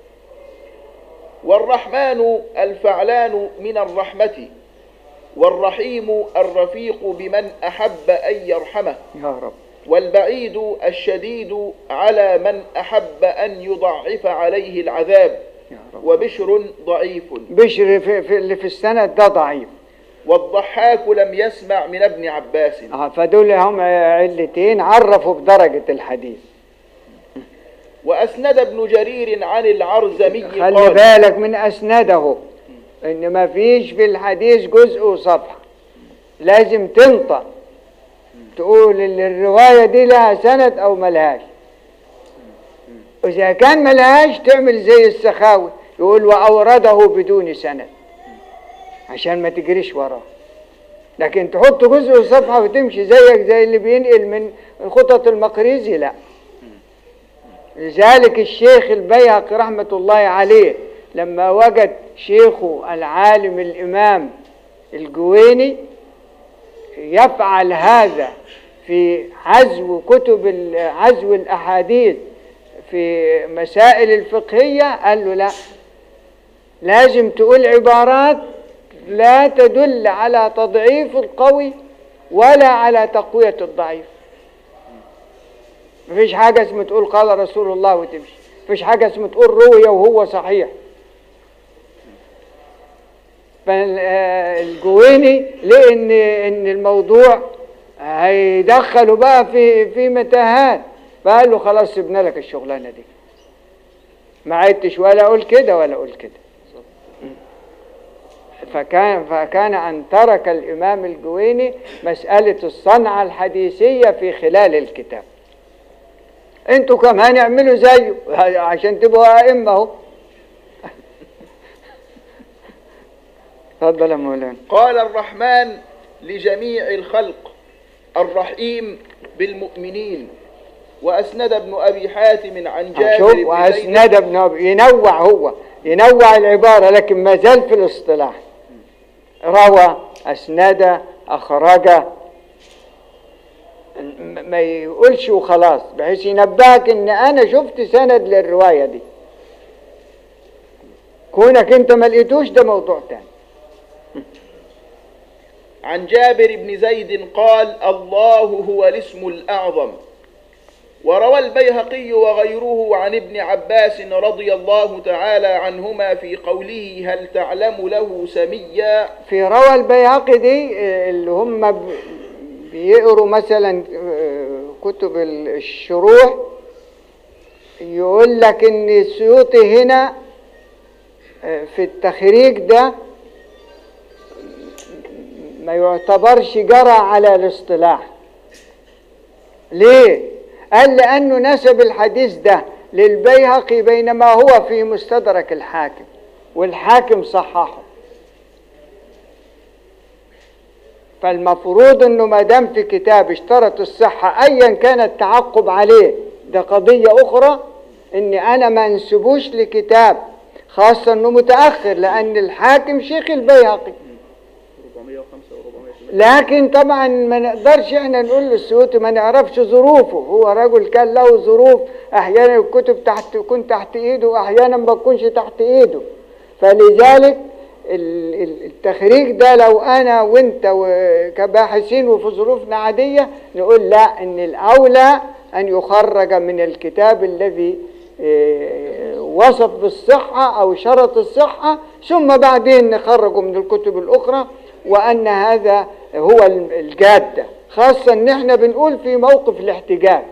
والرحمن الفعلان من الرحمة والرحيم الرفيق بمن أحب أن يرحمه يا رب والبعيد الشديد على من أحب أن يضعف عليه العذاب يا رب وبشر ضعيف بشر في, في اللي في السند ده ضعيف والضحاك لم يسمع من ابن عباس آه، فدول هم علتين عرفوا بدرجة الحديث وأسند ابن جرير عن العرزمي خلي قال بالك من أسنده إن ما فيش في الحديث جزء وصفحة لازم تنطق تقول إن الرواية دي لها سند أو ملهاش وإذا كان ملهاش تعمل زي السخاوي يقول وأورده بدون سند عشان ما تجريش وراه لكن تحط جزء وصفحة وتمشي زيك زي اللي بينقل من خطط المقريزي لا لذلك الشيخ البيهقي رحمة الله عليه لما وجد شيخه العالم الإمام الجويني يفعل هذا في عزو كتب ال- عزو الأحاديث في مسائل الفقهية قال له لا لازم تقول عبارات لا تدل على تضعيف القوي ولا على تقوية الضعيف مفيش حاجة اسمها تقول قال رسول الله وتمشي مفيش حاجة اسمها تقول روية وهو صحيح فالجويني لان ان الموضوع هيدخله بقى في في متاهات فقال له خلاص سيبنا لك الشغلانه دي ما عدتش ولا اقول كده ولا اقول كده فكان فكان ان ترك الامام الجويني مساله الصنعه الحديثيه في خلال الكتاب انتوا كمان اعملوا زيه عشان تبقوا ائمه اهو اتفضل يا مولانا قال الرحمن لجميع الخلق الرحيم بالمؤمنين وأسند ابن أبي حاتم عن جابر شوف بن زيد واسند ابن أبي ينوع هو ينوع العباره لكن ما زال في الاصطلاح روى اسند اخرج م- ما يقولش وخلاص بحيث ينبهك ان انا شفت سند للروايه دي كونك انت ما لقيتوش ده موضوع تاني عن جابر بن زيد قال الله هو الاسم الأعظم وروى البيهقي وغيره عن ابن عباس رضي الله تعالى عنهما في قوله هل تعلم له سميا في روى البيهقي دي آه، اللي هم ب- بيقروا مثلا آه، كتب ال- الشروح يقول لك ان السيوطي هنا آه، في التخريج ده ما يعتبرش جرى على الاصطلاح ليه قال لانه نسب الحديث ده للبيهقي بينما هو في مستدرك الحاكم والحاكم صححه فالمفروض انه ما دام في كتاب اشترط الصحه ايا كان التعقب عليه ده قضيه اخرى ان انا ما انسبوش لكتاب خاصه انه متاخر لان الحاكم شيخ البيهقي 405 و408 لكن طبعا ما نقدرش احنا نقول للسيوطي ما نعرفش ظروفه هو رجل كان له ظروف احيانا الكتب تحت تكون تحت ايده واحيانا ما تكونش تحت ايده فلذلك ال- ال- التخريج ده لو انا وانت و- كباحثين وفي ظروفنا عاديه نقول لا ان الاولى ان يخرج من الكتاب الذي آه، وصف بالصحه او شرط الصحه ثم بعدين نخرجه من الكتب الاخرى وان هذا هو ال- الجاده خاصه ان احنا بنقول في موقف الاحتجاج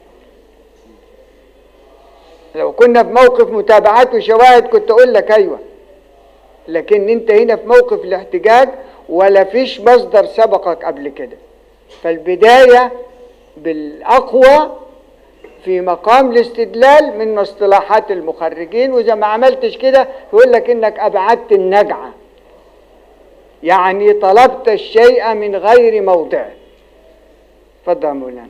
لو كنا في موقف متابعات وشواهد كنت اقول لك ايوه لكن انت هنا في موقف الاحتجاج ولا فيش مصدر سبقك قبل كده فالبداية بالأقوى في مقام الاستدلال من مصطلحات المخرجين وإذا ما عملتش كده يقول لك إنك أبعدت النجعة يعني طلبت الشيء من غير موضعه اتفضل يا مولانا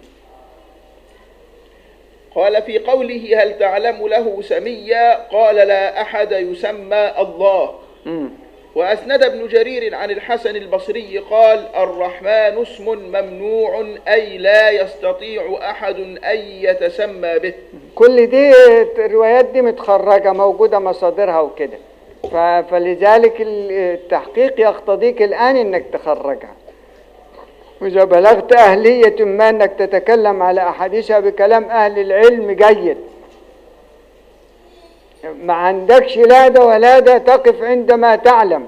قال في قوله هل تعلم له سميا قال لا أحد يسمى الله مم. وأسند ابن جرير عن الحسن البصري قال الرحمن اسم ممنوع أي لا يستطيع أحد أن يتسمى به كل دي الروايات دي متخرجة موجودة مصادرها وكده ف- فلذلك ال- التحقيق يقتضيك الآن إنك تخرجها وإذا بلغت أهلية ما إنك تتكلم على أحاديثها بكلام أهل العلم جيد ما عندكش لا ده ولا ده تقف عندما تعلم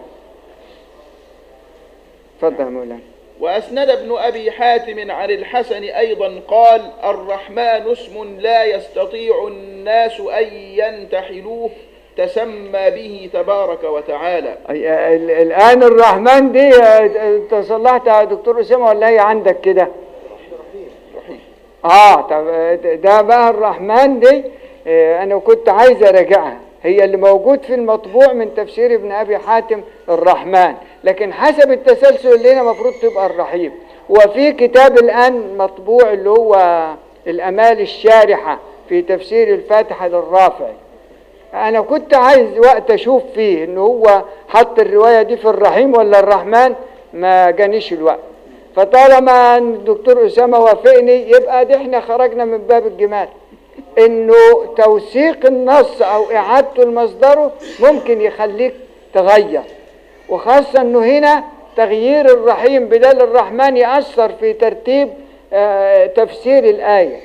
اتفضل يا مولانا وأسند ابن أبي حاتم عن الحسن أيضا قال الرحمن اسم لا يستطيع الناس أن ينتحلوه تسمى به تبارك وتعالى أي- ال- الآن الرحمن دي آه، أنت صلحت يا دكتور أسامة ولا هي عندك كده؟ اه طب آه، ده بقى الرحمن دي آه، انا كنت عايز اراجعها هي اللي موجود في المطبوع من تفسير ابن ابي حاتم الرحمن لكن حسب التسلسل اللي هنا المفروض تبقى الرحيم وفي كتاب الان مطبوع اللي هو الامال الشارحه في تفسير الفاتحه للرافعي انا كنت عايز وقت اشوف فيه ان هو حط الروايه دي في الرحيم ولا الرحمن ما جانيش الوقت فطالما إن الدكتور اسامه وافقني يبقى دي احنا خرجنا من باب الجمال انه توثيق النص او اعادته لمصدره ممكن يخليك تغير وخاصه انه هنا تغيير الرحيم بدل الرحمن ياثر في ترتيب آه، تفسير الايه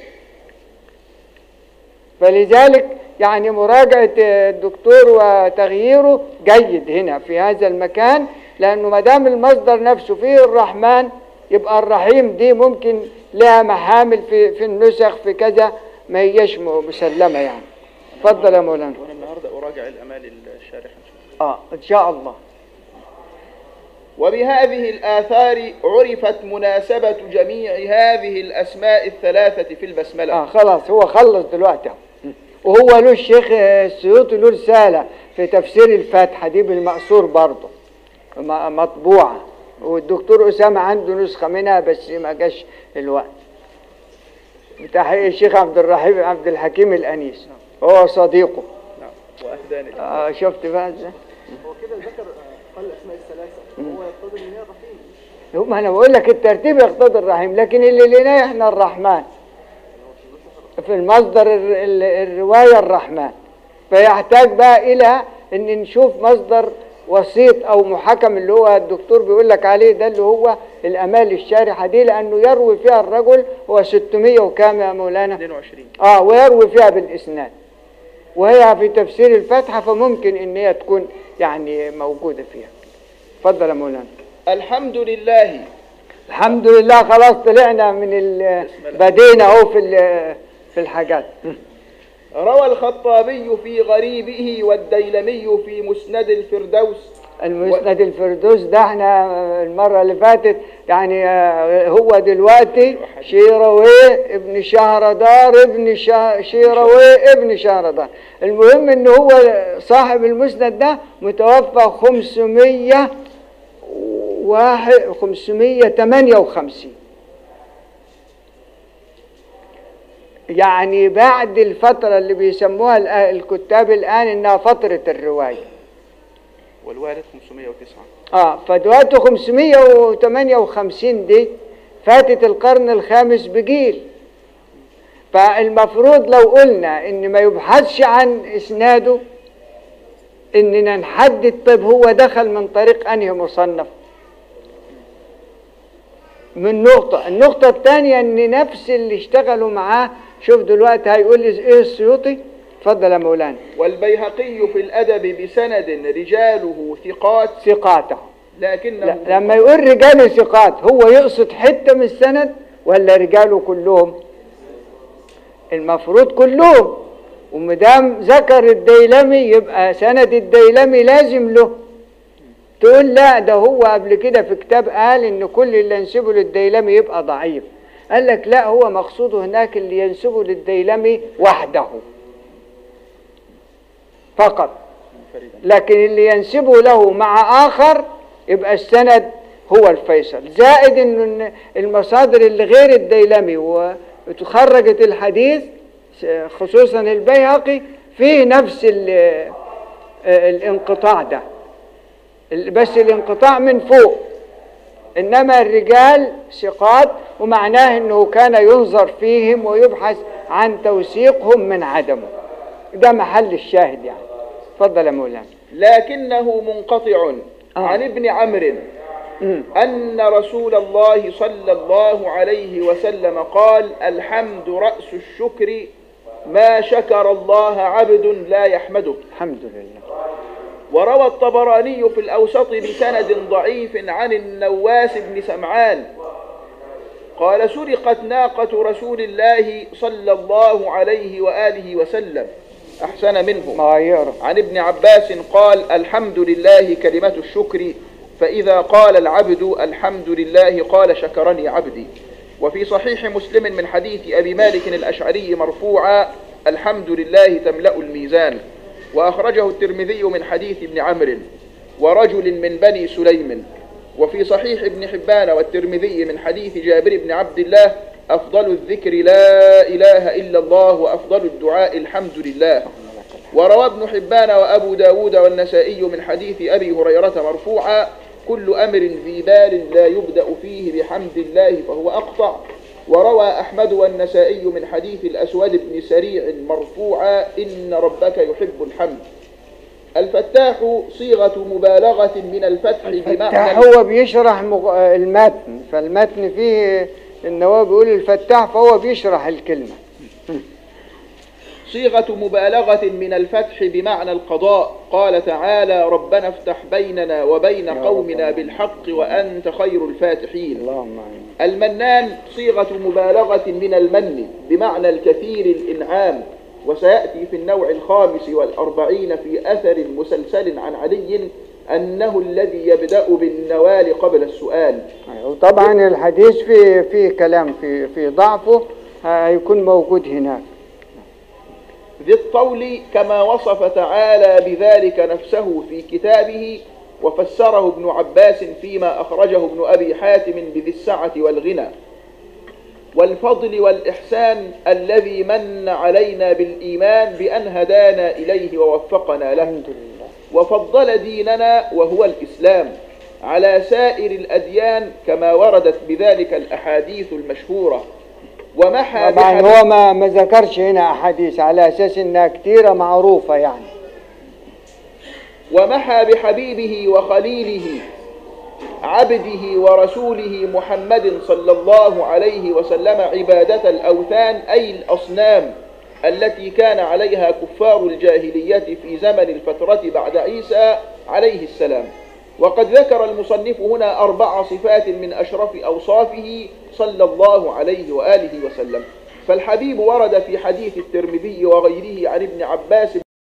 فلذلك يعني مراجعة الدكتور وتغييره جيد هنا في هذا المكان لأنه ما دام المصدر نفسه فيه الرحمن يبقى الرحيم دي ممكن لها محامل في في النسخ في كذا ما هيش م- مسلمة يعني اتفضل يا مولانا وأنا النهاردة أراجع الأمال الشارحة إن شاء الله اه ان شاء الله وبهذه الآثار عرفت مناسبة جميع هذه الأسماء الثلاثة في البسملة اه خلاص هو خلص دلوقتي أهو. وهو له الشيخ آه، السيوطي له رسالة في تفسير الفاتحة دي بالمقصور برضه م- مطبوعة والدكتور أسامة عنده نسخة منها بس ما جاش الوقت بتحقيق الشيخ عبد الرحيم عبد الحكيم الأنيس هو صديقه نعم وأهداني آه شفت بقى ازاي هو كده ذكر آه، قال الاسماء الثلاثه هو يقتضي ان هي الرحيم هم انا بقول لك الترتيب يقتضي الرحيم لكن اللي لنا احنا الرحمن في المصدر ال- ال- الروايه الرحمن فيحتاج بقى الى ان نشوف مصدر وسيط او محكم اللي هو الدكتور بيقول لك عليه ده اللي هو الامال الشارحه دي لانه يروي فيها الرجل هو 600 وكام يا مولانا 22 اه ويروي فيها بالاسناد وهي في تفسير الفاتحه فممكن ان هي تكون يعني موجوده فيها اتفضل يا مولانا الحمد لله الحمد لله خلاص طلعنا من ال- بدينا اهو في ال- في الحاجات روى الخطابي في غريبه والديلمي في مسند الفردوس المسند الفردوس ده احنا المرة اللي فاتت يعني آه، هو دلوقتي شيروي ابن شهردار ابن شا- شيروي ابن شهردار المهم ان هو صاحب المسند ده متوفى 500 واحد 558 يعني بعد الفترة اللي بيسموها الآ- الكتاب الآن إنها فترة الرواية والوارد 509 اه فدلوقتي 558 دي فاتت القرن الخامس بجيل فالمفروض لو قلنا ان ما يبحثش عن اسناده اننا نحدد طيب هو دخل من طريق انهي مصنف من نقطة النقطة الثانية ان نفس اللي اشتغلوا معاه شوف دلوقتي هيقول لي ايه السيوطي اتفضل يا مولانا والبيهقي في الأدب بسند رجاله ثقات ثقاته لكنه لا لما يقول رجاله ثقات هو يقصد حتة من السند ولا رجاله كلهم المفروض كلهم ومدام ذكر الديلمي يبقى سند الديلمي لازم له تقول لا ده هو قبل كده في كتاب قال ان كل اللي ينسبه للديلمي يبقى ضعيف قال لك لا هو مقصوده هناك اللي ينسبه للديلمي وحده فقط لكن اللي ينسبه له مع آخر يبقى السند هو الفيصل زائد ان المصادر اللي غير الديلمي وتخرجت الحديث خصوصا البيهقي فيه نفس ال- الانقطاع ده بس الانقطاع من فوق انما الرجال ثقات ومعناه انه كان ينظر فيهم ويبحث عن توثيقهم من عدمه ده محل الشاهد يعني اتفضل يا مولانا لكنه منقطع آه. عن ابن عمرو مم. أن رسول الله صلى الله عليه وسلم قال الحمد رأس الشكر ما شكر الله عبد لا يحمده الحمد لله وروى الطبراني في الأوسط بسند ضعيف عن النواس بن سمعان قال سرقت ناقة رسول الله صلى الله عليه وآله وسلم أحسن منه ما يقرا عن ابن عباس قال الحمد لله كلمة الشكر فإذا قال العبد الحمد لله قال شكرني عبدي وفي صحيح مسلم من حديث أبي مالك الأشعري مرفوعا الحمد لله تملأ الميزان وأخرجه الترمذي من حديث ابن عمرو ورجل من بني سليم وفي صحيح ابن حبان والترمذي من حديث جابر بن عبد الله أفضل الذكر لا إله إلا الله وأفضل الدعاء الحمد لله وروى ابن حبان وأبو داود والنسائي من حديث أبي هريرة مرفوعا كل أمر ذي بال لا يبدأ فيه بحمد الله فهو أقطع وروى أحمد والنسائي من حديث الأسود بن سريع مرفوعا إن ربك يحب الحمد الفتاح صيغة مبالغة من الفتح الفتاح بمعنى هو بيشرح مغ... المتن فالمتن فيه ان هو بيقول الفتاح فهو بيشرح الكلمة صيغة مبالغة من الفتح بمعنى القضاء قال تعالى ربنا افتح بيننا وبين يا رب قومنا آمين. بالحق وأنت خير الفاتحين اللهم امين المنان صيغة مبالغة من المن بمعنى الكثير الإنعام وسيأتي في النوع الخامس والأربعين في أثر مسلسل عن علي أنه الذي يبدأ بالنوال قبل السؤال وطبعا الحديث في في كلام في في ضعفه هيكون موجود هناك ذي الطول كما وصف تعالى بذلك نفسه في كتابه وفسره ابن عباس فيما أخرجه ابن أبي حاتم بذي السعة والغنى والفضل والإحسان الذي من علينا بالإيمان بأن هدانا إليه ووفقنا له الحمد لله وفضل ديننا وهو الإسلام على سائر الأديان كما وردت بذلك الأحاديث المشهورة ومحى طبعا بحديث- هو ما ما ذكرش هنا احاديث على اساس انها كتيرة معروفة يعني ومحى بحبيبه وخليله عبده ورسوله محمد صلى الله عليه وسلم عبادة الأوثان أي الأصنام التي كان عليها كفار الجاهلية في زمن الفترة بعد عيسى عليه السلام وقد ذكر المصنف هنا أربع صفات من أشرف أوصافه صلى الله عليه وآله وسلم فالحبيب ورد في حديث الترمذي وغيره عن ابن عباس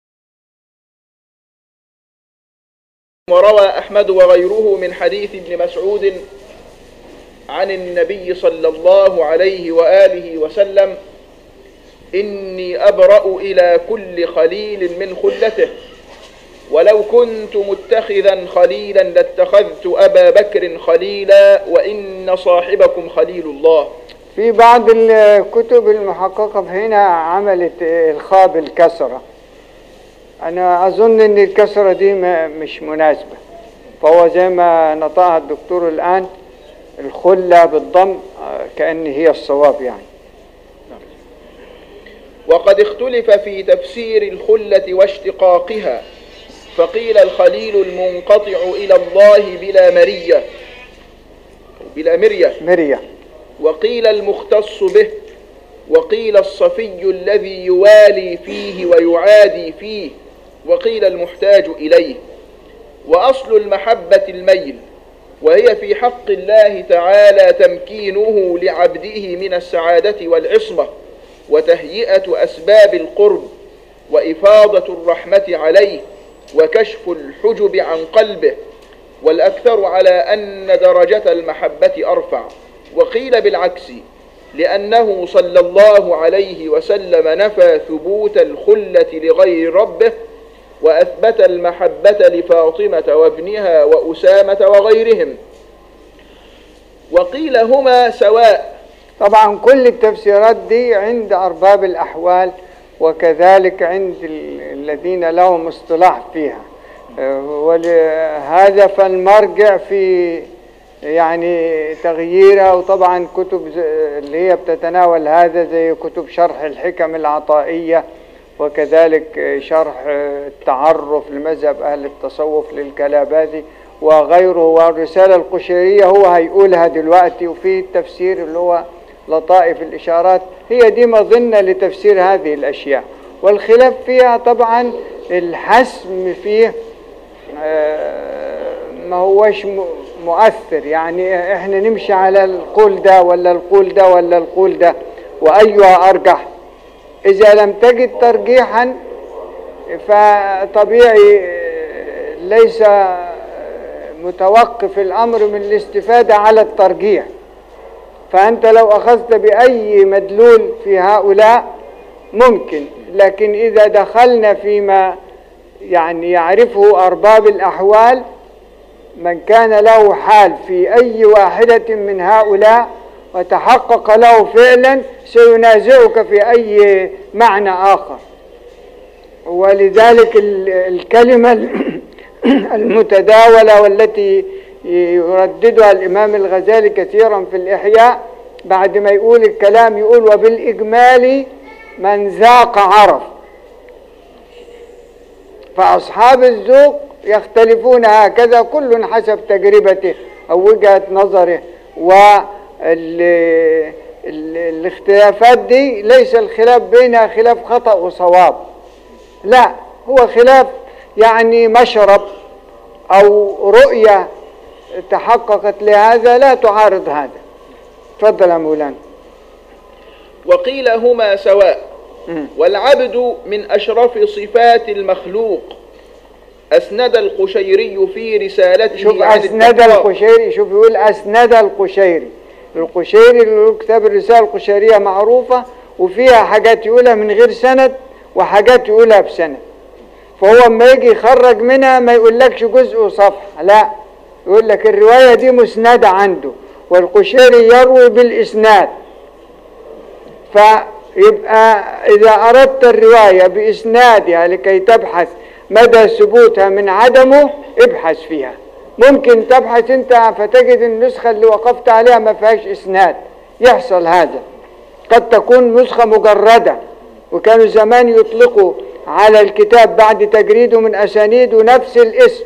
وروى أحمد وغيره من حديث ابن مسعود عن النبي صلى الله عليه وآله وسلم إني أبرأ إلى كل خليل من خلته ولو كنت متخذا خليلا لاتخذت أبا بكر خليلا وإن صاحبكم خليل الله في بعض الكتب المحققة هنا عملت الخاء بالكسرة أنا أظن إن الكسرة دي ما- مش مناسبة فهو زي ما نطقها الدكتور الآن الخلة بالضم آه، كأن هي الصواب يعني وقد اختلف في تفسير الخلة واشتقاقها فقيل الخليل المنقطع إلى الله بلا مرية أو بلا مرية مرية وقيل المختص به وقيل الصفي الذي يوالي فيه ويعادي فيه وقيل المحتاج إليه وأصل المحبة الميل وهي في حق الله تعالى تمكينه لعبده من السعادة والعصمة وتهيئة أسباب القرب وإفاضة الرحمة عليه وكشف الحجب عن قلبه والأكثر على أن درجة المحبة أرفع وقيل بالعكس لأنه صلى الله عليه وسلم نفى ثبوت الخلة لغير ربه وأثبت المحبة لفاطمة وابنها وأسامة وغيرهم وقيل هما سواء طبعا كل التفسيرات دي عند أرباب الأحوال وكذلك عند ال- الذين لهم اصطلاح فيها آه، ولهذا فالمرجع في يعني تغييرها وطبعا كتب ز- اللي هي بتتناول هذا زي كتب شرح الحكم العطائية وكذلك شرح التعرف لمذهب أهل التصوف للكلاباذي وغيره والرسالة القشيرية هو هيقولها دلوقتي وفي التفسير اللي هو لطائف الإشارات هي دي مظنة لتفسير هذه الأشياء والخلاف فيها طبعا الحسم فيه آه، ما هوش م- مؤثر يعني احنا نمشي على القول ده ولا القول ده ولا القول ده وأيها أرجح إذا لم تجد ترجيحا فطبيعي آه، ليس آه، متوقف الأمر من الاستفادة على الترجيح فأنت لو أخذت بأي مدلول في هؤلاء ممكن لكن إذا دخلنا فيما يعني يعرفه أرباب الأحوال من كان له حال في أي واحدة من هؤلاء وتحقق له فعلا سينازعك في أي معنى آخر ولذلك ال- الكلمة المتداولة والتي يرددها الإمام الغزالي كثيرا في الإحياء بعد ما يقول الكلام يقول وبالإجمال من ذاق عرف فأصحاب الذوق يختلفون هكذا كل حسب تجربته أو وجهة نظره والاختلافات دي ليس الخلاف بينها خلاف خطأ وصواب لا هو خلاف يعني مشرب أو رؤية تحققت لهذا لا تعارض هذا تفضل يا مولانا وقيل هما سواء والعبد من أشرف صفات المخلوق أسند القشيري في رسالته شوف عن أسند التقوى. القشيري شوف يقول أسند القشيري القشيري اللي له كتاب الرسالة القشيرية معروفة وفيها حاجات يقولها من غير سند وحاجات يقولها بسند فهو اما يجي يخرج منها ما يقولكش جزء وصفحة لا يقول لك الرواية دي مسندة عنده والقشيري يروي بالإسناد فيبقى إذا أردت الرواية بإسنادها لكي تبحث مدى ثبوتها من عدمه ابحث فيها ممكن تبحث أنت فتجد النسخة اللي وقفت عليها ما فيهاش إسناد يحصل هذا قد تكون نسخة مجردة وكانوا زمان يطلقوا على الكتاب بعد تجريده من أسانيده نفس الاسم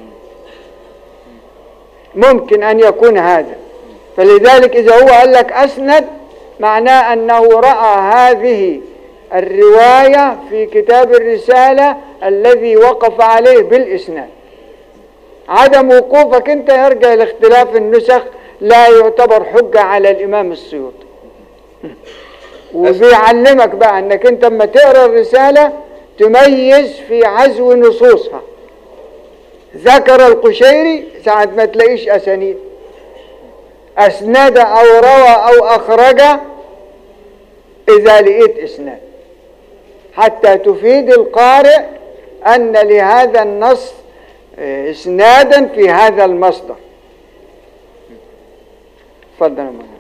ممكن أن يكون هذا فلذلك إذا هو قال لك أسند معناه أنه رأى هذه الرواية في كتاب الرسالة الذي وقف عليه بالإسناد عدم وقوفك أنت يرجع لاختلاف النسخ لا يعتبر حجة على الإمام السيوطي وبيعلمك بقى أنك أنت لما تقرأ الرسالة تميز في عزو نصوصها ذكر القشيري ساعة ما تلاقيش أسانيد أسند أو روى أو أخرج إذا لقيت إسناد حتى تفيد القارئ أن لهذا النص آه، إسنادا في هذا المصدر تفضل يا مولانا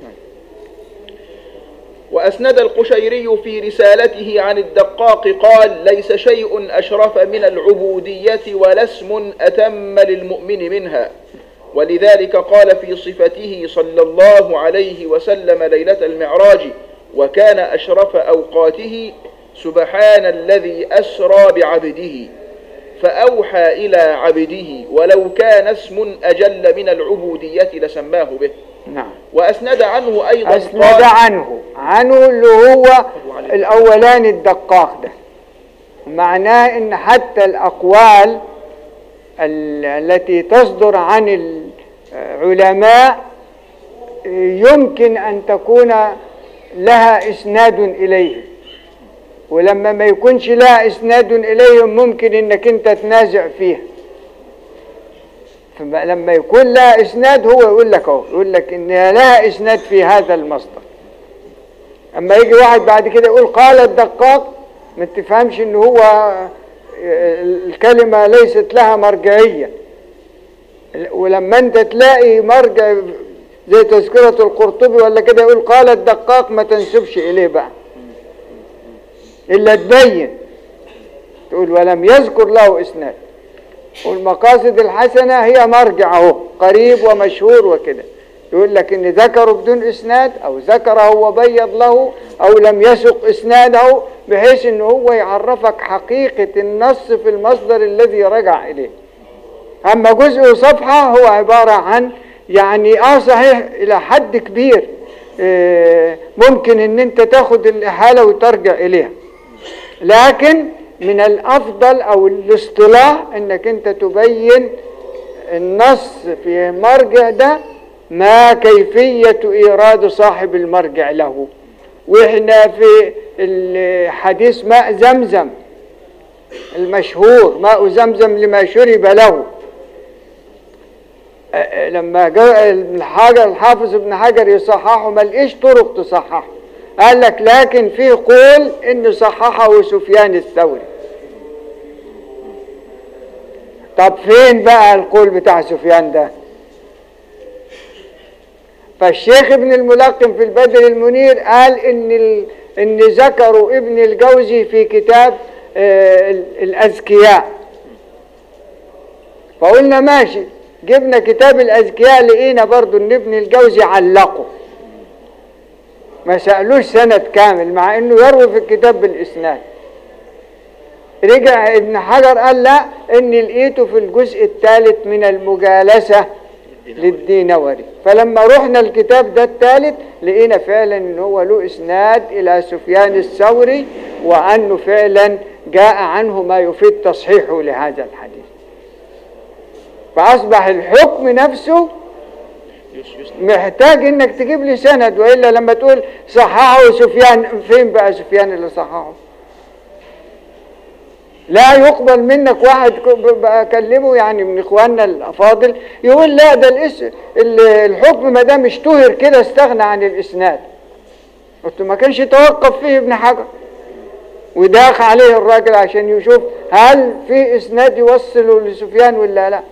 وأسند القشيري في رسالته عن الدقاق قال ليس شيء أشرف من العبودية ولا اسم أتم للمؤمن منها ولذلك قال في صفته صلى الله عليه وسلم ليلة المعراج وكان أشرف أوقاته سبحان الذي أسرى بعبده فأوحى إلى عبده ولو كان اسم أجل من العبودية لسماه به نعم وأسند عنه أيضا أسند قال عنه عنه اللي هو الأولاني الدقاق ده معناه إن حتى الأقوال ال- التي تصدر عن العلماء يمكن أن تكون لها إسناد إليه ولما ما يكونش لها إسناد إليهم ممكن إنك أنت تنازع فيها فلما يكون لها إسناد هو يقول لك أهو يقول لك إن لها إسناد في هذا المصدر أما يجي واحد بعد كده يقول قال الدقاق ما تفهمش إن هو الكلمة ليست لها مرجعية ولما أنت تلاقي مرجع زي تذكرة القرطبي ولا كده يقول قال الدقاق ما تنسبش إليه بقى إلا تبين تقول ولم يذكر له إسناد والمقاصد الحسنة هي مرجع اهو قريب ومشهور وكده يقول لك ان ذكره بدون اسناد او ذكره وبيض له او لم يسق اسناده بحيث ان هو يعرفك حقيقة النص في المصدر الذي رجع اليه اما جزء صفحة هو عبارة عن يعني اه صحيح الى حد كبير آه، ممكن ان انت تاخد الاحالة وترجع اليها لكن من الافضل او الاصطلاح انك انت تبين النص في المرجع ده ما كيفية ايراد صاحب المرجع له واحنا في الحديث ماء زمزم المشهور ماء زمزم لما شرب له أ- أ- لما جاء الحجر الحافظ ابن حجر يصححه ما لقيش طرق تصححه قال لك لكن في قول انه صححه سفيان الثوري طب فين بقى القول بتاع سفيان ده فالشيخ ابن الملقم في البدر المنير قال ان ال... ان ذكروا ابن الجوزي في كتاب آه، ال- الاذكياء فقلنا ماشي جبنا كتاب الاذكياء لقينا برضو ان ابن الجوزي علقه ما سألوش سند كامل مع انه يروي في الكتاب بالاسناد رجع ابن حجر قال لا اني لقيته في الجزء الثالث من المجالسة للدينوري فلما رحنا الكتاب ده الثالث لقينا فعلا ان هو له اسناد الى سفيان الثوري وانه فعلا جاء عنه ما يفيد تصحيحه لهذا الحديث فاصبح الحكم نفسه محتاج انك تجيب لي سند والا لما تقول صححه سفيان فين بقى سفيان اللي صححه لا يقبل منك واحد ك- ب- بكلمه يعني من اخواننا الافاضل يقول لا ده الاس ال- الحكم ما دام اشتهر كده استغنى عن الاسناد قلت ما كانش يتوقف فيه ابن حجر وداخ عليه الراجل عشان يشوف هل في اسناد يوصله لسفيان ولا لا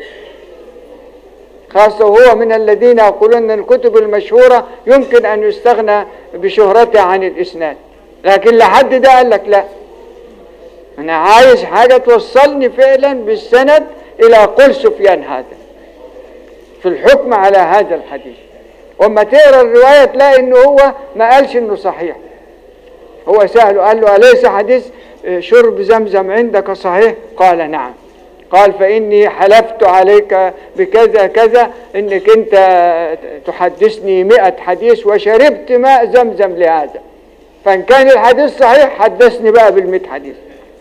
خاصة وهو من الذين يقولون أن الكتب المشهورة يمكن أن يستغنى بشهرتها عن الإسناد لكن لحد ده قال لك لا أنا عايز حاجة توصلني فعلا بالسند إلى قول سفيان هذا في الحكم على هذا الحديث وما تقرا الرواية تلاقي إنه هو ما قالش إنه صحيح هو سأله قال له أليس حديث آه، شرب زمزم عندك صحيح قال نعم قال فإني حلفت عليك بكذا كذا إنك أنت تحدثني مئة حديث وشربت ماء زمزم لهذا فإن كان الحديث صحيح حدثني بقى بالمئة حديث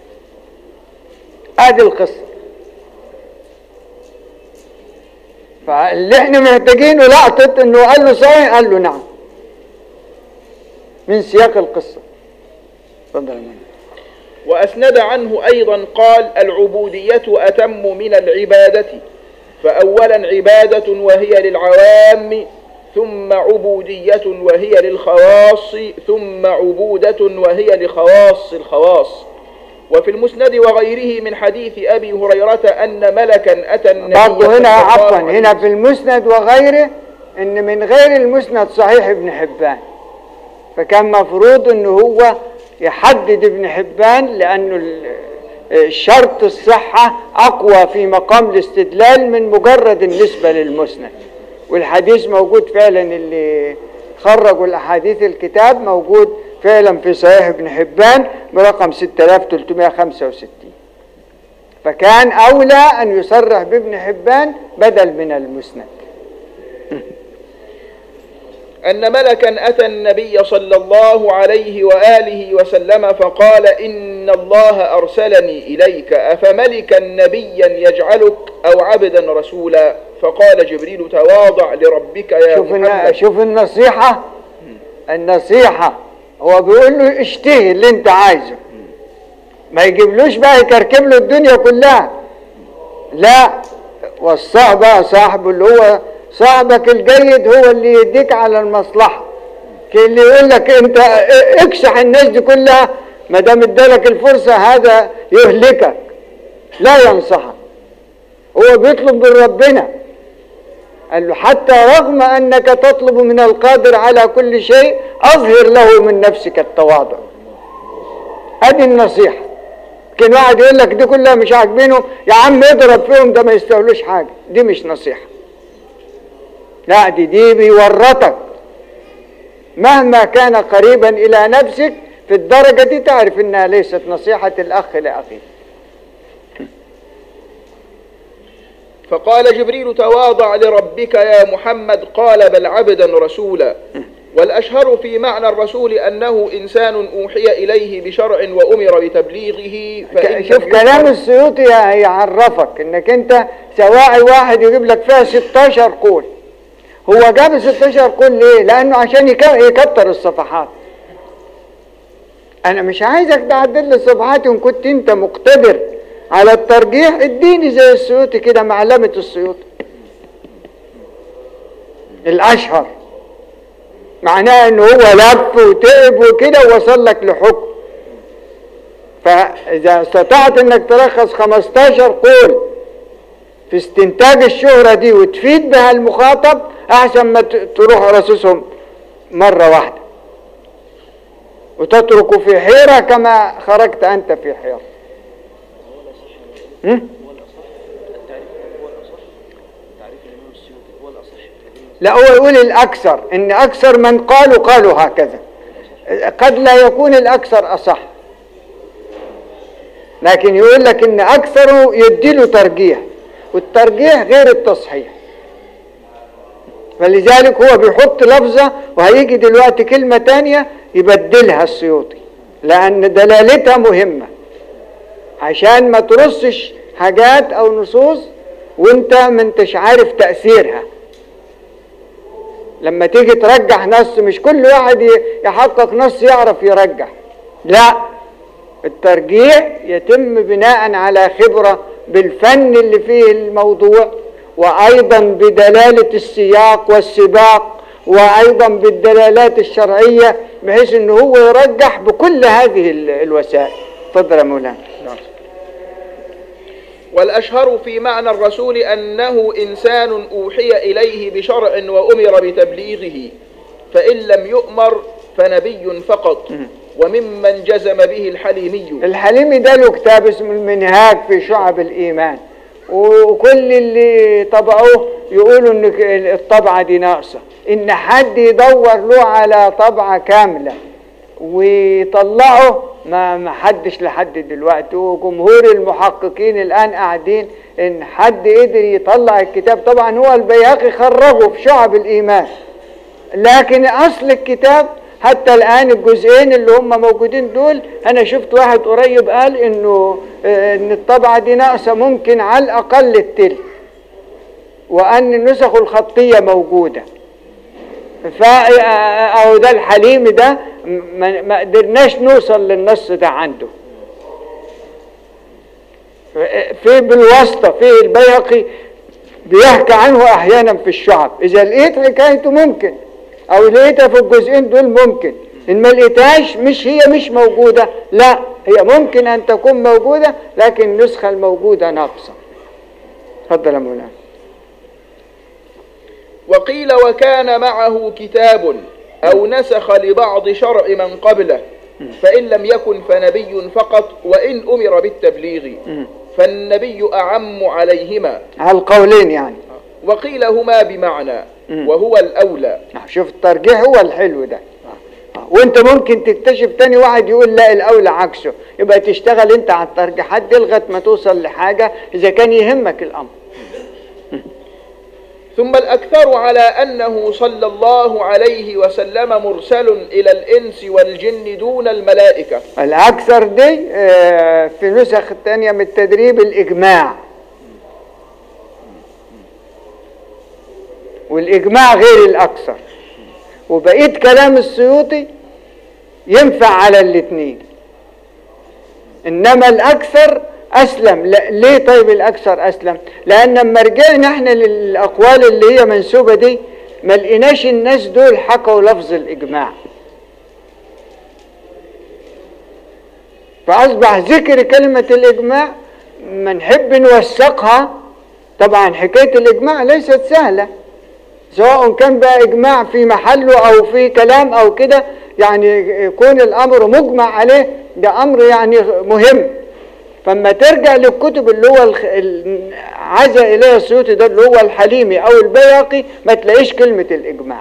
هذه القصة فاللي احنا محتاجينه لقطة انه قال له صحيح قال له نعم من سياق القصة تفضل يا مولانا. وأسند عنه أيضا قال العبودية أتم من العبادة فأولا عبادة وهي للعوام ثم عبودية وهي للخواص ثم عبودة وهي لخواص الخواص وفي المسند وغيره من حديث أبي هريرة أن ملكا أتى النبي برضه هنا صلى الله عفوا عليه هنا في المسند وغيره ان من غير المسند صحيح ابن حبان فكان مفروض ان هو يحدد ابن حبان لانه ال- شرط الصحة اقوى في مقام الاستدلال من مجرد النسبة للمسند والحديث موجود فعلا اللي خرجوا الاحاديث الكتاب موجود فعلا في صحيح ابن حبان برقم 6365 فكان أولى أن يصرح بابن حبان بدل من المسند أن ملكا أتى النبي صلى الله عليه وآله وسلم فقال إن الله أرسلني إليك أفملكا نبيا يجعلك أو عبدا رسولا فقال جبريل تواضع لربك يا شوف الن- محمد شوف النصيحة النصيحة هو بيقول له اشتهي اللي انت عايزه ما يجيبلوش بقى يكركب له الدنيا كلها لا وصاه بقى صاحبه اللي هو صاحبك الجيد هو اللي يديك على المصلحة كي اللي يقول لك انت اه- اكسح الناس دي كلها ما دام ادالك الفرصة هذا يهلكك لا ينصحك هو بيطلب من ربنا قال له حتى رغم أنك تطلب من القادر على كل شيء أظهر له من نفسك التواضع هذه النصيحة كان واحد يقول لك دي كلها مش عاجبينه يا عم اضرب فيهم ده ما يستاهلوش حاجة دي مش نصيحة لا دي دي بيورطك مهما كان قريبا إلى نفسك في الدرجة دي تعرف إنها ليست نصيحة الأخ لأخيه فقال جبريل تواضع لربك يا محمد قال بل عبدا رسولا والأشهر في معنى الرسول أنه إنسان أوحي إليه بشرع وأمر بتبليغه فإن شوف لم كلام يؤمر- السيوطي هيعرفك انك انت سواعي واحد يجيب لك فيها 16 قول هو جاب 16 قول ليه لانه عشان يك- يكتر الصفحات انا مش عايزك تعدل لي الصفحات ان كنت انت مقتدر على الترجيح اديني زي السيوطي كده معلمة السيوطي الاشهر معناه ان هو لف وتعب وكده ووصل لك لحكم فإذا استطعت إنك تلخص 15 قول في استنتاج الشهرة دي وتفيد بها المخاطب أحسن ما ت- تروح رصصهم مرة واحدة وتترك في حيرة كما خرجت أنت في حيرة هم؟ لا هو يقول الأكثر إن أكثر من قالوا قالوا هكذا قد لا يكون الأكثر أصح لكن يقول لك ان اكثره يديله ترجيح والترجيح غير التصحيح فلذلك هو بيحط لفظة وهيجي دلوقتي كلمة تانية يبدلها السيوطي لأن دلالتها مهمة عشان ما ترصش حاجات أو نصوص وانت ما انتش عارف تأثيرها لما تيجي ترجح نص مش كل واحد ي- يحقق نص يعرف يرجح لا الترجيح يتم بناء على خبرة بالفن اللي فيه الموضوع وأيضا بدلالة السياق والسباق وأيضا بالدلالات الشرعية بحيث أنه هو يرجح بكل هذه ال- الوسائل تفضل يا مولانا والأشهر في معنى الرسول أنه إنسان أوحي إليه بشرع وأمر بتبليغه فإن لم يؤمر فنبي فقط وممن جزم به الحليمي الحليمي ده له كتاب اسمه المنهاج في شعب الإيمان وكل اللي طبعوه يقولوا ان الطبعة دي ناقصة ان حد يدور له على طبعة كاملة ويطلعه ما ما حدش لحد دلوقتي وجمهور المحققين الان قاعدين ان حد قدر يطلع الكتاب طبعا هو البياقي خرجه في شعب الايمان لكن اصل الكتاب حتى الان الجزئين اللي هم موجودين دول انا شفت واحد قريب قال انه آه، ان الطبعه دي ناقصه ممكن على الاقل التلت وان النسخ الخطيه موجوده فا او ده الحليم ده ما ما قدرناش نوصل للنص ده عنده في بالواسطه في البيهقي بيحكي عنه احيانا في الشعب اذا لقيت حكايته ممكن او لقيتها في الجزئين دول ممكن ان ما لقيتهاش مش هي مش موجوده لا هي ممكن ان تكون موجوده لكن النسخه الموجوده ناقصه اتفضل يا مولانا وقيل وكان معه كتاب أو نسخ لبعض شرع من قبله فإن لم يكن فنبي فقط وإن أمر بالتبليغ فالنبي أعم عليهما على القولين يعني وقيل هما بمعنى مم. وهو الأولى شوف الترجيح هو الحلو ده آه. وانت ممكن تكتشف تاني واحد يقول لا الاولى عكسه يبقى تشتغل انت على الترجيحات دي لغايه ما توصل لحاجه اذا كان يهمك الامر ثم الأكثر على أنه صلى الله عليه وسلم مرسل إلى الإنس والجن دون الملائكة الاكثر دي آه، في نسخ تانية من التدريب الاجماع والاجماع غير الاكثر وبقيه كلام السيوطي ينفع على الاثنين انما الاكثر اسلم لا ليه طيب الاكثر اسلم لان لما رجعنا احنا للاقوال اللي هي منسوبه دي ما لقيناش الناس دول حكوا لفظ الاجماع فاصبح ذكر كلمه الاجماع ما نحب نوثقها طبعا حكايه الاجماع ليست سهله سواء كان بقى اجماع في محله او في كلام او كده يعني يكون الامر مجمع عليه ده امر يعني مهم فما ترجع للكتب اللي هو الخ- ال- عزا اليها السيوطي ده اللي هو الحليمي او البياقي ما تلاقيش كلمه الاجماع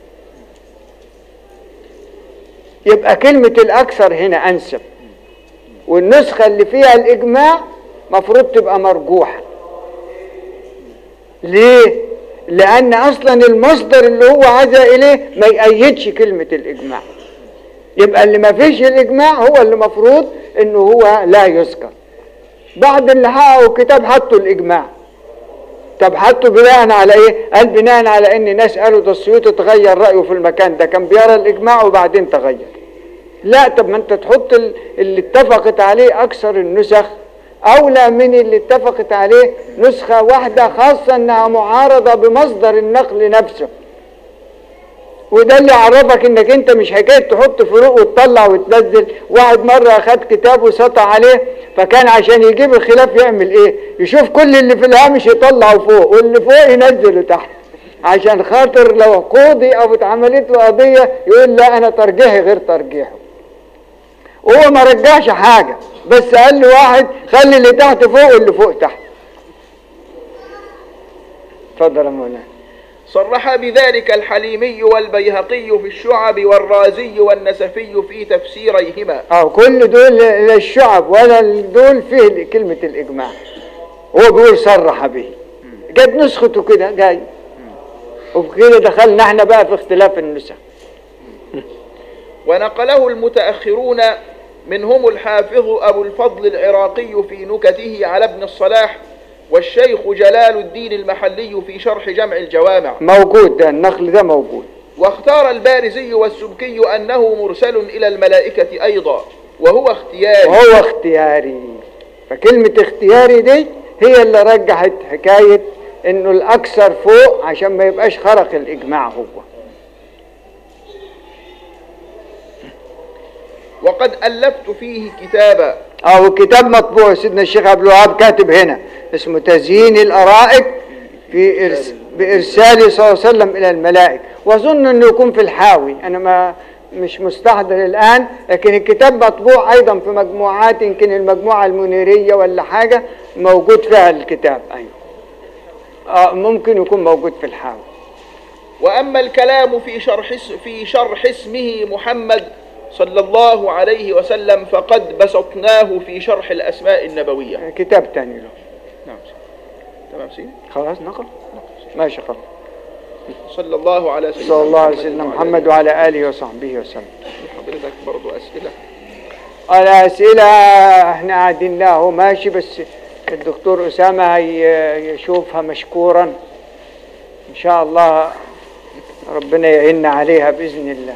يبقى كلمه الاكثر هنا انسب والنسخه اللي فيها الاجماع مفروض تبقى مرجوحه ليه؟ لأن أصلا المصدر اللي هو عزا إليه ما يأيدش كلمة الإجماع يبقى اللي ما فيش الإجماع هو اللي مفروض إنه هو لا يذكر بعض اللي حققوا كتاب حطوا الإجماع طب حطوا بناء على إيه؟ قال بناء على إن ناس قالوا ده السيوطي تغير رأيه في المكان ده كان بيرى الإجماع وبعدين تغير لا طب ما أنت تحط ال- اللي اتفقت عليه أكثر النسخ أولى من اللي اتفقت عليه نسخة واحدة خاصة إنها معارضة بمصدر النقل نفسه وده اللي يعرفك انك انت مش حكايه تحط فروق وتطلع وتنزل واحد مره اخد كتاب وسطع عليه فكان عشان يجيب الخلاف يعمل ايه يشوف كل اللي في الهامش يطلعه فوق واللي فوق ينزله تحت عشان خاطر لو قوضي او اتعملت له قضيه يقول لا انا ترجيحي غير ترجيحه وهو ما رجعش حاجه بس قال له واحد خلي اللي تحت فوق واللي فوق تحت اتفضل يا مولانا صرح بذلك الحليمي والبيهقي في الشعب والرازي والنسفي في تفسيريهما اه كل دول لا الشعب ولا دول فيه كلمة الإجماع هو بيقول صرح به جت نسخته كده جاي وبكده دخلنا احنا بقى في اختلاف النسخ ونقله المتأخرون منهم الحافظ أبو الفضل العراقي في نكته على ابن الصلاح والشيخ جلال الدين المحلي في شرح جمع الجوامع موجود ده النقل ده موجود واختار البارزي والسبكي أنه مرسل إلى الملائكة أيضا وهو اختياري وهو اختياري فكلمة اختياري دي هي اللي رجحت حكاية انه الاكثر فوق عشان ما يبقاش خرق الاجماع هو وقد ألفت فيه كتابا أو كتاب مطبوع سيدنا الشيخ عبد الوهاب كاتب هنا اسمه تزيين الأرائك في إرس بإرسال صلى الله عليه وسلم إلى الملائكة وأظن أنه يكون في الحاوي أنا ما مش مستحضر الآن لكن الكتاب مطبوع أيضا في مجموعات يمكن المجموعة المنيرية ولا حاجة موجود فيها الكتاب أيضا آه ممكن يكون موجود في الحاوي وأما الكلام في شرح اس- في شرح اسمه محمد صلى الله عليه وسلم فقد بسطناه في شرح الأسماء النبوية كتاب تاني له نعم سيدي. تمام سيدي خلاص نقل ماشي خلاص صلى الله على سيدنا صلى الله عليه محمد وسلم وعلى محمد وعلى آله وصحبه وسلم حضرتك برضو أسئلة الأسئلة احنا قاعدين لها هو ماشي بس الدكتور أسامة هي- يشوفها مشكورا إن شاء الله ربنا يعين عليها بإذن الله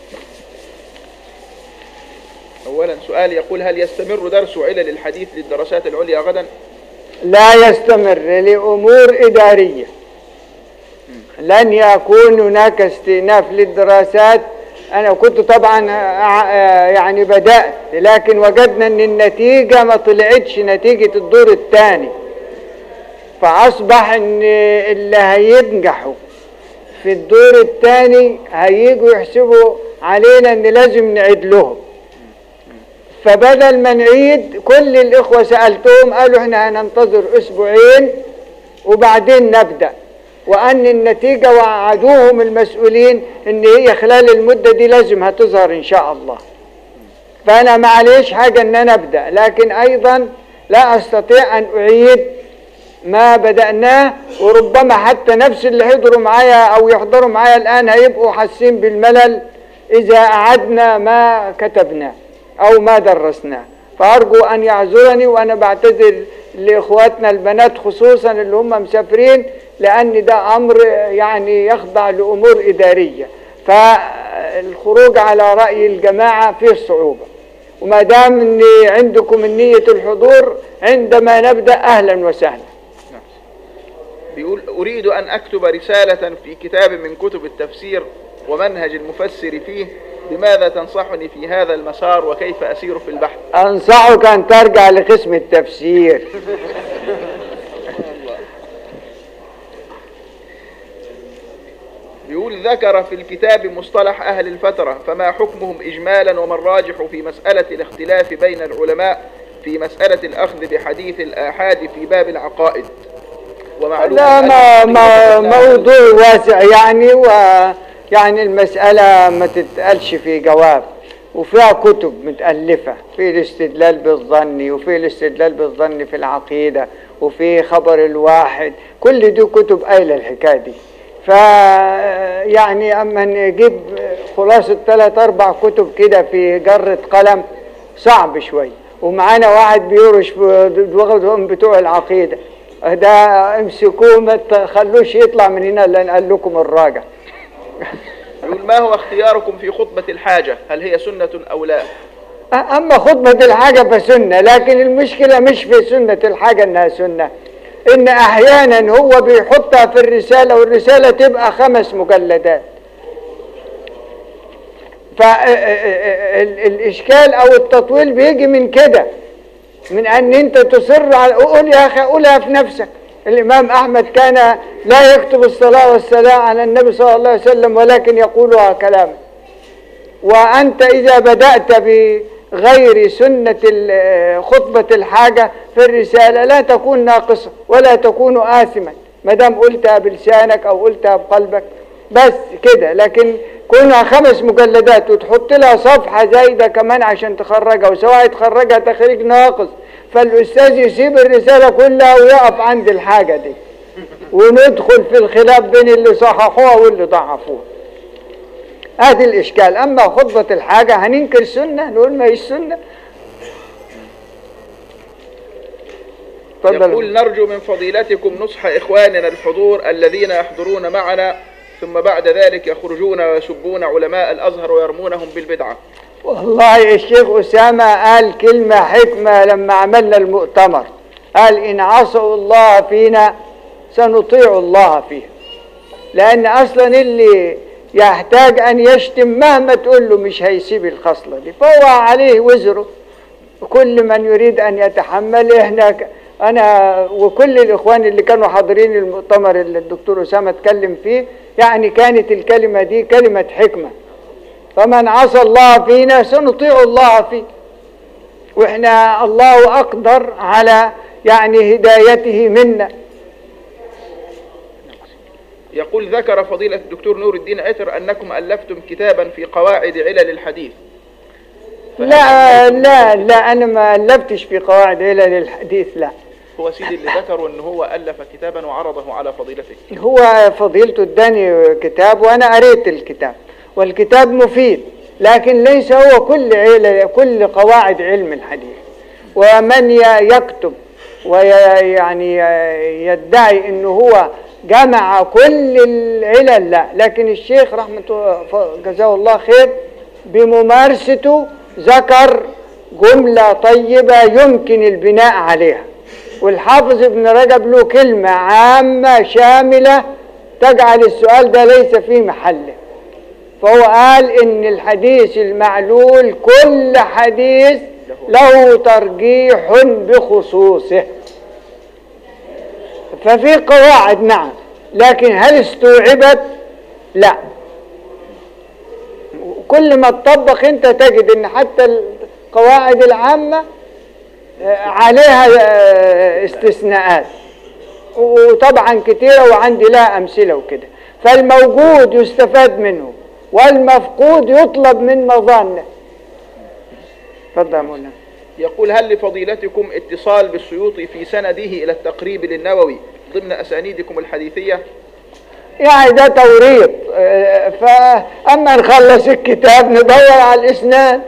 أولا سؤال يقول هل يستمر درس علل الحديث للدراسات العليا غدا لا يستمر لأمور إدارية لن يكون هناك استئناف للدراسات أنا كنت طبعا آه، آه، يعني بدأت لكن وجدنا أن النتيجة ما طلعتش نتيجة الدور الثاني فأصبح أن اللي هينجحوا في الدور الثاني هيجوا يحسبوا علينا أن لازم نعيد لهم فبدل ما نعيد كل الإخوة سألتهم قالوا احنا هننتظر أسبوعين وبعدين نبدأ وأن النتيجة وعدوهم المسؤولين إن هي خلال المدة دي لازم هتظهر إن شاء الله فأنا معليش حاجة إن أنا أبدأ لكن أيضا لا أستطيع أن أعيد ما بدأناه وربما حتى نفس اللي حضروا معايا أو يحضروا معايا الآن هيبقوا حاسين بالملل إذا أعدنا ما كتبناه أو ما درسناه فأرجو أن يعذرني وأنا بعتذر لإخواتنا البنات خصوصا اللي هم مسافرين لأن ده أمر يعني يخضع لأمور إدارية فالخروج على رأي الجماعة فيه صعوبة وما دام ان عندكم النية الحضور عندما نبدأ أهلا وسهلا بيقول أريد أن أكتب رسالة في كتاب من كتب التفسير ومنهج المفسر فيه بماذا تنصحني في هذا المسار وكيف أسير في البحث أنصحك أن ترجع لقسم التفسير بيقول ذكر في الكتاب مصطلح أهل الفترة فما حكمهم إجمالا وما الراجح في مسألة الاختلاف بين العلماء في مسألة الأخذ بحديث الآحاد في باب العقائد ومعلوم لا أن ما, ما العقيدة موضوع واسع يعني ويعني المسألة ما تتقالش في جواب وفيها كتب متألفة في الاستدلال بالظن وفي الاستدلال بالظن في العقيدة وفي خبر الواحد كل دي كتب قايلة الحكاية دي ف يعني اما نجيب خلاصة ثلاث اربع كتب كده في جرة قلم صعب شوية ومعانا واحد بيرش في دماغهم بتوع العقيدة ده امسكوه ما تخلوش يطلع من هنا الا نقول لكم الراجع يقول ما هو اختياركم في خطبة الحاجة هل هي سنة أو لا أما خطبة الحاجة فسنة لكن المشكلة مش في سنة الحاجة إنها سنة إن أحيانا هو بيحطها في الرسالة والرسالة تبقى خمس مجلدات فالإشكال أو التطويل بيجي من كده من أن أنت تصر على قول يا أخي قولها في نفسك الإمام أحمد كان لا يكتب الصلاة والسلام على النبي صلى الله عليه وسلم ولكن يقولها كلاما وأنت إذا بدأت بغير سنة ال- خطبة الحاجة في الرسالة لا تكون ناقصة ولا تكون آثما ما دام قلتها بلسانك أو قلتها بقلبك بس كده لكن كونها خمس مجلدات وتحط لها صفحة زايدة كمان عشان تخرجها وسواء تخرجها تخريج ناقص فالأستاذ يسيب الرسالة كلها ويقف عند الحاجة دي وندخل في الخلاف بين اللي صححوها واللي ضعفوها هذه الإشكال أما خطبة الحاجة هننكر سنة نقول ما هي سنة يقول نرجو من فضيلتكم نصح إخواننا الحضور الذين يحضرون معنا ثم بعد ذلك يخرجون ويسبون علماء الأزهر ويرمونهم بالبدعة والله الشيخ أسامة قال كلمة حكمة لما عملنا المؤتمر قال إن عصوا الله فينا سنطيع الله فيه لأن أصلا اللي يحتاج أن يشتم مهما تقول له مش هيسيب الخصلة دي فهو عليه وزره كل من يريد أن يتحمل إحنا ك- أنا وكل الإخوان اللي كانوا حاضرين المؤتمر اللي الدكتور أسامة اتكلم فيه يعني كانت الكلمة دي كلمة حكمة فمن عصى الله فينا سنطيع الله فيه واحنا الله اقدر على يعني هدايته منا يقول ذكر فضيلة الدكتور نور الدين عتر أنكم ألفتم كتابا في قواعد علل الحديث لا لا لا انا ما الفتش في قواعد علل الحديث لا هو سيدي اللي ذكروا أن هو ألف كتابا وعرضه على فضيلته هو فضيلته اداني كتاب وانا قريت الكتاب والكتاب مفيد لكن ليس هو كل علل كل قواعد علم الحديث ومن ي- يكتب ويعني يدعي انه هو جمع كل العلل لا لكن الشيخ رحمه الله- جزاه الله خير بممارسته ذكر جملة طيبة يمكن البناء عليها والحافظ ابن رجب له كلمة عامة شاملة تجعل السؤال ده ليس في محله فهو قال ان الحديث المعلول كل حديث له ترجيح بخصوصه ففي قواعد نعم لكن هل استوعبت لا كل ما تطبق انت تجد ان حتى القواعد العامة آه، عليها آه، استثناءات وطبعا كتيرة وعندي لها أمثلة وكده فالموجود يستفاد منه والمفقود يطلب من مظانه اتفضل يا مولانا يقول هل لفضيلتكم اتصال بالسيوطي في سنده إلى التقريب للنووي ضمن أسانيدكم الحديثية يعني ده توريط آه، فأما نخلص الكتاب ندور على الإسناد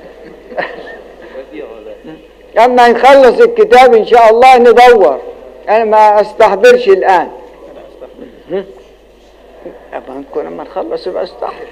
أما نخلص الكتاب إن شاء الله ندور أنا ما أستحضرش الآن أبقى نكون لما نخلص يبقى استحضر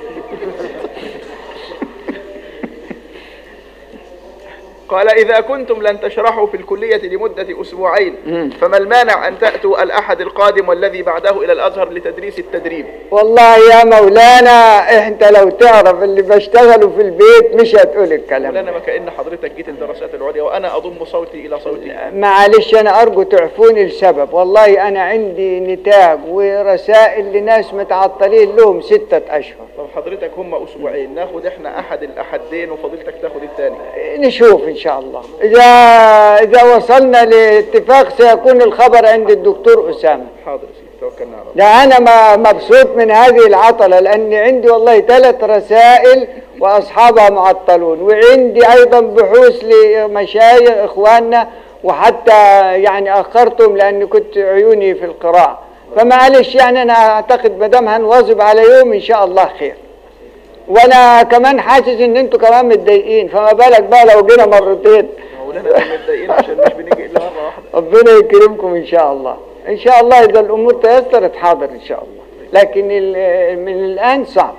قال إذا كنتم لن تشرحوا في الكلية لمدة أسبوعين فما المانع أن تأتوا الأحد القادم والذي بعده إلى الأزهر لتدريس التدريب والله يا مولانا انت لو تعرف اللي بشتغله في البيت مش هتقول الكلام لنا ما كأن حضرتك جيت الدراسات العليا وأنا أضم صوتي إلى صوتي معلش انا ارجو تعفوني السبب والله انا عندي نتاج ورسائل لناس متعطلين لهم ستة اشهر طب حضرتك هم أسبوعين ناخد إحنا أحد الأحدين وفضيلتك تاخد الثاني نشوف ان شاء الله اذا اذا وصلنا لاتفاق سيكون الخبر عند الدكتور اسامه حاضر يا سيدي توكلنا على الله ده انا ما- مبسوط من هذه العطله لان عندي والله ثلاث رسائل واصحابها معطلون وعندي ايضا بحوث لمشايخ اخواننا وحتى يعني اخرتهم لاني كنت عيوني في القراءه فمعلش يعني انا اعتقد ما دام هنواظب على يوم ان شاء الله خير وانا كمان حاسس ان انتوا كمان متضايقين فما بالك بقى لو جينا مرتين مولانا احنا متضايقين عشان مش بنيجي إلا مرة واحدة ربنا يكرمكم ان شاء الله ان شاء الله اذا الامور تيسرت حاضر ان شاء الله لكن ال- من الان صعب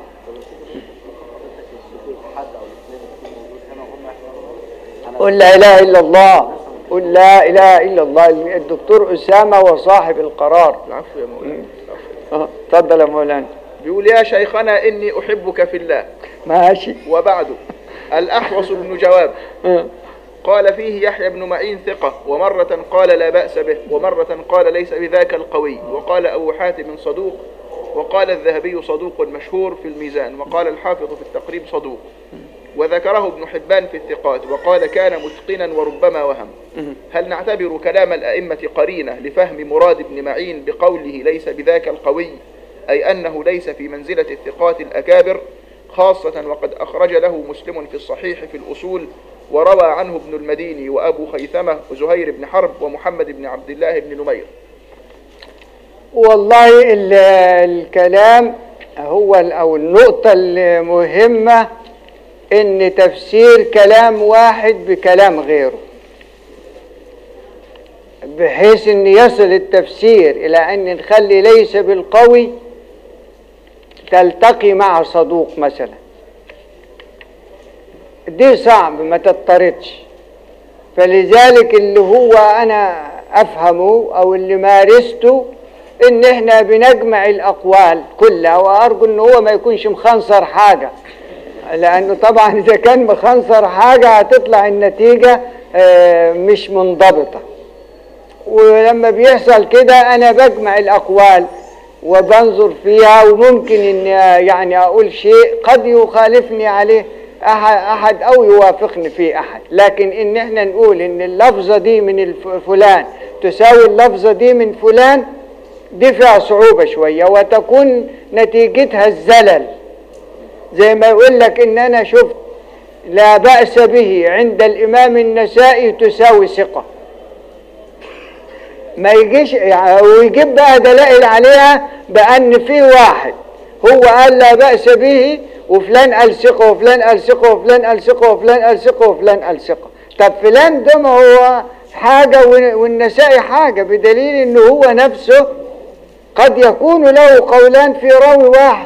قل لا اله الا الله قل لا اله الا الله الدكتور اسامه وصاحب القرار العفو يا مولانا العفو. اه، اتفضل يا مولانا بيقول يا شيخنا إني أحبك في الله ماشي وبعد الأحوص بن جواب اه. قال فيه يحيى بن معين ثقة ومرة قال لا بأس به ومرة قال ليس بذاك القوي وقال أبو حاتم صدوق وقال الذهبي صدوق مشهور في الميزان وقال الحافظ في التقريب صدوق وذكره ابن حبان في الثقات وقال كان متقنا وربما وهم هل نعتبر كلام الأئمة قرينة لفهم مراد ابن معين بقوله ليس بذاك القوي أي أنه ليس في منزلة الثقات الأكابر خاصة وقد أخرج له مسلم في الصحيح في الأصول وروى عنه ابن المديني وأبو خيثمة وزهير بن حرب ومحمد بن عبد الله بن نمير والله ال- الكلام هو ال- او النقطة المهمة ان تفسير كلام واحد بكلام غيره بحيث ان يصل التفسير الى ان نخلي ليس بالقوي تلتقي مع صدوق مثلا دي صعب ما تضطردش فلذلك اللي هو انا افهمه او اللي مارسته ان احنا بنجمع الاقوال كلها وارجو ان هو ما يكونش مخنصر حاجه لانه طبعا اذا كان مخنصر حاجه هتطلع النتيجه آه، مش منضبطه ولما بيحصل كده انا بجمع الاقوال وبنظر فيها وممكن ان يعني اقول شيء قد يخالفني عليه احد أحد او يوافقني فيه احد لكن ان احنا نقول ان اللفظه دي من الف- فلان تساوي اللفظه دي من فلان دي فيها صعوبه شويه وتكون نتيجتها الزلل زي ما يقول لك ان انا شفت لا باس به عند الامام النسائي تساوي ثقه ما يجيش يعني ويجيب بقى دلائل عليها بأن في واحد هو قال لا بأس به وفلان قال ثقة وفلان قال ثقة وفلان قال ثقة وفلان قال ثقة وفلان قال ثقة طب فلان ده ما هو حاجة وال- والنسائي حاجة بدليل انه هو نفسه قد يكون له قولان في راوي واحد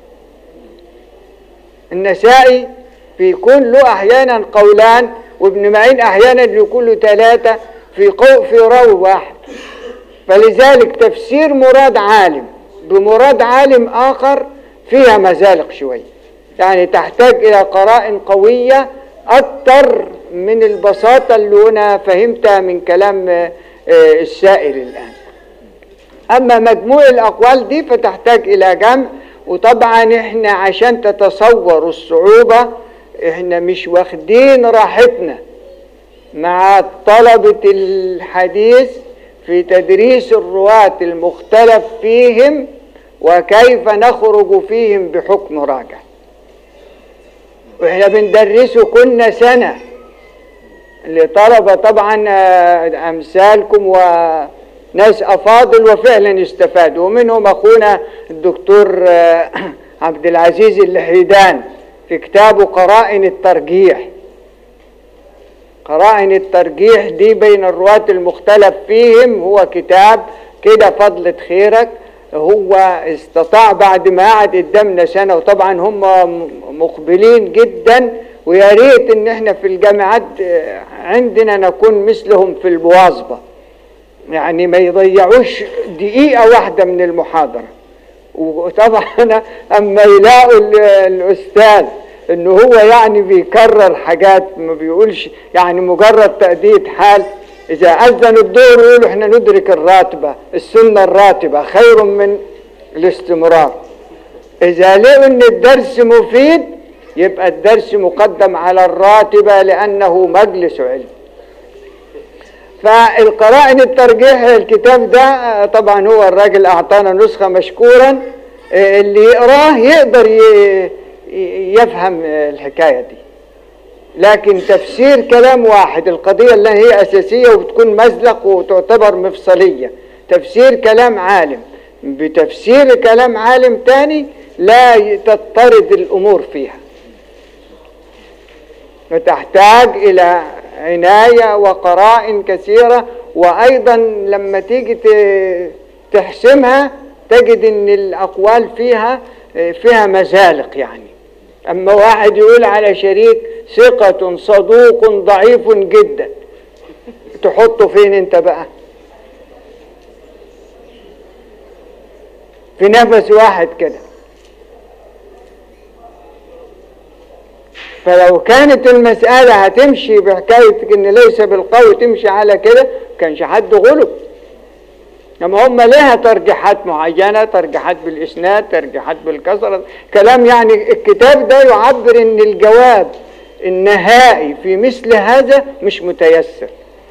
النسائي بيكون له احيانا قولان وابن معين احيانا يكون له ثلاثة في قو في راوي واحد فلذلك تفسير مراد عالم بمراد عالم آخر فيها مزالق شوية يعني تحتاج إلى قرائن قوية أكثر من البساطة اللي أنا فهمتها من كلام آه، آه، السائل الآن أما مجموع الأقوال دي فتحتاج إلى جمع وطبعا إحنا عشان تتصوروا الصعوبة إحنا مش واخدين راحتنا مع طلبة الحديث في تدريس الرواة المختلف فيهم وكيف نخرج فيهم بحكم راجع واحنا بندرسه كنا سنة لطلبة طبعا آه، أمثالكم وناس أفاضل وفعلا استفادوا ومنهم أخونا الدكتور آه، عبد العزيز اللحيدان في كتابه قرائن الترجيح قرائن الترجيح دي بين الرواة المختلف فيهم هو كتاب كده فضلة خيرك هو استطاع بعد ما قعد قدامنا سنة وطبعا هم مقبلين جدا ويا ريت ان احنا في الجامعات آه، عندنا نكون مثلهم في المواظبة يعني ما يضيعوش دقيقة واحدة من المحاضرة وطبعا اما يلاقوا ال- الاستاذ ان هو يعني بيكرر حاجات ما بيقولش يعني مجرد تأدية حال اذا اذن الدور يقولوا احنا ندرك الراتبة السنة الراتبة خير من الاستمرار اذا لقوا ان الدرس مفيد يبقى الدرس مقدم على الراتبة لانه مجلس علم فالقرائن الترجيح الكتاب ده آه، طبعا هو الراجل اعطانا نسخة مشكورا آه، اللي يقراه يقدر ي- ي- يفهم آه، الحكاية دي لكن تفسير كلام واحد القضية اللي هي أساسية وبتكون مزلق وتعتبر مفصلية تفسير كلام عالم بتفسير كلام عالم تاني لا ي- تضطرد الأمور فيها وتحتاج إلى عناية وقرائن كثيرة وأيضا لما تيجي ت- تحسمها تجد أن الأقوال فيها فيها مزالق يعني أما واحد يقول على شريك ثقة صدوق ضعيف جدا تحطه فين انت بقى في نفس واحد كده فلو كانت المسألة هتمشي بحكاية ان ليس بالقول تمشي على كده كانش حد غلب لما هم لها ترجيحات معينة ترجيحات بالإسناد ترجيحات بالكسرة كلام يعني الكتاب ده يعبر ان الجواب النهائي في مثل هذا مش متيسر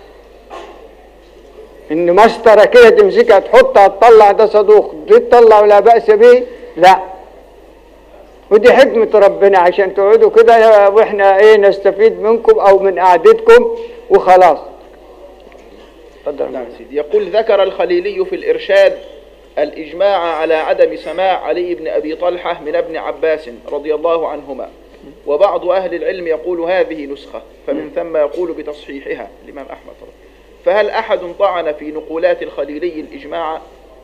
ان مسطرة كده تمسكها تحطها تطلع ده صدوق دي تطلع ولا بأس به لا ودي حكمة ربنا عشان تقعدوا كده واحنا ايه نستفيد منكم او من قعدتكم وخلاص اتفضل نعم سيدي يقول ذكر الخليلي في الإرشاد الإجماع على عدم سماع علي بن أبي طلحة من ابن عباس رضي الله عنهما وبعض أهل العلم يقول هذه نسخة فمن ثم يقول بتصحيحها الإمام أحمد طبعا. فهل أحد طعن في نقولات الخليلي الإجماع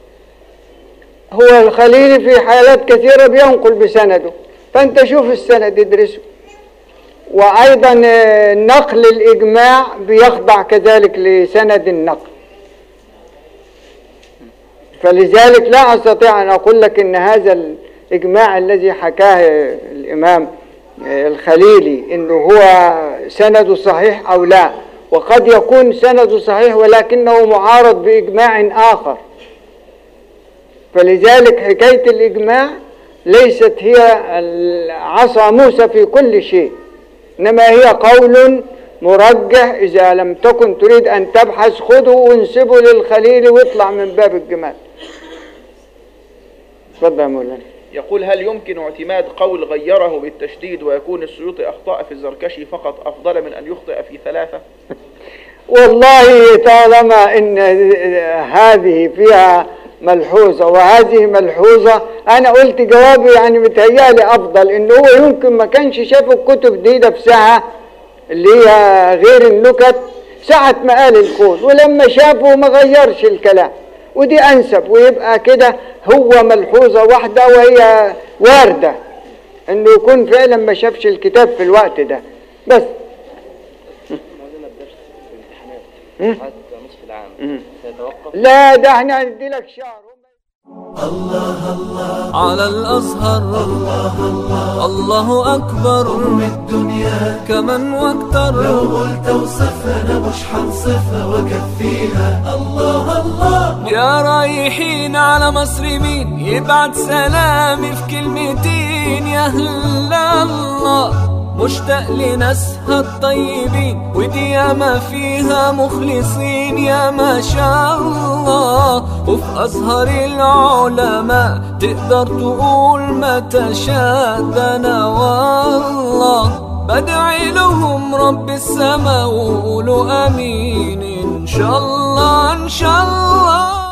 هو الخليلي في حالات كثيرة بينقل بسنده فانت شوف السند ادرسه وايضا آه، نقل الاجماع بيخضع كذلك لسند النقل فلذلك لا استطيع ان اقول لك ان هذا الاجماع الذي حكاه الامام آه، الخليلي انه هو سنده صحيح او لا وقد يكون سنده صحيح ولكنه معارض باجماع اخر فلذلك حكاية الإجماع ليست هي عصا موسى في كل شيء إنما هي قول مرجح إذا لم تكن تريد أن تبحث خذه وانسبه للخليل واطلع من باب الجمال اتفضل يا مولانا يقول هل يمكن اعتماد قول غيره بالتشديد ويكون السيوطي أخطأ في الزركشي فقط أفضل من أن يخطئ في ثلاثة والله طالما ان هذه فيها ملحوظة وهذه ملحوظة انا قلت جوابي يعني متهيألي افضل ان هو يمكن ما كانش شاف الكتب دي نفسها اللي هي غير النكت ساعة ما قال القول ولما شافه ما غيرش الكلام ودي انسب ويبقى كده هو ملحوظة واحدة وهي واردة انه يكون فعلا ما شافش الكتاب في الوقت ده بس عندنا الدرس في الامتحانات حتى نصف العام سيتوقف لا ده احنا هندي لك شهر على الأزهر الله أكبر الدنيا كمن واكتر لو قلت اوصفها انا مش حنصفها واكفيها الله الله يا رايحين على مصر مين يبعت سلامي في كلمتين يا هلا الله مشتاق لناسها الطيبين ودي ياما فيها مخلصين يا ما شاء الله وفي أزهر العلماء تقدر تقول ما تشاء ده أنا والله بدعي لهم رب السما وقولوا امين ان شاء الله ان شاء الله